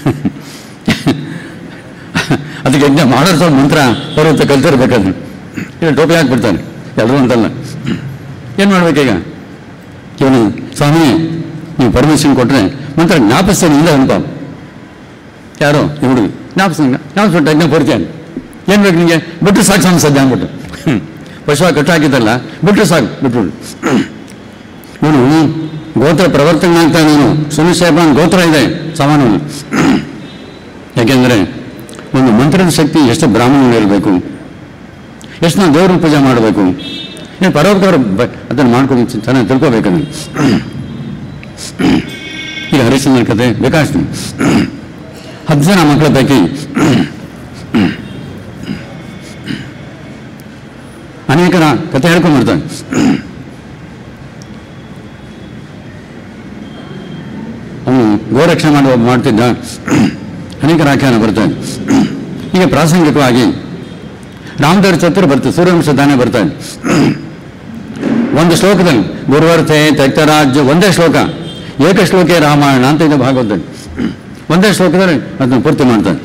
Speaker 2: ಅದಕ್ಕೆ ಯಜ್ಞ ಮಾಡೋರು ಸ್ವಲ್ಪ ಮಂತ್ರ ಪರ್ವತ ಕಲ್ತಿರ್ಬೇಕಾದ್ರೆ ಇಲ್ಲ ಟೋಪಿ ಹಾಕ್ಬಿಡ್ತಾನೆ ಎಲ್ಲರೂ ಅಂತಲ್ಲ ಏನು ಮಾಡ್ಬೇಕೀಗ ಇವನು ಸ್ವಾಮಿ ನೀವು ಪರ್ಮಿಷನ್ ಕೊಟ್ಟರೆ ಮಂತ್ರ ಜ್ಞಾಪಿಸ್ತಾನೆ ಇಲ್ಲ ಅನ್ಪ ಯಾರೋ ಈ ಹುಡುಗಿ ಜ್ಞಾಪಿಸ್ತಾನೆ ಜ್ಞಾಪಿಸ್ಬಿಟ್ಟು ಯಜ್ಞ ಪೂರ್ತಿಯಾಗಿ ಏನು ಬೇಕು ನಿಮಗೆ ಬಿಟ್ಟು ಸಾಕು ಸ್ವಾಮಿ ಸದ್ಯ ಅಂದ್ಬಿಟ್ಟು ಹ್ಮ್. ಪಶುವಾಗಿ ಕಟ್ಟಾಕಿದ್ದಲ್ಲ ಬಿಟ್ಟು ಸಾಕು ಬಿಟ್ಬಿಡು ಇವನು ಗೋತ್ರ ಪ್ರವರ್ತನೆ ನೀನು ಸುನಿಶ್ಚಯಪಾನ್ ಗೋತ್ರ ಇದೆ ಸಾಮಾನ್ಯ ಯಾಕೆಂದರೆ ಒಂದು ಮಂತ್ರದ ಶಕ್ತಿ ಎಷ್ಟು ಬ್ರಾಹ್ಮಣ ಇರಬೇಕು ಎಷ್ಟು ನಾವು ದೇವ್ರ ಪೂಜೆ ಮಾಡಬೇಕು ಏನು ಪರೋಪಕಾರ ಬ- ಅದನ್ನು ಮಾಡ್ಕೊಂಡು ಚೆನ್ನಾಗಿ ತಿಳ್ಕೊಬೇಕು ನೀವು ಈಗ ಹರಿಶ್ಚಂದ್ರ ಕತೆ ಬೇಕಾಷ್ಟು ಹತ್ತು ಜನ ಮಕ್ಕಳ ಪೈಕಿ ಅನೇಕರ ಕತೆ ಹೇಳ್ಕೊಂಡ್ಬಿಡ್ತಾನೆ ಅವನು ಗೋರಕ್ಷಣೆ ಮಾಡುವ ಮಾಡ್ತಿದ್ದ ಅನೇಕರ ಆಖ್ಯಾನ ಬರ್ತಾನೆ ಈಗ ಪ್ರಾಸಂಗಿಕವಾಗಿ ರಾಮದೇವ್ರ ಚತ್ರ ಬರ್ತದೆ ಸೂರ್ಯವಂಶ ದಾನೆ ಬರ್ತಾನೆ ಒಂದು ಶ್ಲೋಕದಲ್ಲಿ ಗುರುವರ್ಥೆ ತಕ್ತರಾಜ್ಯ ಒಂದೇ ಶ್ಲೋಕ ಏಕ ಶ್ಲೋಕೆ ರಾಮಾಯಣ ಅಂತ ಇದೆ ಭಾಗವತದಲ್ಲಿ ಒಂದೇ ಶ್ಲೋಕದಲ್ಲಿ ಅದನ್ನು ಪೂರ್ತಿ ಮಾಡ್ತಾನೆ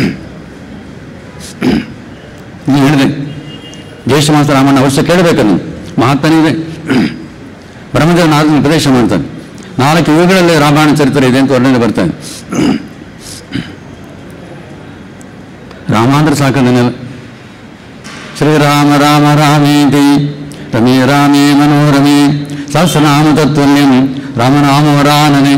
Speaker 2: ನೀವು ಹೇಳಿದೆ ಜಯಶ್ರೀಮಾಸ ರಾಮಣ್ಣ ಅವಶ್ಯ ಕೇಳಬೇಕನ್ನು ಮಹಾತ್ಮನೇ ಇದೆ ಬ್ರಹ್ಮದೇವನ ಆತ್ಮ ಉಪದೇಶ ಮಾಡ್ತಾನೆ ನಾಲ್ಕು ಯುಗಗಳಲ್ಲಿ ರಾಮಾಯಣ ಚರಿತ್ರೆ ಇದೆ ಅಂತ ವರ್ಣನೆ ಬರ್ತಾನೆ ರಾಮ ಅಂದ್ರೆ ಸಾಕದನ್ನೆಲ್ಲ ಶ್ರೀರಾಮ ರಾಮ ರಾಮೇತಿ ರಮೇ ರಾಮೇ ಮನೋರಮೇ ಸಹಸ್ರನಾಮ ತತ್ವಲ್ಯಂ ರಾಮನಾಮವರಾನನೆ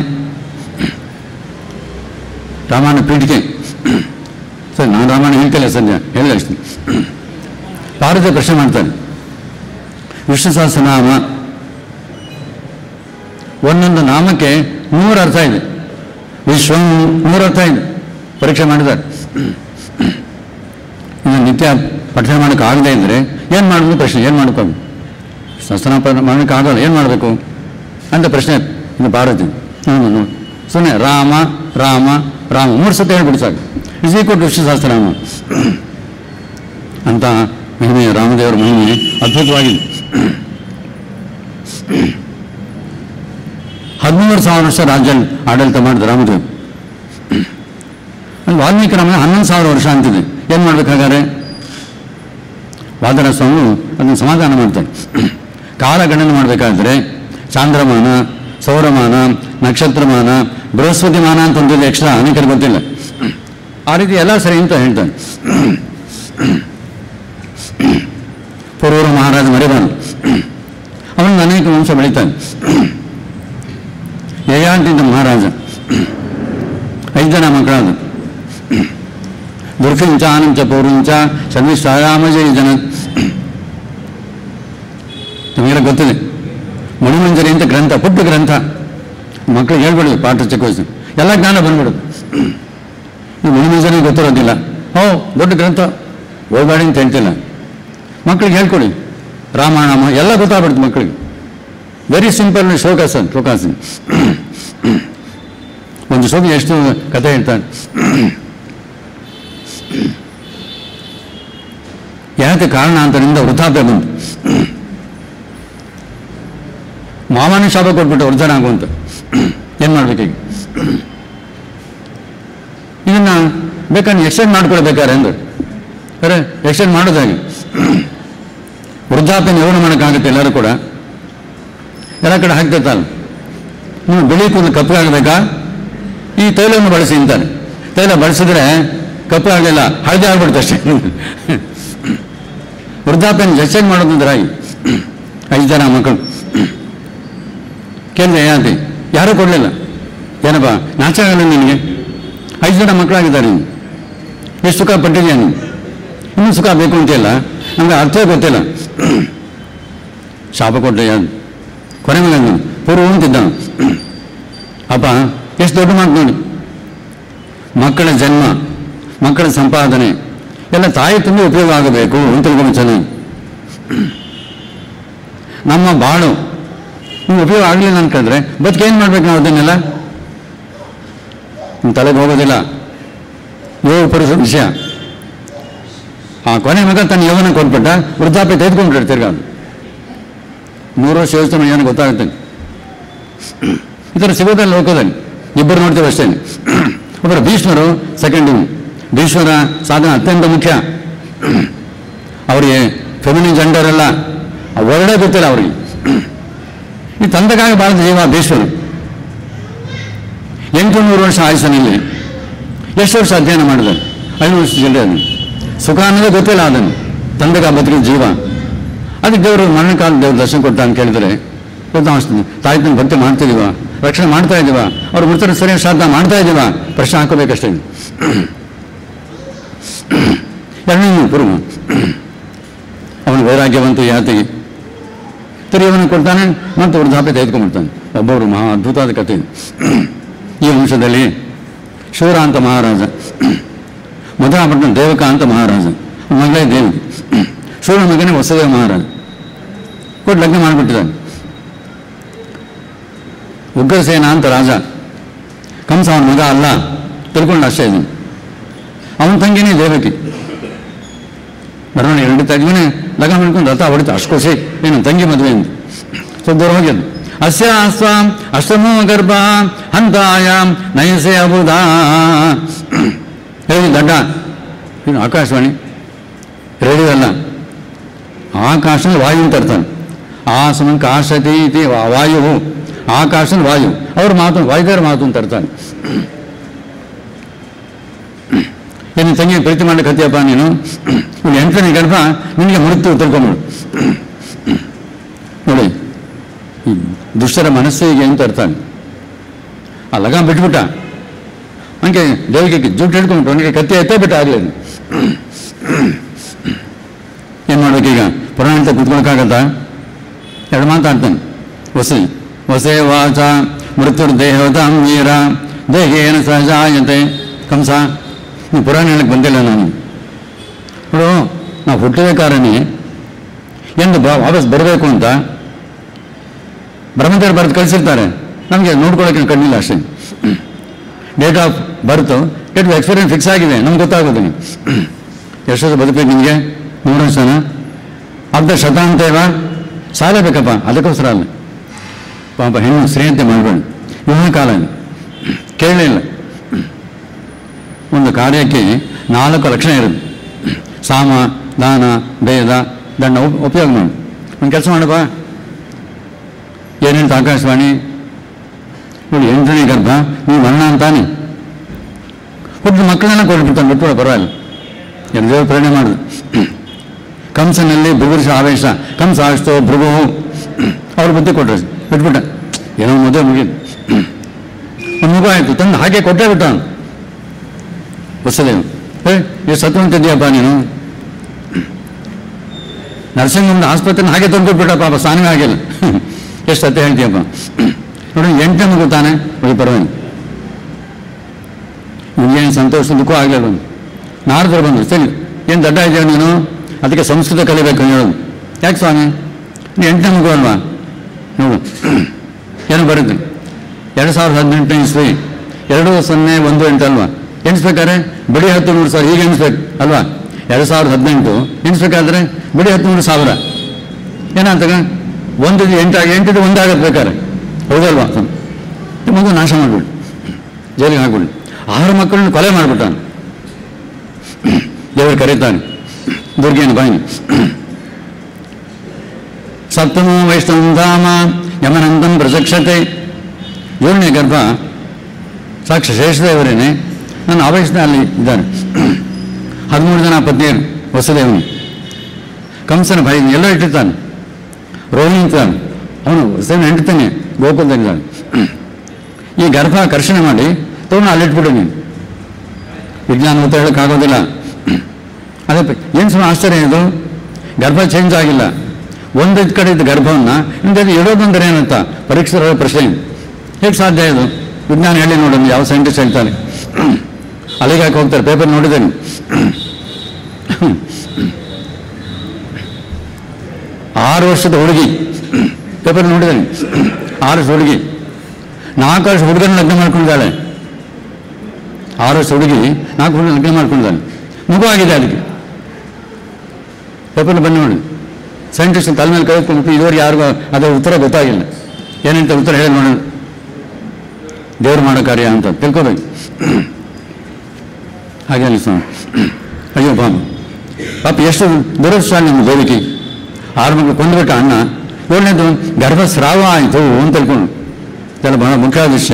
Speaker 2: ರಾಮಾಯಣ ಪೀಠಿಕೆ ಸರಿ ನಾನು ರಾಮಾಯಣ ಹೇಳ್ತಿಲ್ಲ ಸದ್ಯ ಹೇಳಿದೆ ಅಷ್ಟೇ ಪಾರ್ವತಿ ಪ್ರಶ್ನೆ ಮಾಡ್ತಾನೆ ವಿಷ್ಣು ಸಹಸ್ರನಾಮ ಒಂದೊಂದು ನಾಮಕ್ಕೆ ನೂರು ಅರ್ಥ ಇದೆ ವಿಶ್ವಂ ನೂರು ಅರ್ಥ ಇದೆ ಪರೀಕ್ಷೆ ಮಾಡಿದ್ದಾರೆ ಇದು ನಿತ್ಯ ಪಠನೆ ಮಾಡೋಕ್ಕೆ ಆಗದೇ ಇದ್ದರೆ ಏನು ಮಾಡಬೇಕು ಪ್ರಶ್ನೆ ಏನು ಮಾಡಬೇಕು ಸಹಸ್ರನಾಮ ಮಾಡೋಕ್ಕೆ ಆಗಲ್ಲ ಏನು ಮಾಡಬೇಕು ಅಂತ ಪ್ರಶ್ನೆ ಇದು ಪಾರ್ವತಿ ಹ್ಞೂ ಸುಮ್ಮನೆ ರಾಮ ರಾಮ ರಾಮ ಮೂರು ಸತಿ ಹೇಳ್ಬಿಡಿ ಸಾಕು is equal to Vishnu Sahasranama ಅಂತ ಮಹಿಮೆ ರಾಮದೇವರ ಮಹಿಮೆ ಅದ್ಭುತವಾಗಿದೆ ಹದಿಮೂರು ಸಾವಿರ ವರ್ಷ ರಾಜ್ಯ ಆಡಳಿತ ಮಾಡಿದ ರಾಮದೇವ್ ಅಲ್ಲಿ ವಾಲ್ಮೀಕಿ ರಾಮನ ಹನ್ನೊಂದು ಸಾವಿರ ವರ್ಷ ಅಂತಿದೆ ಏನು ಮಾಡ್ಬೇಕಾಗಾರೆ ವಾದರ ಸ್ವಾಮಿ ಅದನ್ನು ಸಮಾಧಾನ ಮಾಡ್ತಾರೆ ಕಾಲಗಣನೆ ಮಾಡಬೇಕಾದ್ರೆ ಚಾಂದ್ರಮಾನ ಸೌರಮಾನ ನಕ್ಷತ್ರಮಾನ ಬೃಹಸ್ಪತಿ ಮಾನ ಅಂತ ಒಂದಿದೆ ಎಕ್ಸ್ಟ್ರಾ ಅನೇಕರಿಗೆ ಗೊತ್ತಿಲ್ಲ ಆ ರೀತಿ ಎಲ್ಲ ಸರಿ ಅಂತ ಹೇಳ್ತಾನೆ ಪೂರ್ವ ಮಹಾರಾಜ ಮರಿಬಾರದು ಅವನು ಅನೇಕ ವಂಶ ಬೆಳೀತಾನೆ ಯಯಾಂತಿದ್ದ ಮಹಾರಾಜ ಐದು ಜನ ಮಕ್ಕಳಾದ ದುರ್ಗಂಚ ಆನಂಚ ಪೌರಂಚ ಶರ್ಮಿಷ್ಠಾಯಾಮಜಯ ಜನ ನಿಮಗೆಲ್ಲ ಗೊತ್ತಿದೆ ಮಣಿಮಂಜರಿ ಅಂತ ಗ್ರಂಥ ಪುಟ್ಟ ಗ್ರಂಥ ಮಕ್ಕಳಿಗೆ ಹೇಳ್ಬಿಡುದು ಪಾಠ ಚಿಕ್ಕ ವಯಸ್ಸು ಎಲ್ಲ ಜ್ಞಾನ ಬಂದ್ಬಿಡುದು ಈ ಮಣಿಮಂಜರಿ ಗೊತ್ತಿರೋದಿಲ್ಲ ಓ ದೊಡ್ಡ ಗ್ರಂಥ ಹೋಗ್ಬೇಡಿ ಅಂತ ಹೇಳ್ತಿಲ್ಲ ಮಕ್ಕಳಿಗೆ ಹೇಳ್ಕೊಡಿ ರಾಮಾಯಣ ಎಲ್ಲ ಗೊತ್ತಾಗ್ಬಿಡುತ್ತೆ ಮಕ್ಕಳಿಗೆ ವೆರಿ ಸಿಂಪಲ್ ಶೋಕಾಸನ್ ಶೋಕಾಸನ್ ಒಂದು ಶ್ಲೋಕ ಎಷ್ಟು ಕಥೆ ಹೇಳ್ತಾನೆ ಯಾಕೆ ಕಾರಣಾಂತರದಿಂದ ವೃದ್ಧಾಪ್ಯ ಬಂತು ಮಾವನ ಶಾಪ ಕೊಟ್ಬಿಟ್ಟು ವೃದ್ಧನ ಆಗುವಂತ ಏನು ಮಾಡ್ಬೇಕೀಗ ಇದನ್ನ ಬೇಕಾದ್ರೆ ಎಕ್ಸ್ಟೆಂಡ್ ಮಾಡ್ಕೊಳ್ಬೇಕಾರೆ ಅಂದ್ರೆ ಅರೆ ಎಕ್ಸ್ಟೆಂಡ್ ಮಾಡೋದಾಗಿ ವೃದ್ಧಾಪ್ಯ ನಿವಾರ ಮಾಡೋಕ್ಕಾಗುತ್ತೆ ಎಲ್ಲರೂ ಕೂಡ ಎಲ್ಲ ಕಡೆ ಹಾಕ್ತಿರ್ತಾರೆ ನೀವು ಬಿಳಿ ಕೂದಲು ಕಪ್ಪಗಾಗಬೇಕಾ ಈ ತೈಲವನ್ನು ಬಳಸಿ ಅಂತಾರೆ ತೈಲ ಬಳಸಿದ್ರೆ ಕಪ್ಪು ಆಗಲಿಲ್ಲ ಹಳದಿ ಆಗ್ಬಿಡ್ತು ಅಷ್ಟೇ ವೃದ್ಧಾಪ್ಯನ ಜಸ್ಟೇಜ್ ಮಾಡೋದಂದ್ರೆ ಹಾಗೆ ಐದು ಜನ ಮಕ್ಕಳು ಕೇಳಿದೆ ಏನಂತೆ ಯಾರೂ ಕೊಡಲಿಲ್ಲ ಏನಪ್ಪ ನಾಚ ಆಗಲ್ಲ ನಿನಗೆ ಐದು ಜನ ಮಕ್ಕಳಾಗಿದ್ದಾರೆ ನೀನು ಎಷ್ಟು ಸುಖ ಪಟ್ಟಿದ್ಯಾ ನೀನು ಇನ್ನೂ ಸುಖ ಬೇಕು ಅಂತಿಲ್ಲ ನಮಗೆ ಅರ್ಥವೇ ಗೊತ್ತಿಲ್ಲ ಶಾಪ ಕೊಟ್ಟೆ ಯಾರು ಕೊನೆ ಮಗ ನೀನು ಪೂರ್ವ ಅಂತಿದ್ದ ಅಪ್ಪ ಎಷ್ಟು ದೊಡ್ಡ ಮಾತು ನೋಡಿ ಮಕ್ಕಳ ಜನ್ಮ ಮಕ್ಕಳ ಸಂಪಾದನೆ ಎಲ್ಲ ತಾಯಿ ತುಂಬ ಉಪಯೋಗ ಆಗಬೇಕು ಅಂತ ತಿಳ್ಕೊಂಡು ಚೆನ್ನಾಗಿ ನಮ್ಮ ಬಾಳು ನೀವು ಉಪಯೋಗ ಆಗಲಿಲ್ಲ ಅನ್ಕೊಂಡ್ರೆ ಬದುಕೇನು ಮಾಡ್ಬೇಕು ನಾವು ಅದನ್ನೆಲ್ಲ ನಿಮ್ಮ ತಲೆಗೆ ಹೋಗೋದಿಲ್ಲ ಯೋಗ ಪುರುಷ ವಿಷಯ ಆ ಕೊನೆ ಮಗ ತನ್ನ ಯೌವನ ಕೊಟ್ಬಿಟ್ಟ ವೃದ್ಧಾಪ್ಯ ತೆಗೆದುಕೊಂಡ್ಬಿಟ್ರೆ ತಿರ್ಗಾ ಅದು. ಮೂರು ವರ್ಷ ಯೋಚನೆ ಏನು ಗೊತ್ತಾಗುತ್ತೆ ಈ ಥರ ಸಿಗೋದಲ್ಲ ಲೋಕದಲ್ಲಿ ಇಬ್ಬರು ನೋಡ್ತೇವೆ ಅಷ್ಟೇ ಒಬ್ಬರು ಭೀಷ್ಮರು ಸೆಕೆಂಡ್ ಭೀಷ್ಮರ ಸಾಧನ ಅತ್ಯಂತ ಮುಖ್ಯ ಅವರಿಗೆ ಫೆಮಿನಿನ್ ಜೆಂಡರ್ ಎಲ್ಲ ಆ ವರ್ಡೇ ಗೊತ್ತಿಲ್ಲ ಅವರಿಗೆ ಈ ತಂದೆಗಾಗಿ ಬಾಳ ಜೀವ ಭೀಷ್ಮರು ಎಂಟು ನೂರು ವರ್ಷ ಆಯುಷನಲ್ಲಿ ಎಷ್ಟು ವರ್ಷ ಅಧ್ಯಯನ ಮಾಡಿದ ಐದು ವರ್ಷ ಜಲ್ದಿ ಅದನ್ನು ಸುಖ ಅನ್ನೋದೇ ಗೊತ್ತಿಲ್ಲ ಅದನ್ನು ತಂದೆಗ ಬದುಕಿದ ಜೀವ ಅದಕ್ಕೆ ದೇವರು ಮರಣಕಾಲ ದೇವ್ರ ದರ್ಶನ ಕೊಟ್ಟ ಅಂತ ಕೇಳಿದರೆ ಗೊತ್ತಾಗ್ತದೆ ತಾಯಿ ತಂದೆ ಭಕ್ತಿ ಮಾಡ್ತಿದೀವ ರಕ್ಷಣೆ ಮಾಡ್ತಾ ಇದೀವ ಅವ್ರ ಮೃತರ ಸರಿಯಾದ ಶ್ರಾದ್ದ ಮಾಡ್ತಾ ಇದೀವ ಪ್ರಶ್ನೆ ಹಾಕೋಬೇಕಷ್ಟೇ ಎರಡನೇ ಪೂರ್ವ ಅವನು ವೈರಾಗ್ಯವಂತ ಯಾತಿಗೆ ತಿರುಗವನ್ನು ಕೊಡ್ತಾನೆ ಮತ್ತು ವೃದ್ಧಾಪ್ಯ ತೆಗೆದುಕೊಂಡ್ಬಿಡ್ತಾನೆ ಒಬ್ಬರು ಮಹಾ ಅದ್ಭುತವಾದ ಕಥೆ ಇದು. ಈ ವಂಶದಲ್ಲಿ ಶೂರ ಅಂತ ಮಹಾರಾಜ ಮಧುರಾಪಟ್ಟಣ ದೇವಕ ಅಂತ ಮಹಾರಾಜ ಮಗಳೇ ದೇವಿಗೆ ಶೂರ ಮಗನೇ ವಸುದೇವ ಮಹಾರಾಜ ಕೊಟ್ಟು ಲಗ್ನ ಮಾಡಿಬಿಟ್ಟಿದ್ದಾನೆ ಉಗ್ರಸೇನ ಅಂತ ರಾಜ ಕಂಸ ಅವನ ಮಗ ಅಲ್ಲ ತಿಳ್ಕೊಂಡು ಅಷ್ಟೇ ಇದನ್ನು ಅವನ ತಂಗಿನೇ ದೇವಕಿ ಬರೋಣ ಎರಡು ತಗ್ಗಿನೇ ಲಗ್ನ ಮಾಡ್ಕೊಂಡು ರಥ ಹೊಡಿತು ಅಷ್ಟು ಖುಷಿ ಏನು ತಂಗಿ ಮದುವೆ ಅಂತ ಸ್ವಲ್ಪ ದೂರ ಹೋಗ್ಯದು ಅಸ್ಯ ಸ್ವಾಂ ಅಷ್ಟಮೋ ಗರ್ಭ ಹಂತಾಯಾಮ್ ನಯಸೆ ಅಬುದಾ ಹೇಳಿ ದಡ್ಡ ಏನು ಆಕಾಶವಾಣಿ ರೇಡಿಯೋ ಅಲ್ಲ ಆಕಾಶ ವಾಯು ಅಂತ ಅರ್ಥ ಆಸನ ಕಾಶತಿ ಇತಿ ವಾ- ವಾಯು ಆಕಾಶ ವಾಯು ಅವ್ರ ಮಾತು ವಾಯುದೇವರ ಮಾತು ಅಂತ ಅರ್ಥ ಏನು ತಂಗಿ ಪ್ರೀತಿ ಮಾಡಕ್ಕೆ ಹತ್ತಿಯಪ್ಪ ನೀನು ಇವ್ನು ಎಂಟನೇ ಗರ್ಭ ನಿನಗೆ ಮೃತ್ಯು ತಿಳ್ಕೊಂಬಿಡು ನೋಡಿ ಈ ದುಷ್ಟರ ಮನಸ್ಸಿಗೆ ಅಂತ ಅರ್ಥ ಆ ಲಗಾಮ್ ಬಿಟ್ಬಿಟ್ಟ ಹಂಗೆ ದೇವಿಗೆ ಜುಟ್ಟು ಹಿಡ್ಕೊಂಡ್ಬಿಟ್ಟು ಅವನಿಗೆ ಕತ್ತಿ ಎತ್ತೇ ಬಿಟ್ಟ ಆಗಲಿ ಏನು ಮಾಡ್ಬೇಕೀಗ ಪುರಾಣ ಅಂತ ಕುತ್ಕೊಳಕ್ಕಾಗತ್ತ ಎರಡು ಮಾತಾಡ್ತಾನೆ ವಸಿ ವಸೇ ವಾಚ ಮೃತ್ಯುರ್ದೇಹತಾಂ ವೀರ ದೇಹೇನ ಸಹಜಾಯತೆ ಕಂಸ ನೀವು ಪುರಾಣ ಹೇಳಕ್ಕೆ ಬಂದಿಲ್ಲ ನಾನು ನೋಡು ನಾವು ಹುಟ್ಟಬೇಕಾರನೇ ಎಂದು ಬಾ ವಾಪಸ್ ಬರಬೇಕು ಅಂತ ಬ್ರಹ್ಮದೇವರು ಬರೆದು ಕಳಿಸಿರ್ತಾರೆ ನಮಗೆ ನೋಡ್ಕೊಳ್ಳೋಕೆ ಕಣ್ಣಿಲ್ಲ ಅಷ್ಟೇ date of birth date experience fix ಆಗಿದೆ ನಮ್ಗೆ ಗೊತ್ತಾಗೋದು ಎಷ್ಟೊತ್ತು ಬದುಕಬೇಕು ನಿಮಗೆ ನೂರು ವರ್ಷನ ಅರ್ಧ ಶತಾಂತೇವ ಸಾಲೇಬೇಕಪ್ಪ ಅದಕ್ಕೋಸ್ಕರ ಅಲ್ಲ ಪಾಪ ಹೆಣ್ಣು ಶ್ರೇಯಂತೆ ಮಾಡಬೇಡ ಇವನ ಕಾಲ ಇದು. ಕೇಳಲೇ ಇಲ್ಲ ಒಂದು ಕಾರ್ಯಕ್ಕೆ ನಾಲ್ಕು ಲಕ್ಷಣ ಇರುತ್ತೆ ಸಾಮ ದಾನ ಭೇದ ದಂಡ ಉಪ- ಉಪಯೋಗ ಮಾಡು ಒಂದು ಕೆಲಸ ಮಾಡಪ್ಪ ಏನೇನು ಆಕಾಶವಾಣಿ ನೋಡಿ ಎಂಟನೇ ಗರ್ಭ ನೀವು ಅಣ್ಣ ಅಂತಾನೆ ಹುಟ್ಟು ಮಕ್ಕಳನ್ನ ಕೊಟ್ಬಿಡ್ತಾನೆ ಬಿಟ್ಬಿಡ ಪರವಾಗಿಲ್ಲ ಎರಡು ದೇವರು ಪ್ರೇರಣೆ ಮಾಡುದು ಕಂಸನಲ್ಲಿ ಭೃಗುರುಷ ಆವೇಶ ಕಂಸ ಅಷ್ಟೋ ಭೃಗು ಅವ್ರು ಬುದ್ಧಿ ಕೊಟ್ಟರು ಬಿಟ್ಬಿಟ್ಟ ಏನೋ ಮದುವೆ ಮುಗಿದು ಒಂದು ಮಗು ಆಯಿತು ತಂದು ಹಾಗೆ ಕೊಟ್ಟೇ ಬಿಟ್ಟ ಅವನು ವಸುದೇವ್ ಏ ಎಷ್ಟು ಸತ್ವಂತಿದ್ಯಪ್ಪ ನೀನು ನರ್ಸಿಂಗ್ ಆಸ್ಪತ್ರೆ ಹಾಗೆ ತಂದ್ಕೊಟ್ಬಿಟ್ಟ ಪಾಪ ಸ್ನಾನವೇ ಆಗಿಲ್ಲ ಎಷ್ಟು ಸತ್ಯ ಹೇಳ್ತೀಯಪ್ಪ ನೋಡಿ ಎಂಟನೇ ಮಗು ತಾನೆ ಹೋಗಿ ಪರವಾಗಿ ನಿಮ್ಗೇನು ಸಂತೋಷ ದುಃಖ ಆಗಲಿಲ್ಲ ಬಂದು ನಾರದರು ಬಂದರು ಸರಿ ಏನು ದಡ್ಡ ಇದೆಯಾ ನೀನು ಅದಕ್ಕೆ ಸಂಸ್ಕೃತ ಕಲಿಬೇಕು ಅಂತ ಹೇಳೋದು ಯಾಕೆ ಸ್ವಾಮಿ ನೀನು ಎಂಟನೇ ಮಗು ಅಲ್ವಾ ನೋಡು ಏನು ಬರುತ್ತೆ ಎರಡು ಸಾವಿರದ ಹದಿನೆಂಟನೇ ಇಸ್ವಿ ಎರಡು ಸೊನ್ನೆ ಒಂದು ಎಂಟು ಅಲ್ವಾ ಎಣಿಸ್ಬೇಕಾದ್ರೆ ಬಿಡಿ ಹತ್ತು ನೂರು ಸಾವಿರ ಈಗ ಎಣಿಸ್ಬೇಕು ಅಲ್ವಾ ಎರಡು ಸಾವಿರದ ಹದಿನೆಂಟು ಎಣಿಸ್ಬೇಕಾದ್ರೆ ಬಿಡಿ ಹತ್ತು ನೂರು ಸಾವಿರ ಏನಾಗ್ತಗ ಒಂದು ಎಂಟಾಗಿ ಎಂಟಿದ್ದು ಒಂದಾಗತ್ತೆ ಬೇಕಾದ್ರೆ ಹೌದಲ್ವಾ ಈ ಮಗು ನಾಶ ಮಾಡಿಬಿಡು ಜೈಲಿಗೆ ಹಾಕ್ಬಿಡು ಆರು ಮಕ್ಕಳನ್ನು ಕೊಲೆ ಮಾಡಿಬಿಟ್ಟಾನೆ ದೇವರು ಕರೀತಾನೆ ದುರ್ಗೇನ ಬಾಯಿ ಸಪ್ತಮೋ ವೈಷ್ಣವ ಧಾಮ ಯಮನಂದಂ ಪ್ರಚಕ್ಷತೆ ಏಳನೇ ಗರ್ಭ ಸಾಕ್ಷಿ ಶೇಷದೇವರೇನೆ ನನ್ನ ಆವೇಶದ ಅಲ್ಲಿ ಇದ್ದಾರೆ ಹದಿಮೂರು ಜನ ಪತ್ನಿಯರು ವಸುದೇವನು ಕಂಸನ ಭಯ ಎಲ್ಲ ಇಟ್ಟಿರ್ತಾನೆ ರೋಹಿಣಿ ಇರ್ತಾನೆ ಅವನು ವಸುದೇವನ ಹೆಂಡ್ತಾನೆ ಗೋಕುಲದಲ್ಲಿದ್ದಾನೆ ಈ ಗರ್ಭ ಕರ್ಷಣೆ ಮಾಡಿ ತಗೊಂಡು ಅಲ್ಲಿಟ್ಬಿಡು ನೀನು ವಿಜ್ಞಾನ ಅಂತ ಹೇಳೋಕ್ಕಾಗೋದಿಲ್ಲ ಅದೇ ಪ- ಏನು ಸುಮ್ಮನೆ ಆಶ್ಚರ್ಯ ಇದು ಗರ್ಭ ಚೇಂಜ್ ಆಗಿಲ್ಲ ಒಂದು ಕಡೆ ಇದ್ದ ಗರ್ಭವನ್ನು ಹಿಂದೆ ಇಡೋದಂದ್ರೆ ಏನಂತ ಪರೀಕ್ಷೆ ಪ್ರಶ್ನೆ ಹೇಗೆ ಸಾಧ್ಯ ಇದು ವಿಜ್ಞಾನ ಹೇಳಿ ನೋಡೋಣ ಯಾವ ಸೈಂಟಿಸ್ಟ್ ಹೇಳ್ತಾನೆ ಅಲ್ಲಿಗೆ ಹಾಕಿ ಹೋಗ್ತಾರೆ ಪೇಪರ್ ನೋಡಿದ್ದೇನೆ ಆರು ವರ್ಷದ ಹುಡುಗಿ ಪೇಪರ್ ನೋಡಿದ್ದೇನೆ ಆರು ವರ್ಷದ ಹುಡುಗಿ ನಾಲ್ಕು ವರ್ಷ ಹುಡುಗನ ಲಗ್ನ ಮಾಡ್ಕೊಂಡಿದ್ದಾಳೆ ಆರು ವರ್ಷ ಹುಡುಗಿ ನಾಲ್ಕು ಹುಡುಗ ಲಗ್ನ ಮಾಡ್ಕೊಂಡಿದ್ದಾನೆ ಮಗು ಆಗಿದೆ ಅದಕ್ಕೆ ಪೇಪರ್ ಬಂದು ನೋಡಿ ಸೈಂಟಿಸ್ಟ್ ತಲೆ ಮೇಲೆ ಕಳ್ಕೊಂಡು ಇದುವರೆಗೆ ಯಾರಿಗೂ ಅದರ ಉತ್ತರ ಗೊತ್ತಾಗಿಲ್ಲ ಏನಂತ ಉತ್ತರ ಹೇಳಿ ನೋಡೋಣ ದೇವ್ರು ಮಾಡೋ ಕಾರ್ಯ ಅಂತ ತಿಳ್ಕೊಬೇಕು ಹಾಗೆ ಅನಿಸ್ತು ಅಯ್ಯೋ ಪಾಪ ಪಾಪ ಎಷ್ಟು ದುರದೃಷ್ಟ ನಿಮ್ಮ ದೇವಿಕೆ ಆರು ಮಕ್ಕಳು ಕೊಂದುಬಿಟ್ಟ ಅಣ್ಣ ಏಳನೇದು ಗರ್ಭಸ್ರಾವ ಆಯಿತು ಅಂತ ತಿಳ್ಕೊಂಡು ಇದೆಲ್ಲ ಬಹಳ ಮುಖ್ಯವಾದ ವಿಷಯ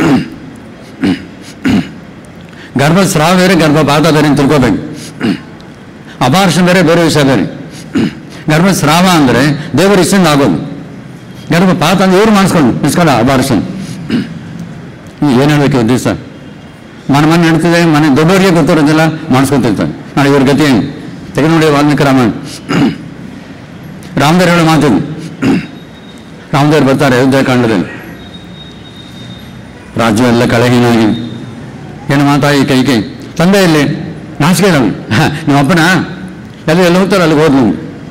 Speaker 2: ಗರ್ಭಸ್ರಾವ ಬೇರೆ ಗರ್ಭಪಾತ ಬೇರೆ ಅಂತ ತಿಳ್ಕೊಬೇಕು ಅಪಾರ್ಷನ್ ಬೇರೆ ಬೇರೆ ವಿಷಯ ಬೇರೆ ಗರ್ಭಸ್ರಾವ ಅಂದರೆ ದೇವರ ಇಷ್ಟದಿಂದ ಆಗೋದು ಗರ್ಭಪಾತ ಅಂದ್ರೆ ಇವ್ರು ಮಾಡಿಸ್ಕೊಂಡು ಇಸ್ಕೊಂಡು ಅಪಾರ್ಷನ್ ಏನು ಹೇಳ್ಬೇಕು ಇವತ್ತು ದಿವಸ ಮನೆ ಮನೆ ನಡೀತಿದೆ ಮನೆ ದೊಡ್ಡವರಿಗೆ ಗೊತ್ತಿರೋದಿಲ್ಲ ಮಾಡಿಸ್ಕೊತಿರ್ತಾರೆ ನಾಳೆ ಇವ್ರ ಗತಿ ಏನು ತೆಗೆದು ನೋಡಿ ವಾಲ್ಮೀಕಿ ರಾಮಾಯಣ ರಾಮದೇವ್ರು ಹೇಳೋ ಮಾತಿದು ರಾಮದೇವ್ರು ಬರ್ತಾರೆ ಅಯೋಧ್ಯ ಕಾಂಡದಲ್ಲಿ ರಾಜ್ಯ ಎಲ್ಲ ಕಳಗಿನಾಗಿ ಏನು ಮಾತಾಯಿ ಕೈ ಕೈ ತಂದೆ ಇಲ್ಲಿ ನಾಚಿಕೆ ಇಲ್ಲ ಅವ್ನು. ಹ, ನಿಮ್ಮ ಅಪ್ಪನ ಎಲ್ಲ ಎಲ್ಲಿ ಹೋಗ್ತಾರೆ ಅಲ್ಲಿಗೆ ಹೋದ್ನು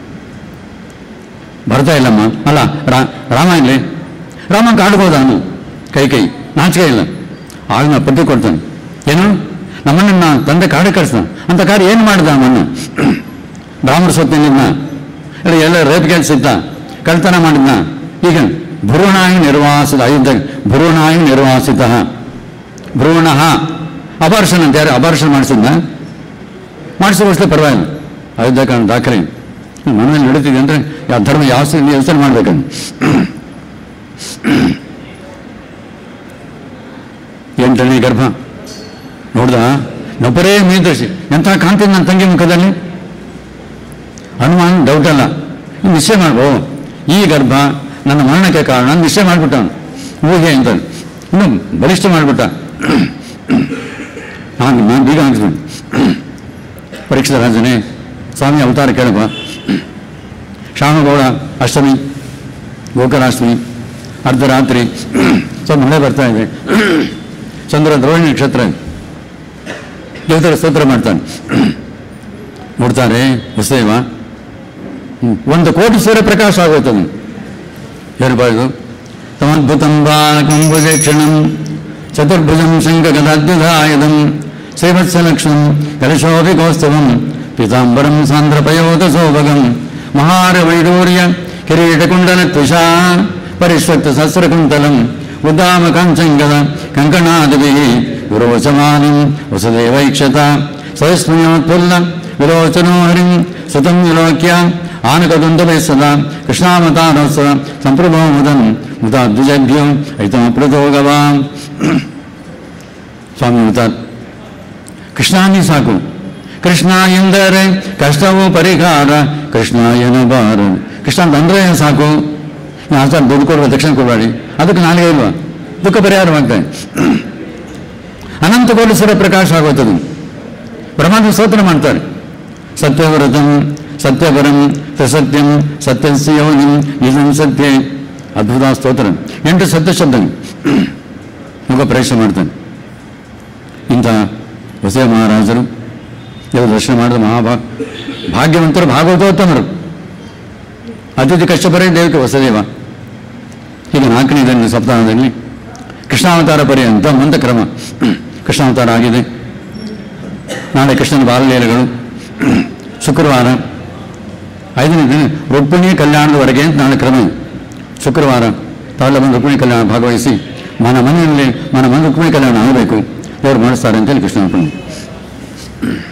Speaker 2: ಬರ್ತಾ ಇಲ್ಲಮ್ಮ ಅಲ್ಲ ರಾ ರಾಮ ಇಲ್ಲಿ ರಾಮ ಕಾಡ್ಬೋದ ಅವನು ಕೈ ಕೈ ನಾಚಿಕೆ ಇಲ್ಲ ಆಗ ನಾ ಪದ್ಯ ಕೊಡ್ತಾನೆ ಏನು ನಮ್ಮನ್ನ ನಾ ತಂದೆ ಕಾಡು ಕಳಿಸ್ತಾನೆ ಅಂತ ಕಾರ್ಯ ಏನು ಮಾಡ್ದ ಅವನು ಬ್ರಾಹ್ಮಣ ಸ್ವತ್ತಿನಿದ್ನ ಇಲ್ಲ ಎಲ್ಲ ರೇಪ್ ಕೆಲಸ ಇದ್ದ ಕಳ್ತನ ಮಾಡಿದ್ನ ಈಗ ಭ್ರೂಣಾಯಿ ನಿರ್ವಾಸಿತ ಅಯುದ್ಧ ಭ್ರೂಣಾಯಿ ನಿರ್ವಾಸಿತ ಭ್ರೂಣ ಅಪಾರ್ಷನ್ ಅಂತ ಯಾರು ಅಪಾರ್ಷನ್ ಮಾಡಿಸಿದ್ನ ಮಾಡಿಸೋಷ್ಟೇ ಪರವಾಗಿಲ್ಲ ಅಯೋಧ್ಯ ಕಾರಣ ದಾಖಲೆ ಮನೆಯಲ್ಲಿ ನಡೀತಿದೆ ಅಂದರೆ ಯಾವ ಧರ್ಮ ಯಾವ ಸ್ಥಿತಿ ಯೋಚನೆ ಮಾಡ್ಬೇಕಂತ ಎಂಟನೇ ಗರ್ಭ ನೋಡ್ದ ನೊಬ್ಬರೇ ಮೀದರ್ಶಿ ಎಂಥ ಕಾಂತಿ ನನ್ನ ತಂಗಿ ಮುಖದಲ್ಲಿ ಹನುಮಾನ್ ಡೌಟ್ ಅಲ್ಲ ಇನ್ನು ನಿಶ್ಚಯ ಮಾಡ್ಬೋ ಈ ಗರ್ಭ ನನ್ನ ಮರಣಕ್ಕೆ ಕಾರಣ ಅಂತ ನಿಶ್ಚಯ ಮಾಡಿಬಿಟ್ಟ ಅವನು ಊಹೆ ಅಂತ ಇನ್ನು ಬಲಿಷ್ಠ ಮಾಡಿಬಿಟ್ಟ ಹಾಗೆ ನಾನು ಬೀಗ ಹಾಕಿಸ್ಬಿಟ್ಟು ಪರೀಕ್ಷಿತ ರಾಜನೇ ಸ್ವಾಮಿ ಅವತಾರ ಕೇಳಪ್ಪ ಶ್ಯಾಮಗೌಡ ಅಷ್ಟಮಿ ಗೋಕರಾಷ್ಟಮಿ ಅರ್ಧರಾತ್ರಿ ಸ್ವಲ್ಪ ಮಳೆ ಬರ್ತಾ ಇದೆ ಚಂದ್ರ ದ್ರೋಹಿಣಿ ನಕ್ಷತ್ರ ದೇವತರ ಸ್ತೋತ್ರ ಮಾಡ್ತಾನೆ ನೋಡ್ತಾರೆ ವಸುದೇವ ಹ್ಮ್. ಒಂದು ಕೋಟಿ ಸೂರ್ಯ ಪ್ರಕಾಶ ಆಗೋಯ್ತದೆ ಹೇಳ್ಬಾರ್ದು ತಮದ್ಭುತಂ ಬಾಲಕಂಬುಜೆ ಕ್ಷಣಂ ಚತುರ್ಭುಜಂ ಶಂಖಗದಾದ್ಯುಧಾಯದಂ ಶ್ರೀವತ್ಸಲಕ್ಷ್ಮಂ ಕಲಶೋಭಿ ಕೌಸ್ತವಂ ಪೀತಾಂಬರಂ ಸಾಂದ್ರಪಯೋಧ ಸೌಭಗಂ ಮಹಾರವೈಡೂರ್ಯ ಕಿರೀಟಕುಂಡಲ ತ್ವಿಷಾ ಪರಿಶ್ವಕ್ತ ಸಹಸ್ರಕುಂತಲಂ ಉದ್ದಾಮ ಕಾಂಚಂಗದ ಕಂಕಣಾದಿಭಿಃ ವಿರೋಚಮಾನಿಂ ವಸುದೇವೈಕ್ಷತ ಸಹಸ್ಮಯೋತ್ಫುಲ್ಲ ವಿರೋಚನೋ ಹರಿಂ ಸುತಂ ವಿಲೋಕ್ಯ ಆನಕದುಂದವೇ ಸದಾ ಕೃಷ್ಣಾವತಾರೋತ್ಸವ ಸಂಪ್ರಭೋ ಮುದನ್ ಮುದಾದ್ವಿಜಭ್ಯೋ ಐತಮಪ್ರದೋ ಗವಾಂ ಸ್ವಾಮಿ ಹೇಳ್ತಾರೆ ಕೃಷ್ಣಾನಿ ಸಾಕು ಕೃಷ್ಣ ಎಂದರೆ ಕಷ್ಟವೂ ಪರಿಹಾರ ಕೃಷ್ಣ ಎನಬಾರ ಕೃಷ್ಣ ಅಂತಂದ್ರೆ ಸಾಕು ನೀವು ಆಚಾರ ದುಡ್ಡು ಕೊಡುವ ದಕ್ಷಿಣ ಕೊಡಬೇಡಿ ಅದಕ್ಕೆ ನಾಳೆ ಇಲ್ವಾ ದುಃಖ ಪರಿಹಾರವಾಗ್ತದೆ ಅನಂತ ಕೋಟಿ ಸೂರ್ಯ ಪ್ರಕಾಶ ಆಗೋಯ್ತದು ಬ್ರಹ್ಮಾಂಡ ಸ್ತೋತ್ರ ಮಾಡ್ತಾರೆ ಸತ್ಯವ್ರತಂ ಸತ್ಯಪರಂ ಸಸತ್ಯಂ ಸತ್ಯಸ್ಯ ಯೋಗಿಂ ನಿಜಂ ಸತ್ಯ ಅದ್ಭುತ ಸ್ತೋತ್ರ ಎಂಟು ಸತ್ಯ ಶಬ್ದ ಮುಖ ಪರೀಕ್ಷೆ ಮಾಡ್ತಾನೆ ಇಂಥ ಹೊಸ ಮಹಾರಾಜರು ಇವರು ದರ್ಶನ ಮಾಡಿದ ಮಹಾಭಾ ಭಾಗ್ಯವಂತರು ಭಾಗವತೋತ್ತಮರು ಅತಿಥಿ ಕಷ್ಟಪರೇ ದೇವಕ್ಕೆ ಹೊಸದೇವ ಈಗ ನಾಲ್ಕನೇ ದಿನ ಸಪ್ತಾಹದಲ್ಲಿ ಕೃಷ್ಣಾವತಾರ ಪರ್ಯಂತ ಮುಂದೆ ಕ್ರಮ ಕೃಷ್ಣಾವತಾರ ಆಗಿದೆ ನಾಳೆ ಕೃಷ್ಣನ ಬಾಲಲೀಲೆಗಳು ಶುಕ್ರವಾರ ಐದನೇ ದಿನ ರುಕ್ಮಿಣಿ ಕಲ್ಯಾಣದವರೆಗೆ ಅಂತ ನಾಳೆ ಕ್ರಮ ಇದೆ. ಶುಕ್ರವಾರ ತಾವೆಲ್ಲ ಬಂದು ರುಕ್ಮಿಣಿ ಕಲ್ಯಾಣ ಭಾಗವಹಿಸಿ ಮನ ಮನೆಯಲ್ಲಿ ಮನ ಮನ ರುಕ್ಮಿಣಿ ಕಲ್ಯಾಣ ಆಗಬೇಕು ದೇವರು ಮಾಡಿಸ್ತಾರೆ ಅಂತೇಳಿ ಕೃಷ್ಣ ಅರ್ಪಣೆ